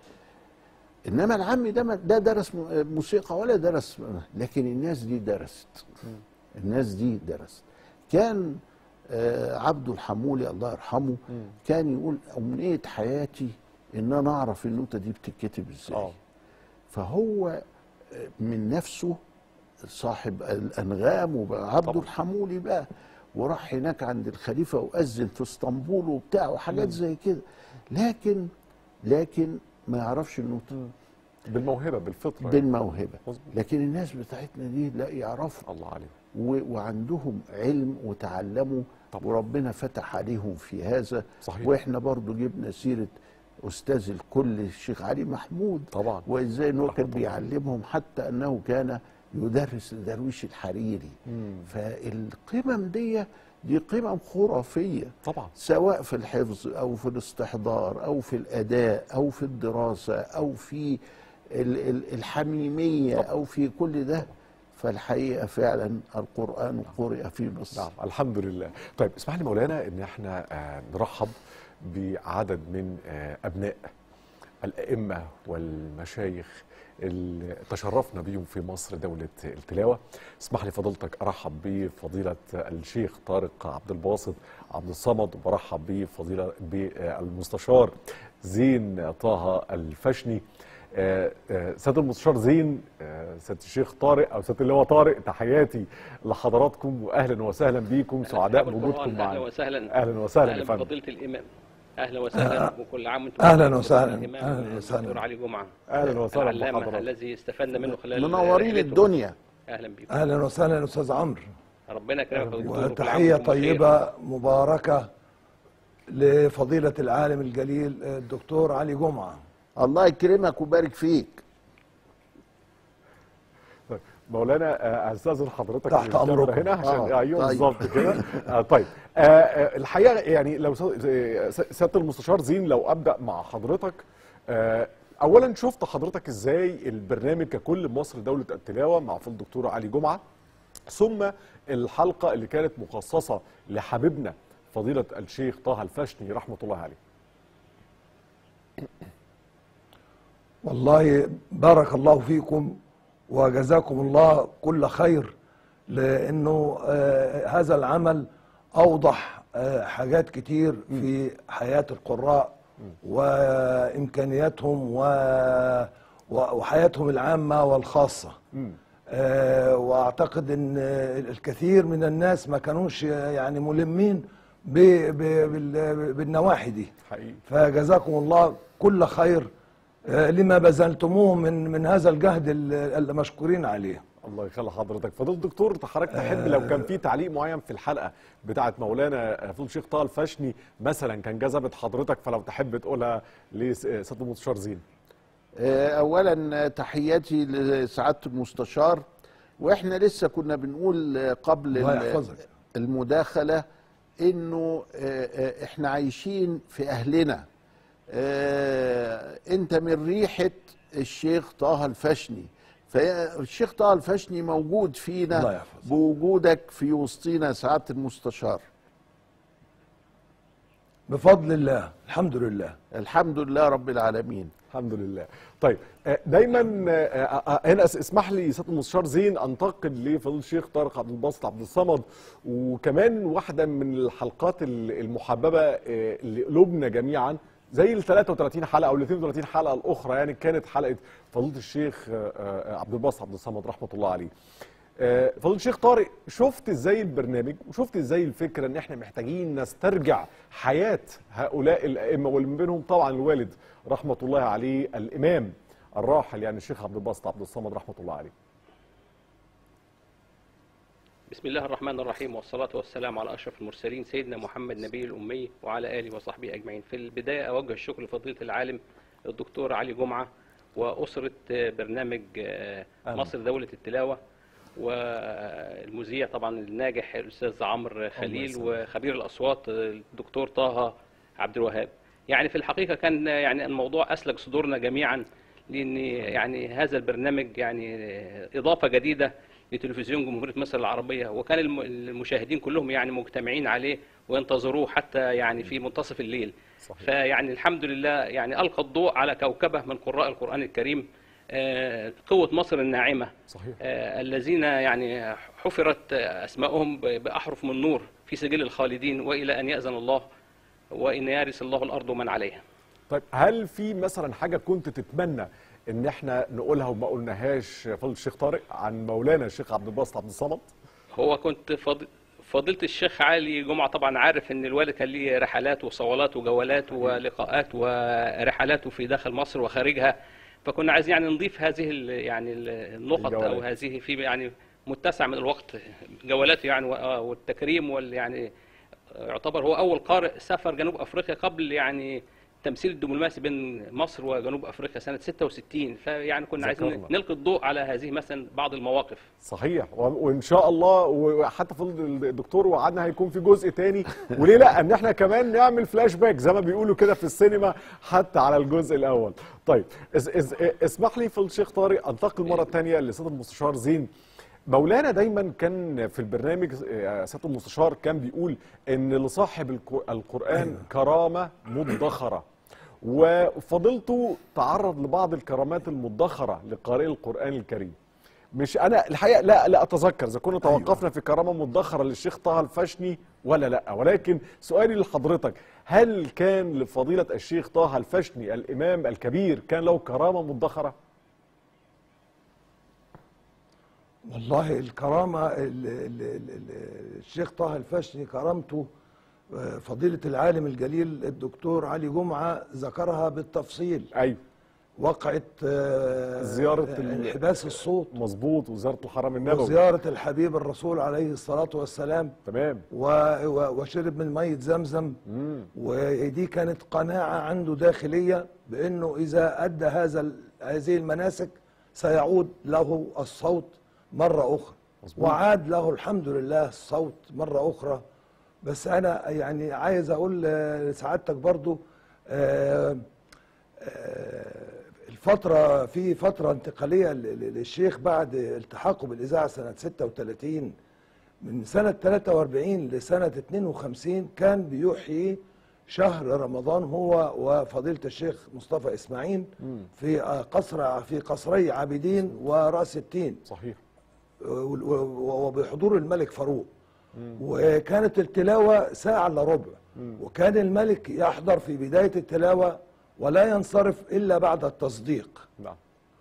انما العمي ده ما- ده درس م- موسيقى ولا درس لكن الناس دي درست الناس دي درست كان آه، عبده الحمولي الله يرحمه كان يقول امنيه حياتي ان انا اعرف النوته دي بتتكتب ازاي فهو آه، من نفسه صاحب الانغام وبقى عبده الحمولي بقى وراح هناك عند الخليفه واذن في اسطنبول وبتاع وحاجات مم. زي كده لكن لكن ما يعرفش النوته بالموهبه بالفطره بالموهبه مظبوط. لكن الناس بتاعتنا دي لا يعرفوا الله عليهم و- وعندهم علم وتعلموا وربنا فتح عليهم في هذا صحيح. واحنا برضو جبنا سيره استاذ الكل الشيخ علي محمود طبعا وازاي انه كان بيعلمهم حتى انه كان يدرس لدرويش الحريري فالقمم دي دي قمم خرافيه طبعا سواء في الحفظ او في الاستحضار او في الاداء او في الدراسه او في ال- ال- الحميميه او في كل ده فالحقيقه فعلا القران قرئ في مصر نعم الحمد لله طيب اسمح لي مولانا ان احنا آه، نرحب بعدد من آه، ابناء الائمه والمشايخ اللي تشرفنا بيهم في مصر دولة التلاوة اسمح لي فضيلتك أرحب بفضيلة الشيخ طارق عبد الباسط عبد الصمد وبرحب بفضيلة بالمستشار زين طه الفشني آه، آه، سيادة المستشار زين آه، سيادة الشيخ طارق أو سيادة اللواء طارق تحياتي لحضراتكم وأهلا وسهلا بيكم سعداء بوجودكم اهلا معنا وسهلا أهلا وسهلا يا اهلا فندم بفضيله الامام اهلا وسهلا وكل عام وانتم أهلاً بخير. وسهلاً. الإمام أهلاً وسهلاً. الدكتور علي جمعه أهلاً وسهلاً العلامه بحضرتك. الذي استفدنا منه خلال منورين رحلته. الدنيا اهلا بكم اهلا وسهلا استاذ عمرو ربنا يكرمك يا دكتور وكل عام وتحيه وانتم بخير. طيبه مباركه لفضيله العالم الجليل الدكتور علي جمعه الله يكرمك ويبارك فيك طيب مولانا آه، استاذن حضرتك تحت الكاميرا أمركم. هنا عشان آه، ايوه طيب. بالظبط كده آه طيب آه آه الحقيقه يعني لو س- س- سياده المستشار زين لو ابدا مع حضرتك آه اولا شفت حضرتك ازاي البرنامج ككل مصر دوله التلاوه مع فضل الدكتور علي جمعه ثم الحلقه اللي كانت مخصصه لحبيبنا فضيله الشيخ طه الفشني رحمه الله عليه والله بارك الله فيكم وجزاكم الله كل خير لانه آه، هذا العمل اوضح آه، حاجات كتير في حياه القراء وامكانياتهم و- و- وحياتهم العامه والخاصه آه، واعتقد ان الكثير من الناس ما كانوش يعني ملمين ب- ب- بال- بالنواحي دي حقيقي فجزاكم الله كل خير آه، لما بذلتموه من من هذا الجهد ال- اللي مشكورين عليه الله يخلي حضرتك فضيله الدكتور حضرتك تحب لو كان في تعليق معين في الحلقه بتاعه مولانا فضل الشيخ طه الفشني مثلا كان جذبت حضرتك فلو تحب تقولها لسياده المستشار زين آه، اولا تحياتي لسعاده المستشار واحنا لسه كنا بنقول آه، قبل الله ال- يحفظك. المداخله انه آه، آه، احنا عايشين في اهلنا آه، انت من ريحه الشيخ طه الفشني فالشيخ طه الفشني موجود الله فينا يحفظك. بوجودك في وسطينا سعاده المستشار بفضل الله الحمد لله الحمد لله رب العالمين الحمد لله طيب آه، دايما آه، آه، هنا اس- اسمح لي سياده المستشار زين انتقل لفضيله الشيخ طارق عبد الباسط عبد الصمد وكمان واحده من الحلقات ال- المحببه آه، لقلوبنا جميعا زي ال 33 حلقه او ال 32 حلقه الاخرى يعني كانت حلقه فضيله الشيخ آه، آه، عبد الباسط عبد الصمد رحمه الله عليه. آه، فضيله الشيخ طارق شفت ازاي البرنامج وشفت ازاي الفكره ان احنا محتاجين نسترجع حياه هؤلاء الائمه واللي من بينهم طبعا الوالد رحمه الله عليه الامام الراحل يعني الشيخ عبد الباسط عبد الصمد رحمه الله عليه. بسم الله الرحمن الرحيم والصلاة والسلام على أشرف المرسلين سيدنا محمد نبي الأمي وعلى آله وصحبه أجمعين في البداية أوجه الشكر لفضيلة العالم الدكتور علي جمعة وأسرة برنامج مصر دولة التلاوة والمذيع طبعا الناجح الأستاذ عمرو خليل يسلمك. وخبير الأصوات الدكتور طه عبد الوهاب يعني في الحقيقة كان يعني الموضوع أسلك صدورنا جميعا لأن يعني هذا البرنامج يعني إضافة جديدة لتلفزيون جمهورية مصر العربية وكان الم- المشاهدين كلهم يعني مجتمعين عليه وينتظروه حتى يعني في منتصف الليل صحيح. فيعني الحمد لله يعني ألقى الضوء على كوكبة من قراء القرآن الكريم آه، قوة مصر الناعمة صحيح. آه، الذين يعني حفرت أسماءهم ب- بأحرف من نور في سجل الخالدين وإلى أن يأذن الله وإن يرث الله الأرض ومن عليها طيب هل في مثلا حاجه كنت تتمنى ان احنا نقولها وما قلناهاش فضيله الشيخ طارق عن مولانا الشيخ عبد الباسط عبد الصمد؟ هو كنت فض... فضيلة الشيخ علي جمعة طبعا عارف ان الوالد كان ليه رحلات وصولات وجولات ولقاءات ورحلاته في داخل مصر وخارجها فكنا عايزين يعني نضيف هذه ال... يعني ال- النقط او الجولات. هذه في يعني متسع من الوقت جولاته يعني و- آه والتكريم وال يعني يعتبر هو اول قارئ سافر جنوب افريقيا قبل يعني التمثيل الدبلوماسي بين مصر وجنوب افريقيا سنه 66 فيعني كنا عايزين ذكرنا. نلقي الضوء على هذه مثلا بعض المواقف صحيح و- وان شاء الله وحتى فضل الدكتور وعدنا هيكون في جزء تاني وليه لا ان احنا كمان نعمل فلاش باك زي ما بيقولوا كده في السينما حتى على الجزء الاول طيب اس اس اسمح لي فضل الشيخ طارق انتقل مره تانية لسياده المستشار زين مولانا دايما كان في البرنامج آه، سياده المستشار كان بيقول ان لصاحب الك- القران كرامه مدخره وفضلته تعرض لبعض الكرامات المدخره لقارئ القران الكريم مش انا الحقيقه لا لا اتذكر اذا كنا توقفنا في كرامه مدخره للشيخ طه الفشني ولا لا ولكن سؤالي لحضرتك هل كان لفضيله الشيخ طه الفشني الامام الكبير كان له كرامه مدخره؟ والله الكرامة ال- ال- ال- ال- الشيخ طه الفشني كرامته آه، فضيلة العالم الجليل الدكتور علي جمعة ذكرها بالتفصيل أيوة وقعت آه، زياره ال- انحباس الصوت مظبوط وزياره الحرم النبوي وزيارة الحبيب الرسول عليه الصلاة والسلام تمام و... و... وشرب من مية زمزم ودي كانت قناعة عنده داخلية بأنه إذا أدى هذا ال- هذه المناسك سيعود له الصوت مرة أخرى مظبوط. وعاد له الحمد لله الصوت مرة أخرى بس أنا يعني عايز أقول آه، لسعادتك برضو آه، آه، الفترة في فترة انتقالية ل- ل- للشيخ بعد التحاقه بالإذاعة سنة 36 من سنة 43 لسنة 52 كان بيحيي شهر رمضان هو وفضيلة الشيخ مصطفى إسماعيل في آه، قصر في قصري عابدين ورأس التين صحيح و- و- وبحضور الملك فاروق وكانت التلاوة ساعة إلا ربع وكان الملك يحضر في بداية التلاوة ولا ينصرف إلا بعد التصديق نعم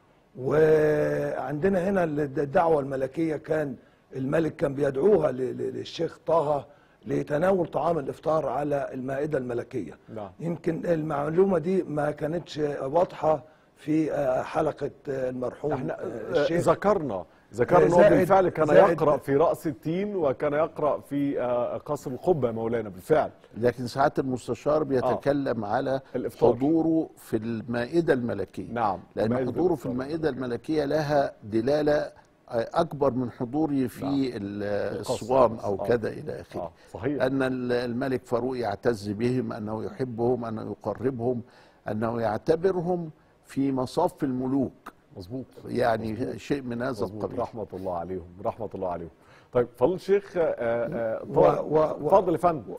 وعندنا هنا الدعوة الملكية كان الملك كان بيدعوها ل- ل- للشيخ طه لتناول طعام الإفطار على المائدة الملكية نعم يمكن المعلومة دي ما كانتش واضحة في آه، حلقة آه، المرحوم احنا آه، آه، الشيخ ذكرنا ذكرنا انه زائد- بالفعل كان زائد- يقرا في راس التين وكان يقرا في آه، قصر القبه مولانا بالفعل لكن ساعات المستشار بيتكلم على الإفطار. حضوره في المائدة الملكية نعم لأن مائدة حضوره في الإفطار. المائدة الملكية لها دلالة أكبر من حضوري في ال- القصر. الصوام أو آه. كذا إلى آخره آه، صحيح. أن ال- الملك فاروق يعتز بهم أنه يحبهم أنه يقربهم أنه يعتبرهم في مصاف الملوك مظبوط يعني مظبوط. شيء من هذا مظبوط القبيل رحمه الله عليهم رحمه الله عليهم طيب فضل الشيخ آه، آه، و- طارق و- و- اتفضل يا فندم اتفضل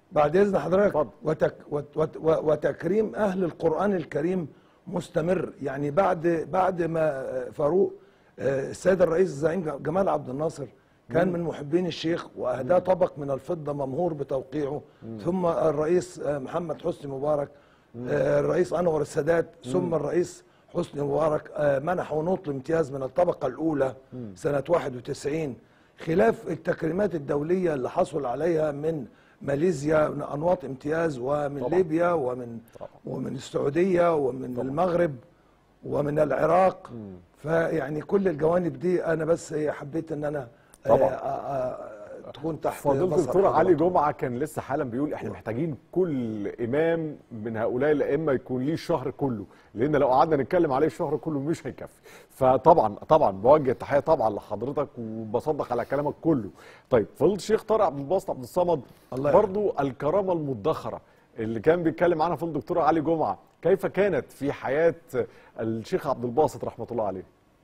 بعد اذن حضرتك وتك وت وت وتكريم اهل القران الكريم مستمر يعني بعد بعد ما فاروق آه، السيد الرئيس الزعيم جمال عبد الناصر كان مم. من محبين الشيخ واهداه طبق من الفضه ممهور بتوقيعه ثم الرئيس آه، محمد حسني مبارك آه، الرئيس انور السادات ثم الرئيس حسني مبارك آه، منحه نوط الامتياز من الطبقه الاولى سنه 91 خلاف التكريمات الدوليه اللي حصل عليها من ماليزيا من انواط امتياز ومن طبعاً. ليبيا ومن ومن السعوديه ومن المغرب ومن العراق فيعني كل الجوانب دي انا بس حبيت ان انا طبعاً. آه، آه، آه، تكون تحت فضيلة بصر الدكتور علي حضرتك. جمعة كان لسه حالا بيقول احنا محتاجين كل إمام من هؤلاء الأئمة يكون ليه الشهر كله لأن لو قعدنا نتكلم عليه الشهر كله مش هيكفي فطبعا طبعا بوجه التحية طبعا لحضرتك وبصدق على كلامك كله طيب فضيلة الشيخ طارق عبد الباسط عبد الصمد الله برضو الكرامة المدخرة اللي كان بيتكلم عنها فضيلة الدكتور علي جمعة كيف كانت في حياة الشيخ عبد الباسط رحمة الله عليه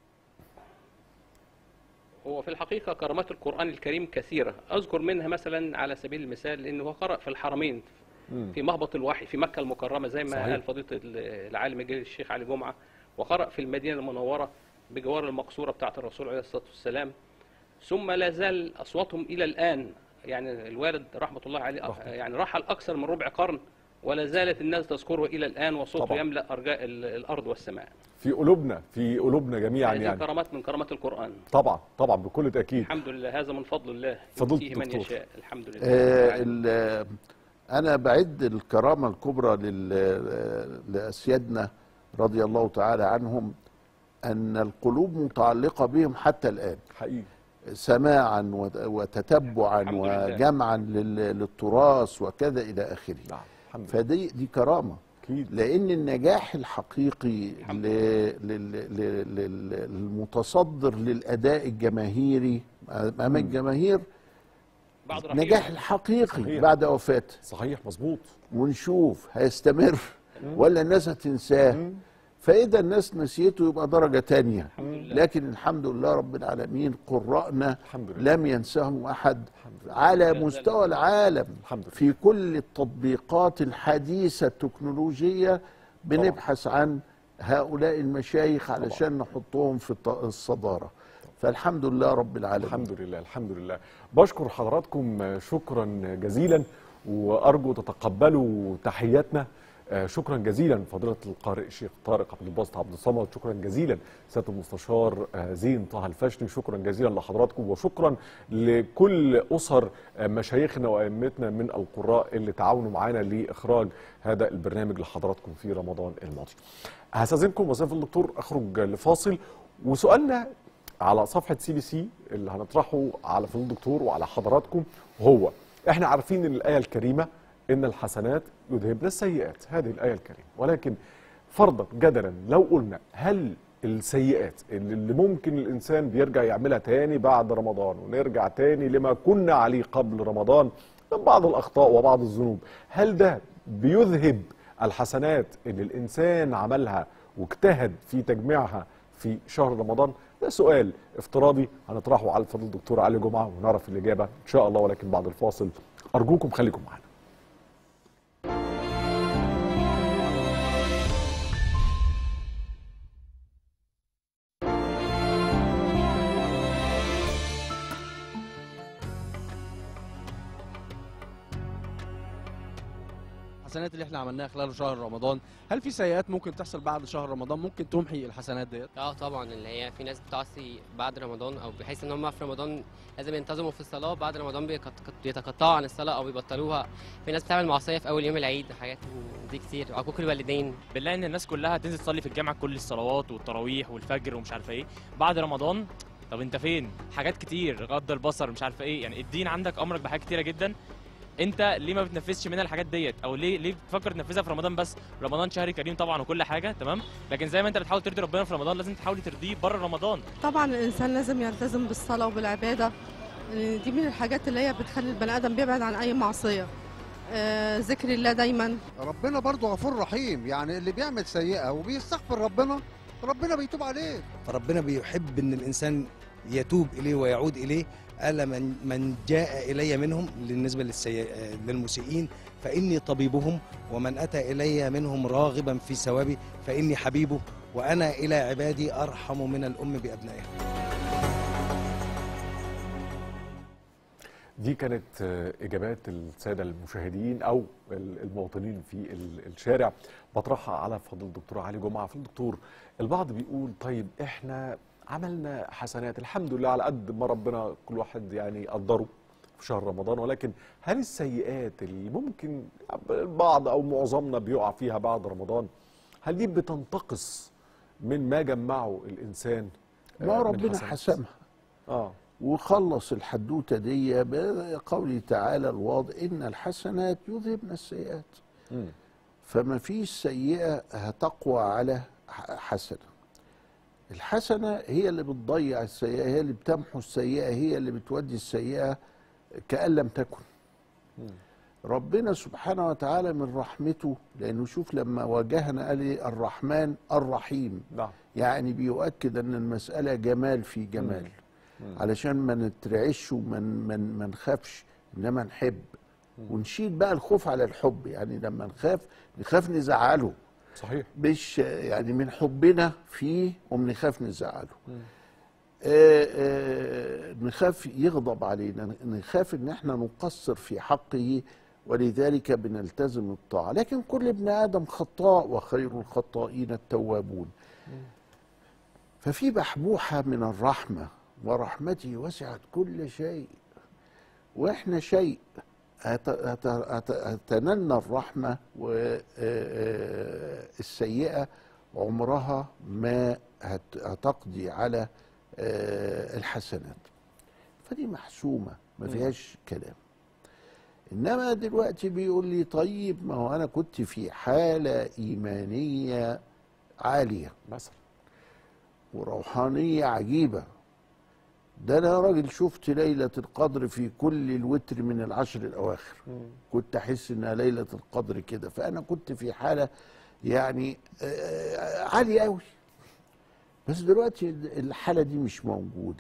هو في الحقيقة كرامات القرآن الكريم كثيرة أذكر منها مثلا على سبيل المثال أنه هو قرأ في الحرمين مم. في مهبط الوحي في مكة المكرمة زي ما صحيح. قال فضيلة العالم الجليل الشيخ علي جمعة وقرأ في المدينة المنورة بجوار المقصورة بتاعة الرسول عليه الصلاة والسلام ثم لا زال أصواتهم إلى الآن يعني الوالد رحمة الله عليه يعني رحل أكثر من ربع قرن ولا زالت الناس تذكره إلى الآن وصوته طبعا. يملأ أرجاء ال- الأرض والسماء في قلوبنا في قلوبنا جميعا هذه يعني كرامات من كرامات القرآن طبعا طبعا بكل تأكيد الحمد لله هذا من فضل الله فضيلة يؤتيه من الدكتور. يشاء الحمد لله آه، ال- أنا بعد الكرامة الكبرى لل- لأسيادنا رضي الله تعالى عنهم أن القلوب متعلقة بهم حتى الآن حقيقي سماعا وت- وتتبعا الحمد لله. وجمعا لل- للتراث وكذا إلى آخره الحمد فدي دي كرامة أكيد. لأن النجاح الحقيقي ل- لل- لل- لل- للمتصدر للأداء الجماهيري أمام الجماهير بعد رحيل. نجاح الحقيقي صحيح. بعد وفاته صحيح مظبوط ونشوف هيستمر ولا الناس هتنساه فإذا الناس نسيته يبقى درجة تانية لكن الحمد لله رب العالمين قرأنا لم ينسهم أحد على مستوى العالم في كل التطبيقات الحديثة التكنولوجية بنبحث عن هؤلاء المشايخ علشان نحطهم في الط- الصدارة فالحمد لله رب العالمين الحمد لله الحمد لله بشكر حضراتكم شكرا جزيلا وارجو تتقبلوا تحياتنا آه، شكرا جزيلا فضيله القارئ الشيخ طارق عبد الباسط عبد الصمد شكرا جزيلا سياده المستشار آه، زين طه الفاشني شكرا جزيلا لحضراتكم وشكرا لكل اسر آه، مشايخنا وائمتنا من القراء اللي تعاونوا معنا لاخراج هذا البرنامج لحضراتكم في رمضان الماضي. هستاذنكم وسيف الدكتور اخرج لفاصل وسؤالنا على صفحه سي بي سي اللي هنطرحه على فضل الدكتور وعلى حضراتكم هو احنا عارفين ان الايه الكريمه ان الحسنات يذهبن السيئات هذه الايه الكريمه ولكن فرضا جدلا لو قلنا هل السيئات اللي اللي ممكن الانسان بيرجع يعملها تاني بعد رمضان ونرجع تاني لما كنا عليه قبل رمضان من بعض الاخطاء وبعض الذنوب هل ده بيذهب الحسنات اللي الانسان عملها واجتهد في تجميعها في شهر رمضان ده سؤال افتراضي هنطرحه على الفضيل الدكتور علي جمعه ونعرف الاجابه ان شاء الله ولكن بعد الفاصل ارجوكم خليكم معانا الحسنات اللي احنا عملناها خلال شهر رمضان هل في سيئات ممكن تحصل بعد شهر رمضان ممكن تمحي الحسنات ديت اه طبعا اللي هي في ناس بتعصي بعد رمضان او بحيث ان هم في رمضان لازم ينتظموا في الصلاه بعد رمضان بيقط- بيتقطعوا عن الصلاه او بيبطلوها في ناس بتعمل معصيه في اول يوم العيد حاجات من دي كتير عقوق الوالدين بنلاقي ان الناس كلها تنزل تصلي في الجامع كل الصلوات والتراويح والفجر ومش عارفه ايه بعد رمضان طب انت فين حاجات كتير غض البصر مش عارفه ايه يعني الدين عندك امرك بحاجات كتيره جدا انت ليه ما بتنفذش منها الحاجات ديت او ليه ليه بتفكر تنفذها في رمضان بس رمضان شهر كريم طبعا وكل حاجه تمام لكن زي ما انت بتحاول ترضي ربنا في رمضان لازم تحاول ترضيه بره رمضان طبعا الانسان لازم يلتزم بالصلاه وبالعباده لأن دي من الحاجات اللي هي بتخلي البني ادم بيبعد عن اي معصيه آه ذكر الله دايما ربنا برضو غفور رحيم يعني اللي بيعمل سيئة وبيستغفر ربنا ربنا بيتوب عليه فربنا بيحب ان الانسان يتوب اليه ويعود اليه قال من من جاء الي منهم بالنسبه للسي... للمسيئين فاني طبيبهم ومن اتى الي منهم راغبا في ثوابي فاني حبيبه وانا الى عبادي ارحم من الام بابنائها دي كانت آه، اجابات الساده المشاهدين او ال- المواطنين في ال- الشارع بطرحها على فضل الدكتور علي جمعه فضل الدكتور البعض بيقول طيب احنا عملنا حسنات الحمد لله على قد ما ربنا كل واحد يعني قدره في شهر رمضان ولكن هل السيئات اللي ممكن البعض او معظمنا بيقع فيها بعد رمضان هل دي بتنتقص من ما جمعه الانسان آه، ما من ربنا حسنات؟ حسمها اه وخلص الحدوته دي بقوله تعالى الواضح ان الحسنات يذهبن السيئات مم. فما فيش سيئه هتقوى على ح- حسنه الحسنه هي اللي بتضيع السيئه هي اللي بتمحو السيئه هي اللي بتودي السيئه كأن لم تكن ربنا سبحانه وتعالى من رحمته لانه شوف لما واجهنا قال إيه؟ الرحمن الرحيم نعم يعني بيؤكد ان المساله جمال في جمال علشان ما نترعش وما ما ما نخافش انما نحب ونشيل بقى الخوف على الحب يعني لما نخاف نخاف نزعله صحيح مش يعني من حبنا فيه وبنخاف نزعله آه، آه، نخاف يغضب علينا نخاف ان احنا نقصر في حقه ولذلك بنلتزم الطاعه لكن كل ابن ادم خطاء وخير الخطائين التوابون ففي بحبوحه من الرحمه ورحمتي وسعت كل شيء واحنا شيء هت- هت- هت- هتنلنا الرحمه والسيئه عمرها ما هت- هتقضي على آه، الحسنات فدي محسومه ما مم. فيهاش كلام انما دلوقتي بيقول لي طيب ما هو انا كنت في حاله ايمانيه عاليه مثلا وروحانيه عجيبه ده انا راجل شفت ليله القدر في كل الوتر من العشر الاواخر كنت احس انها ليله القدر كده فانا كنت في حاله يعني آه، عاليه قوي بس دلوقتي الحاله دي مش موجوده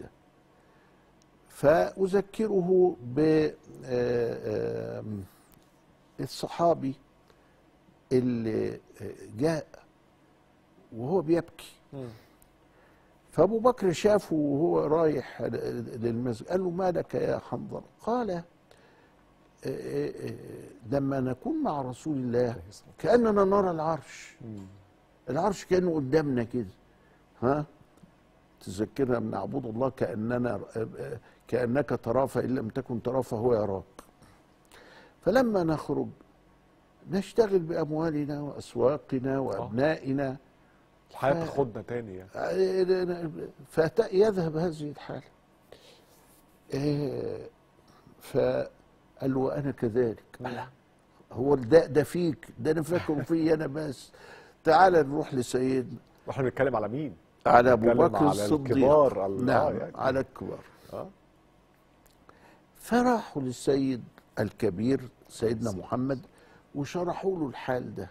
فاذكره ب آه، آم، الصحابي اللي جاء وهو بيبكي فابو بكر شافه وهو رايح للمسجد قال له ما لك يا حنظله قال آه، آه، آه، لما نكون مع رسول الله كاننا نرى العرش العرش كانه قدامنا كده ها تذكرنا من نعبد الله كاننا آه، آه، كانك تراه فان لم تكن تراه فهو يراك فلما نخرج نشتغل باموالنا واسواقنا وابنائنا الحياه ف- تاخدنا تاني يعني فيذهب هذه الحالة إيه، فقال له وأنا كذلك الله هو ده ده فيك ده أنا فاكره فيا أنا بس تعال نروح لسيدنا واحنا بنتكلم على مين؟ على أبو بنتكلم بكر على الصديق الكبار على- نعم آه يعني. على الكبار آه. فراحوا للسيد الكبير سيدنا محمد وشرحوا له الحال ده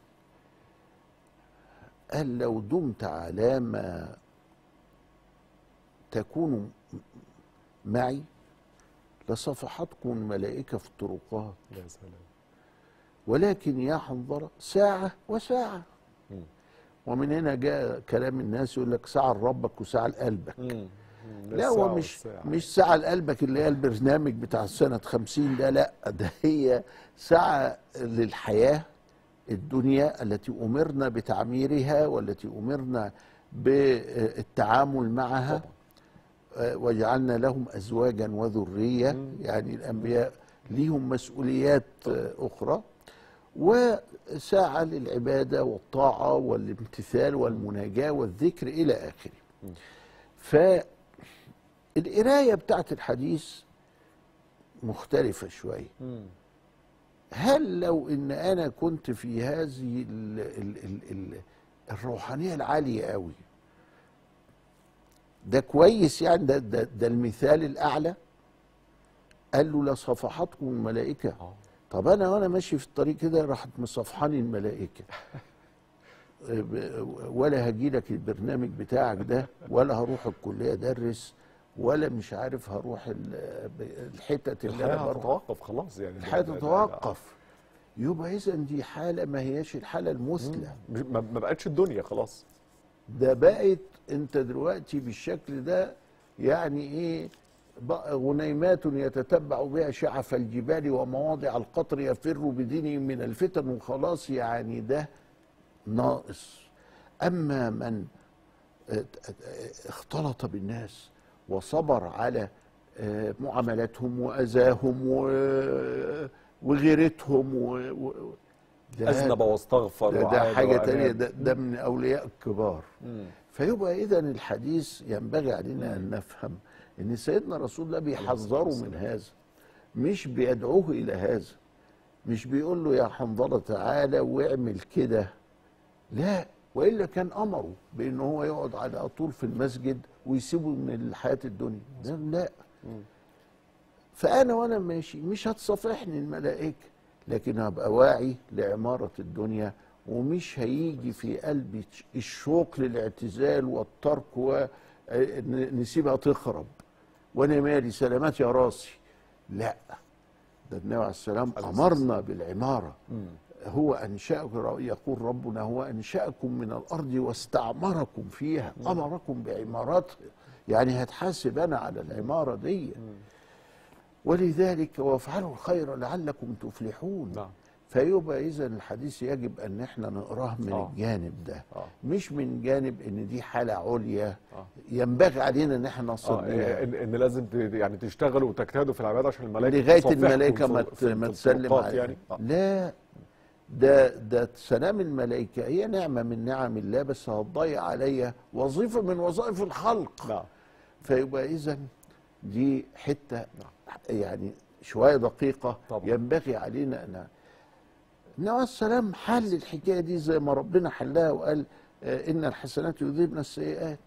قال لو دمت على ما تكون معي لصفحتكم الملائكة في الطرقات يا سلام ولكن يا حنظلة ساعة وساعة ومن هنا جاء كلام الناس يقول لك ساعة لربك وساعة لقلبك لا هو مش مش ساعة لقلبك اللي هي البرنامج بتاع سنة خمسين ده لا ده هي ساعة للحياة الدنيا التي أمرنا بتعميرها والتي أمرنا بالتعامل معها آه، وجعلنا لهم أزواجا وذرية يعني الأنبياء ليهم مسؤوليات آه، أخرى وساعة للعبادة والطاعة والامتثال والمناجاة والذكر إلى آخره فالقراية بتاعت الحديث مختلفة شوية هل لو ان انا كنت في هذه ال ال ال ال الروحانيه العاليه قوي ده كويس يعني ده ده, ده المثال الاعلى قال له لصفحتكم الملائكه طب انا وانا ماشي في الطريق كده راحت مصفحاني الملائكه ولا هجي لك البرنامج بتاعك ده ولا هروح الكليه ادرس ولا مش عارف هروح ال- ب- الحتت اللي الحياه انا بروح هتتوقف خلاص يعني الحياه ده- ده- ده- تتوقف يبقى اذا دي حاله ما هياش الحاله المثلى مش- ما ما بقتش الدنيا خلاص ده بقت انت دلوقتي بالشكل ده يعني ايه بقى غنيمات يتتبع بها شعف الجبال ومواضع القطر يفر بدينه من الفتن وخلاص يعني ده ناقص اما من ات- ات- اختلط بالناس وصبر على آه، معاملاتهم واذاهم و- وغيرتهم و- و- ده- اذنب واستغفر ده, ده وعاد حاجه وأناب. تانية ده, ده من اولياء الكبار مم. فيبقى اذا الحديث ينبغي علينا ان نفهم ان سيدنا رسول الله بيحذره من هذا مش بيدعوه الى هذا مش بيقول له يا حنظله تعالى واعمل كده لا والا كان امره بان هو يقعد على طول في المسجد ويسيبه من الحياه الدنيا ده لا فانا وانا ماشي مش هتصافحني الملائكه لكن هبقى واعي لعماره الدنيا ومش هيجي في قلبي الشوق للاعتزال والترك ونسيبها تخرب وانا مالي سلامات يا راسي لا ده النبي عليه السلام امرنا بالعماره هو انشاكم يقول ربنا هو انشاكم من الارض واستعمركم فيها امركم بعمارتها يعني هتحاسب انا على العماره دي ولذلك وافعلوا الخير لعلكم تفلحون نعم. فيبقى اذا الحديث يجب ان احنا نقراه من آه. الجانب ده آه. مش من جانب ان دي حاله عليا ينبغي علينا ان احنا نصل اه ليها ان إن لازم ت- يعني تشتغلوا وتجتهدوا في العباده عشان الملائكه لغايه تصفحكم الملائكه ما في- ت- في- ما في تسلم الطرقات عليها يعني آه. لا ده ده سلام الملائكه هي نعمه من نعم الله بس هتضيع عليا وظيفه من وظائف الخلق نعم فيبقى اذا دي حته يعني شويه دقيقه طبعا. ينبغي علينا ان النبي عليه السلام حل الحكايه دي زي ما ربنا حلها وقال آه، ان الحسنات يذهبن السيئات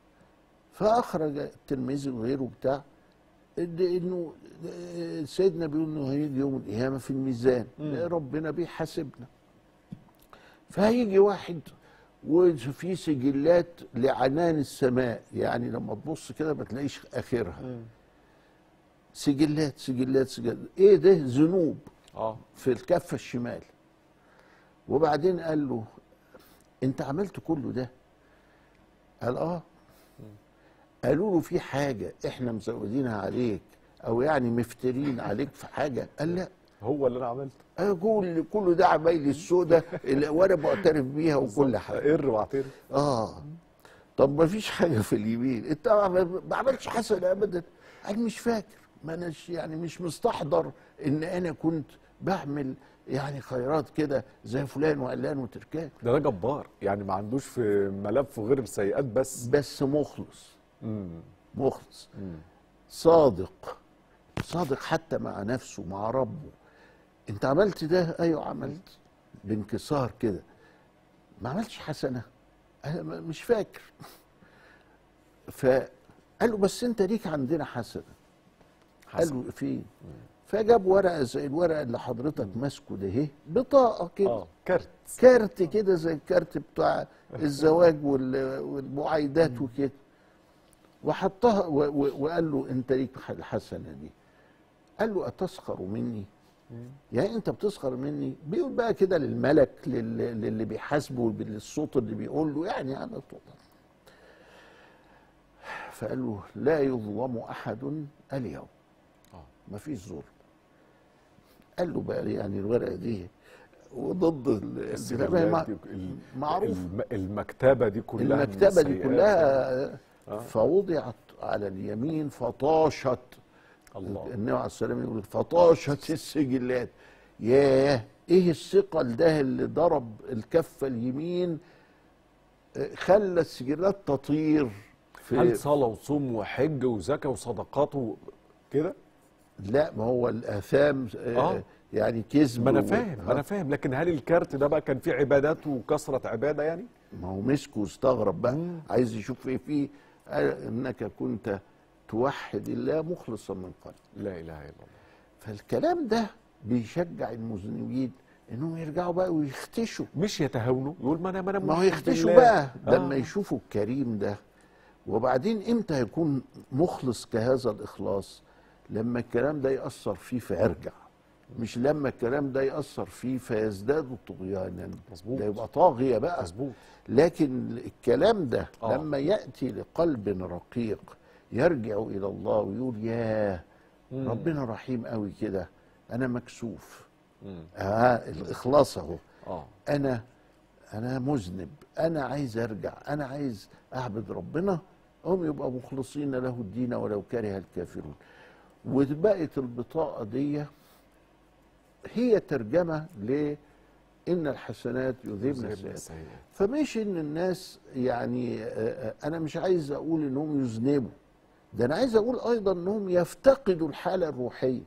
فاخرج الترمذي وغيره بتاع إن- انه آه، سيدنا بيقول انه هيجي يوم القيامه في الميزان مم. ربنا بيحاسبنا فهيجي واحد وفي سجلات لعنان السماء يعني لما تبص كده ما تلاقيش اخرها سجلات سجلات سجلات ايه ده ذنوب اه في الكفه الشمال وبعدين قال له انت عملت كله ده قال اه قالوا له في حاجه احنا مزودينها عليك او يعني مفترين عليك في حاجه قال لا هو اللي انا عملته اقول كله ده عمايلي السوداء اللي وانا معترف بيها وكل حاجه اقر واعترف اه طب ما فيش حاجه في اليمين انت ما ما عملتش حسنه ابدا قال مش فاكر ما اناش يعني مش مستحضر ان انا كنت بعمل يعني خيرات كده زي فلان وعلان وتركان ده ده جبار يعني ما عندوش في ملف غير السيئات بس بس مخلص مم. مخلص صادق صادق حتى مع نفسه مع ربه انت عملت ده ايوه عملت بانكسار كده ما عملتش حسنه انا م- مش فاكر فقال له بس انت ليك عندنا حسنه قال له فين فجاب ورقه زي الورقه اللي حضرتك ماسكه ده اهي بطاقه كده اه كارت كارت كده زي الكارت بتاع الزواج وال- والمعايدات وكده وحطها و- و- وقال له انت ليك الحسنه دي قال له اتسخر مني يعني انت بتسخر مني بيقول بقى كده للملك لل- للي بيحاسبه بالصوت اللي بيقول له يعني على طول فقال له لا يظلم احد اليوم ما فيش ظلم قال له بقى يعني الورقه دي وضد ال- السجلات مع- دي ال- معروف الم- المكتبه دي كلها من المكتبه دي السيئات. كلها آه. فوضعت على اليمين فطاشت الله النبي عليه السلام يقول فطاشت السجلات ياه ايه الثقل ده اللي ضرب الكفه اليمين آه، خلى السجلات تطير هل صلاه وصوم وحج وزكاه وصدقات و- كده لا ما هو الاثام آه. آه. يعني كذب ما انا و- فاهم ما انا فاهم لكن هل الكارت ده بقى كان فيه عبادات وكثره عباده يعني ما هو مسكه واستغرب بقى عايز يشوف ايه فيه قال انك كنت توحد الله مخلصا من قلب لا اله الا الله فالكلام ده بيشجع المذنبين انهم يرجعوا بقى ويختشوا مش يتهاونوا يقول ما انا ما انا ما هو موحد يختشوا بالله. بقى آه. لما يشوفوا الكريم ده وبعدين امتى هيكون مخلص كهذا الاخلاص لما الكلام ده ياثر فيه فيرجع مش لما الكلام ده ياثر فيه فيزداد طغيانا مظبوط ده يبقى طاغيه بقى مظبوط لكن الكلام ده آه. لما ياتي لقلب رقيق يرجع الى الله ويقول ياه مم. ربنا رحيم قوي كده انا مكسوف مم. اه الاخلاص اهو اه انا انا مذنب انا عايز ارجع انا عايز اعبد ربنا هم يبقى مخلصين له الدين ولو كره الكافرون وبقت البطاقه دي هي ترجمه ل ان الحسنات يذهبن يذهبن السيئات السيئات. فمش ان الناس يعني آه، آه، انا مش عايز اقول انهم يذنبوا ده انا عايز اقول ايضا انهم يفتقدوا الحاله الروحيه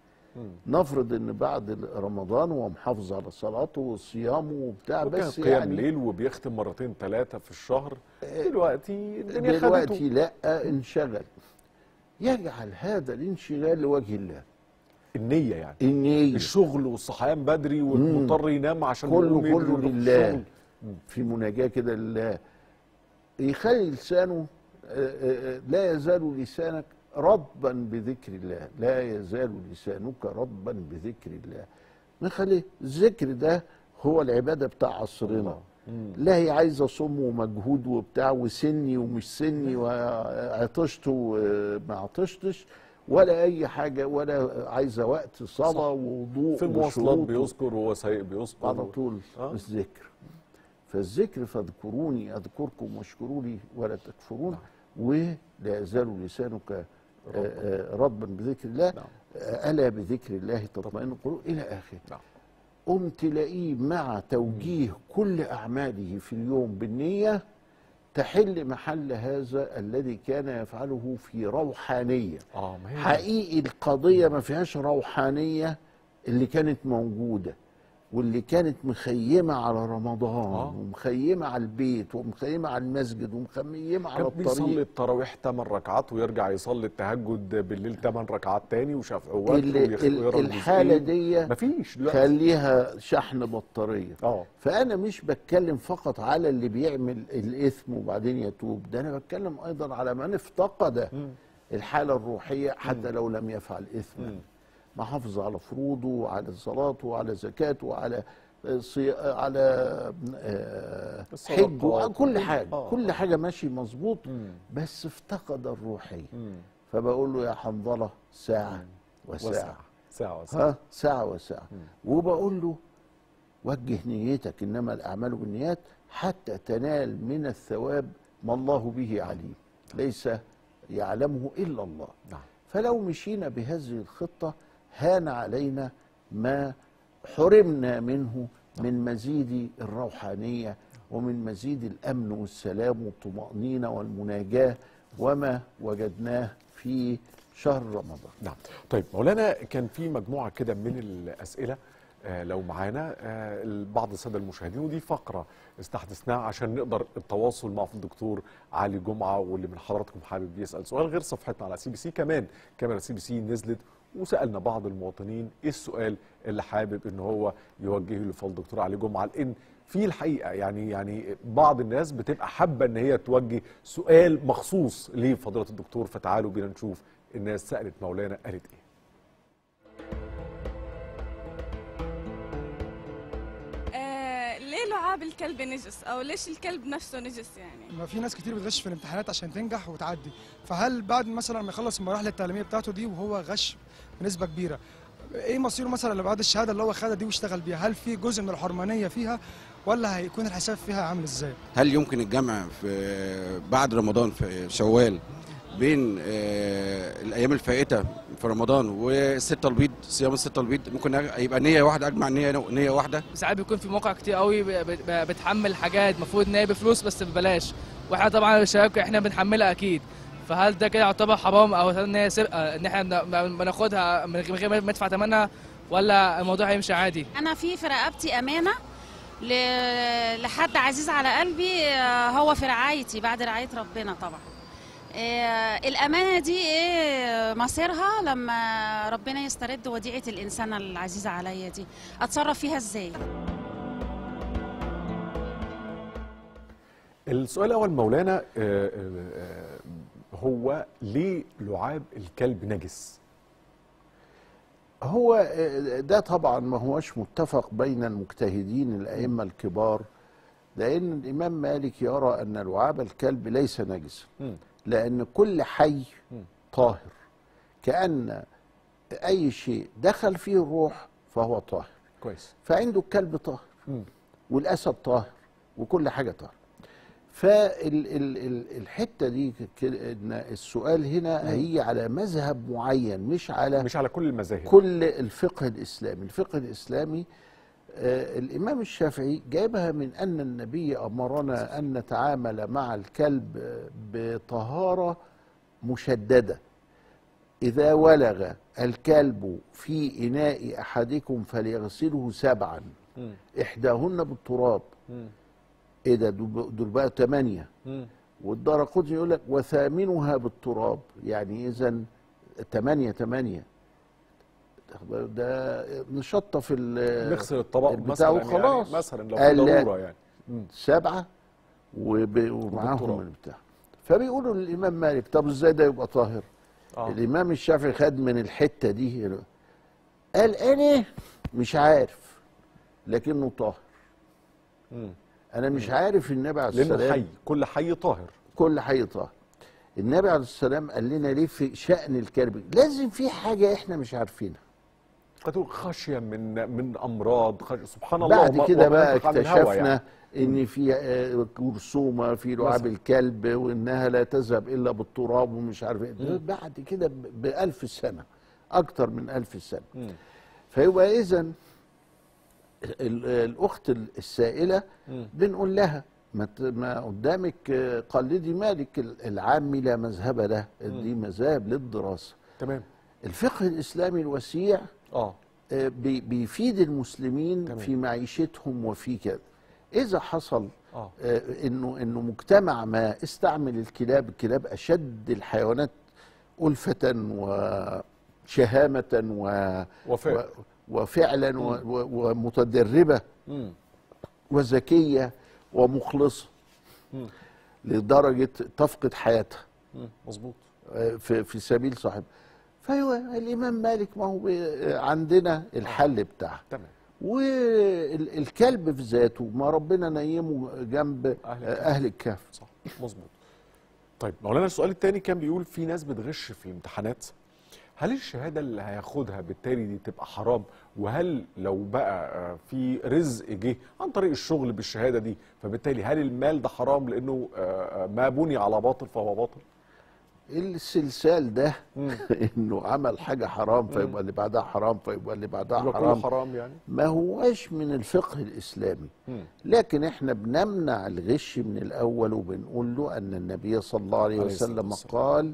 نفرض ان بعد رمضان هو محافظ على صلاته وصيامه وبتاع وكان بس قيام يعني ليل وبيختم مرتين ثلاثة في الشهر دلوقتي الدنيا دلوقتي خدته لا انشغل يجعل هذا الانشغال لوجه الله النية يعني النية الشغل والصحيان بدري والمضطر ينام عشان كله يقوم يجري كله يروح لله الشغل. في مناجاة كده لله يخلي لسانه آه، آه، آه، لا يزال لسانك رطبا بذكر الله لا يزال لسانك رطبا بذكر الله نخلي الذكر ده هو العبادة بتاع عصرنا لا هي عايزة صم ومجهود وبتاع وسني ومش سني وعطشت وما عطشتش ولا أي حاجة ولا عايزة وقت صلاة ووضوء في المواصلات وشروط بيذكر وهو سايق بيذكر على طول الذكر فالذكر فاذكروني اذكركم واشكروني ولا تكفرون ولا يزال لسانك آه، آه، رطبا بذكر الله آه، الا بذكر الله تطمئن القلوب الى اخره قم تلاقيه مع توجيه كل اعماله في اليوم بالنيه تحل محل هذا الذي كان يفعله في روحانيه اه ما هي حقيقي القضية ما فيهاش روحانية اللي كانت موجودة واللي كانت مخيمة على رمضان آه. ومخيمة على البيت ومخيمة على المسجد ومخيمة على كان بيصلي الطريق التراويح 8 ركعات ويرجع يصلي التهجد بالليل 8 ركعات تاني وشافع وتر ال- ويخ- ال- ويقرا الحالة الجزئين. دي مفيش دلوقتي خليها شحن بطارية اه فأنا مش بتكلم فقط على اللي بيعمل الإثم وبعدين يتوب ده أنا بتكلم أيضا على من افتقد الحالة الروحية حتى لو لم يفعل إثما محافظ على فروضه وعلى صلاته وعلى زكاته وعلى صي... على آه، الصدقات حج وكل حاجة آه. كل حاجة ماشي مظبوط بس افتقد الروحية فبقول له يا حنظلة ساعة وساعة وساعة ساعة وساعة ها ساعة وساعة وبقول له وجه نيتك إنما الأعمال بالنيات حتى تنال من الثواب ما الله به عليم ليس يعلمه إلا الله نعم. فلو مشينا بهذه الخطة هان علينا ما حرمنا منه من مزيد الروحانية ومن مزيد الأمن والسلام والطمأنينة والمناجاة وما وجدناه في شهر رمضان نعم طيب مولانا كان في مجموعة كده من الأسئلة آه لو معانا آه بعض السادة المشاهدين ودي فقرة استحدثناها عشان نقدر التواصل مع الدكتور علي جمعة واللي من حضراتكم حابب يسأل سؤال غير صفحتنا على سي بي سي كمان كاميرا سي بي سي نزلت وسألنا بعض المواطنين ايه السؤال اللي حابب ان هو يوجهه لفضل الدكتور علي جمعة لان في الحقيقة يعني يعني بعض الناس بتبقى حابة ان هي توجه سؤال مخصوص لفضيلة الدكتور فتعالوا بينا نشوف الناس سألت مولانا قالت ايه آه ليه لعاب الكلب نجس او ليش الكلب نفسه نجس يعني ما في ناس كتير بتغش في الامتحانات عشان تنجح وتعدي فهل بعد مثلا ما يخلص المراحل التعليميه بتاعته دي وهو غش بنسبه كبيره ايه مصيره مثلا اللي بعد الشهاده اللي هو خدها دي واشتغل بيها هل في جزء من الحرمانيه فيها ولا هيكون الحساب فيها عامل ازاي هل يمكن الجمع في بعد رمضان في شوال بين آه، الايام الفائته في رمضان والستة البيض صيام الستة البيض ممكن يبقى نيه واحده اجمع نيه نيه واحده ساعات بيكون في مواقع كتير قوي ب- ب- بتحمل حاجات المفروض ان هي بفلوس بس ببلاش واحنا طبعا الشباب احنا بنحملها اكيد فهل ده كده يعتبر حرام او ان هي سرقه ان احنا بن- بناخدها من غير ما ندفع ثمنها ولا الموضوع هيمشي عادي؟ انا في في رقبتي امانه ل- لحد عزيز على قلبي آه، هو في رعايتي بعد رعايه ربنا طبعا آه، الامانه دي ايه مصيرها لما ربنا يسترد وديعه الانسان العزيزه عليا دي اتصرف فيها ازاي السؤال الاول مولانا آه، آه، آه، هو ليه لعاب الكلب نجس هو آه، ده طبعا ما هوش متفق بين المجتهدين الأئمة الكبار لأن الإمام مالك يرى أن لعاب الكلب ليس نجسا لأن كل حي طاهر كأن أي شيء دخل فيه الروح فهو طاهر كويس فعنده الكلب طاهر والأسد طاهر وكل حاجة طاهر فالحتة دي ك- إن السؤال هنا هي على مذهب معين مش على مش على كل المذاهب كل الفقه الإسلامي الفقه الإسلامي آه الإمام الشافعي جايبها من أن النبي أمرنا أن نتعامل مع الكلب آه، بطهارة مشددة إذا ولغ الكلب في إناء أحدكم فليغسله سبعا إحداهن بالتراب إيه ده دول دول بقى ثمانية والدار قدس يقول لك وثامنها بالتراب يعني إذا ثمانية ثمانية ده نشطف ال- نغسل الطبق البتاع مثلا يعني وخلاص مثلا لو قال في لا، ضروره يعني مم. سبعة وب- ومعاهم وبالتراب. البتاع فبيقولوا للإمام مالك طب إزاي ده يبقى طاهر آه. الإمام الشافعي خد من الحتة دي قال أنا مش عارف لكنه طاهر مم. أنا مش عارف النبي عليه لانه السلام حي كل حي طاهر كل حي طاهر النبي عليه السلام قال لنا ليه في شأن الكلب لازم في حاجة احنا مش عارفينها قد خشيه من من امراض خش... سبحان الله بعد وما- كده وما بقى ينطق عن الهوى اكتشفنا يعني. ان في آه، جرثومه في لعاب مثلا. الكلب وانها لا تذهب الا بالتراب ومش عارف ايه ده مم. بعد كده ب- بألف سنه اكتر من ألف سنه مم. فيبقى اذا الاخت السائله مم. بنقول لها ما ت- ما قدامك آه، قلدي مالك العام لا مذهب له دي مذاهب للدراسه تمام الفقه الاسلامي الوسيع اه آه، بي- بيفيد المسلمين تمام. في معيشتهم وفي كده اذا حصل اه آه، انه انه مجتمع ما استعمل الكلاب الكلاب اشد الحيوانات ألفة وشهامة و وفعل. و- وفعلا و- و- ومتدربة مم. وذكية ومخلصة مم. لدرجة تفقد حياتها مم. مظبوط آه، في في سبيل صاحب فهو الإمام مالك ما هو بي- عندنا الحل بتاعه تمام والكلب في ذاته ما ربنا نيمه جنب أهل أهل الكهف. الكهف, أهل الكهف. صح مظبوط طيب مولانا السؤال الثاني كان بيقول في ناس بتغش في الامتحانات هل الشهاده اللي هياخدها بالتالي دي تبقى حرام وهل لو بقى آه، في رزق جه عن طريق الشغل بالشهاده دي فبالتالي هل المال ده حرام لانه آه، آه، ما بني على باطل فهو باطل السلسال ده انه عمل حاجه حرام مم. فيبقى اللي بعدها حرام فيبقى اللي بعدها يبقى كله حرام حرام يعني ما هوش من الفقه الاسلامي مم. لكن احنا بنمنع الغش من الاول وبنقول له ان النبي صلى الله عليه عليه الصلاة وسلم والسلام. قال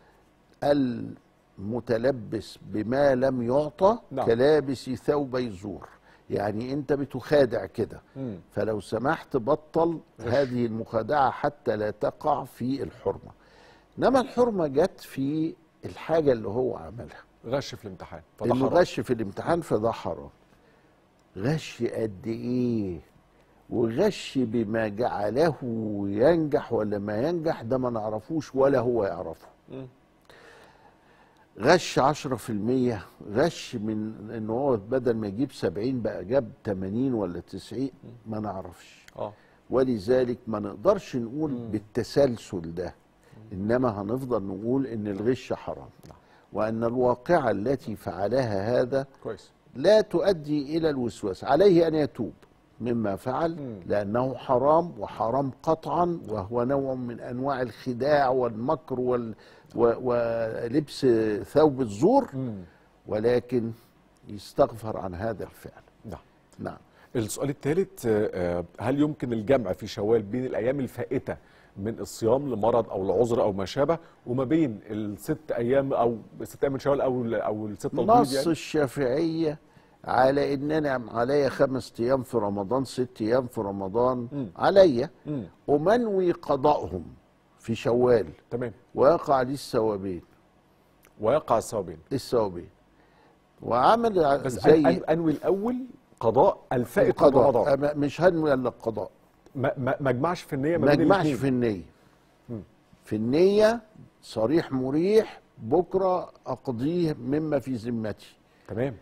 المتلبس بما لم يعطى نعم. كلابس ثوبي زور يعني انت بتخادع كده مم. فلو سمحت بطل غش. هذه المخادعه حتى لا تقع في الحرمه انما الحرمه جت في الحاجه اللي هو عملها غش في الامتحان فده انه حرام غش في الامتحان فده حرام غش قد ايه وغش بما جعله ينجح ولا ما ينجح ده ما نعرفوش ولا هو يعرفه مم. غش 10% غش من ان هو بدل ما يجيب 70 بقى جاب 80 ولا 90 ما نعرفش اه ولذلك ما نقدرش نقول بالتسلسل ده انما هنفضل نقول ان الغش حرام وان الواقعه التي فعلها هذا كويس لا تؤدي الى الوسواس عليه ان يتوب مما فعل لانه حرام وحرام قطعا وهو نوع من انواع الخداع والمكر وال و- ولبس ثوب الزور ولكن يستغفر عن هذا الفعل نعم نعم السؤال الثالث آه، هل يمكن الجمع في شوال بين الايام الفائته من الصيام لمرض او لعذر او ما شابه وما بين الست ايام او ست ايام من شوال او ال- او الست البيض نص يعني الشافعية على ان انا عليا خمس ايام في رمضان ست ايام في رمضان عليا مم. ومنوي قضائهم في شوال تمام ويقع لي الثوابين ويقع الثوابين الثوابين وعمل ع- بس زي زي انوي الاول قضاء الفائت من القضاء رمضان أما مش هنوي الا القضاء ما ما ما اجمعش في النية ما ما بين اجمعش الاثنين في النية مم. في النية صريح مريح بكره اقضيه مما في ذمتي تمام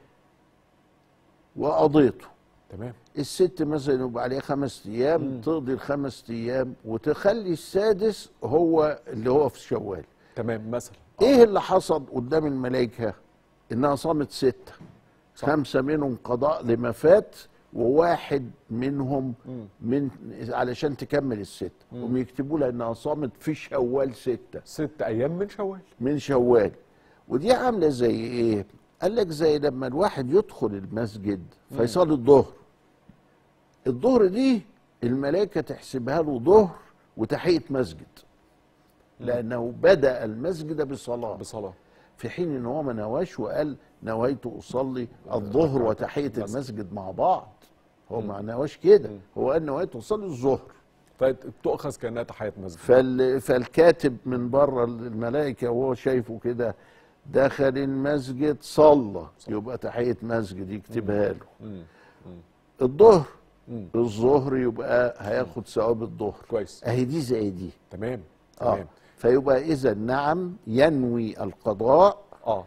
وقضيته تمام الست مثلا يبقى عليها خمس ايام تقضي الخمس ايام وتخلي السادس هو اللي هو في شوال تمام مثلا ايه اللي حصل قدام الملائكه انها صامت سته خمسه منهم قضاء لما فات وواحد منهم من علشان تكمل الست هم يكتبوا لها انها صامت في شوال سته ست ايام من شوال من شوال ودي عامله زي ايه قال لك زي لما الواحد يدخل المسجد مم. فيصلي الظهر الظهر دي الملائكه تحسبها له ظهر وتحيه مسجد لانه بدا المسجد بصلاه بصلاه في حين ان هو ما نواش وقال نويت اصلي الظهر وتحيه المسجد مع بعض هو ما نواش كده هو قال نويت اصلي الظهر فتؤخذ كانها تحيه مسجد فال... فالكاتب من بره الملائكه وهو شايفه كده دخل المسجد صلى يبقى تحيه مسجد يكتبها له مم. الظهر الظهر يبقى هياخد ثواب الظهر كويس اهي دي زي دي تمام اه تمام فيبقى اذا نعم ينوي القضاء اه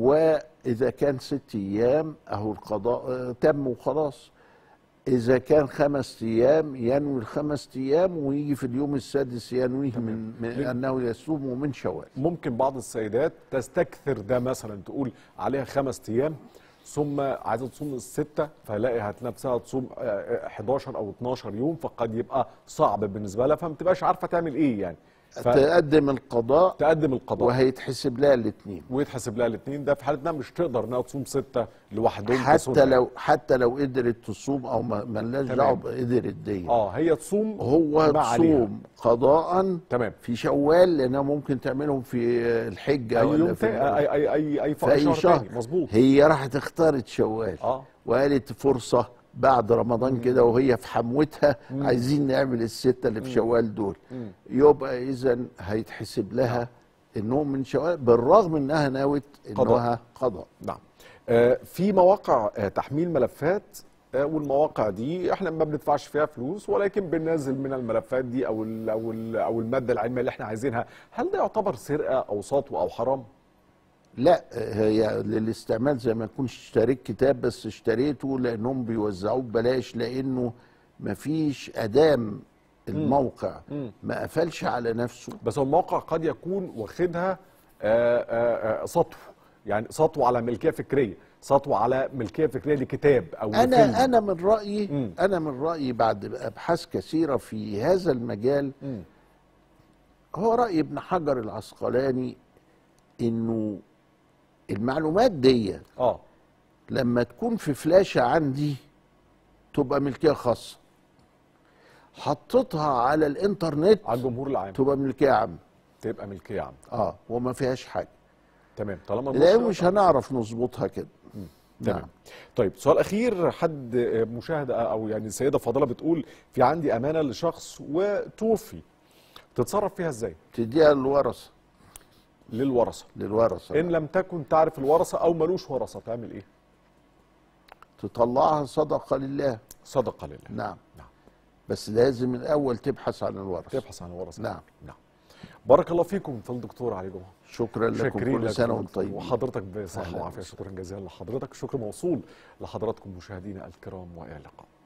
واذا كان ست ايام اهو القضاء آه، تم وخلاص اذا كان خمس ايام ينوي الخمس ايام ويجي في اليوم السادس ينويه من, من ليه؟ انه يصوم من شوال ممكن بعض السيدات تستكثر ده مثلا تقول عليها خمس ايام ثم عايزه تصوم السته فلاقي هات نفسها تصوم آه، آه، 11 او 12 يوم فقد يبقى صعب بالنسبه لها فما تبقاش عارفه تعمل ايه يعني ف- تقدم القضاء تقدم القضاء وهيتحسب لها الاثنين ويتحسب لها الاثنين ده في حاله انها مش تقدر انها تصوم سته لوحدهم حتى كسنة. لو حتى لو قدرت تصوم او ما مالهاش تمام. دعوه قدرت دي اه هي تصوم هو ما عليها. تصوم قضاء تمام في شوال لانها ممكن تعملهم في الحج اي ولا يوم في تاني اي اي اي اي, في اي شهر تاني مظبوط هي راحت اختارت شوال اه وقالت فرصه بعد رمضان كده وهي في حموتها عايزين نعمل السته اللي في شوال دول مم. يبقى اذا هيتحسب لها انهم من شوال بالرغم انها ناوت قضاء. انها قضاء نعم آه، في مواقع آه، تحميل ملفات آه، والمواقع دي احنا ما بندفعش فيها فلوس ولكن بننزل من الملفات دي او ال او ال او الماده العلميه اللي احنا عايزينها هل ده يعتبر سرقه او سطو او حرام لا هي للاستعمال زي ما تكون اشتريت كتاب بس اشتريته لانهم بيوزعوه ببلاش لانه مفيش ادام الموقع مم. ما قفلش على نفسه بس هو الموقع قد يكون واخدها آه، آه، آه، سطو يعني سطو على ملكيه فكريه سطو على ملكيه فكريه لكتاب او لفيلم. انا انا من رايي انا من رايي بعد ابحاث كثيره في هذا المجال مم. هو راي ابن حجر العسقلاني انه المعلومات دي اه لما تكون في فلاشه عندي تبقى ملكيه خاصه حطيتها على الانترنت على الجمهور العام تبقى ملكيه عامه تبقى ملكيه عامه اه وما فيهاش حاجه تمام طالما لان النشر- مش هنعرف نظبطها كده تمام طيب سؤال اخير حد آه، مشاهده او يعني السيده فاضله بتقول في عندي امانه لشخص وتوفي تتصرف فيها ازاي تديها للورثه للورثه للورثه ان لم تكن تعرف الورثه او ملوش ورثه تعمل ايه تطلعها صدقه لله صدقه لله نعم نعم بس لازم الاول تبحث عن الورثه تبحث عن الورثه نعم نعم بارك الله فيكم في الدكتور علي جمعه شكرا لكم شاكرين كل لك سنه يا وانتم دكتور. طيبين وحضرتك بصحه أهلاً وعافيه شكرا جزيلا لحضرتك شكر موصول لحضراتكم مشاهدينا الكرام والى اللقاء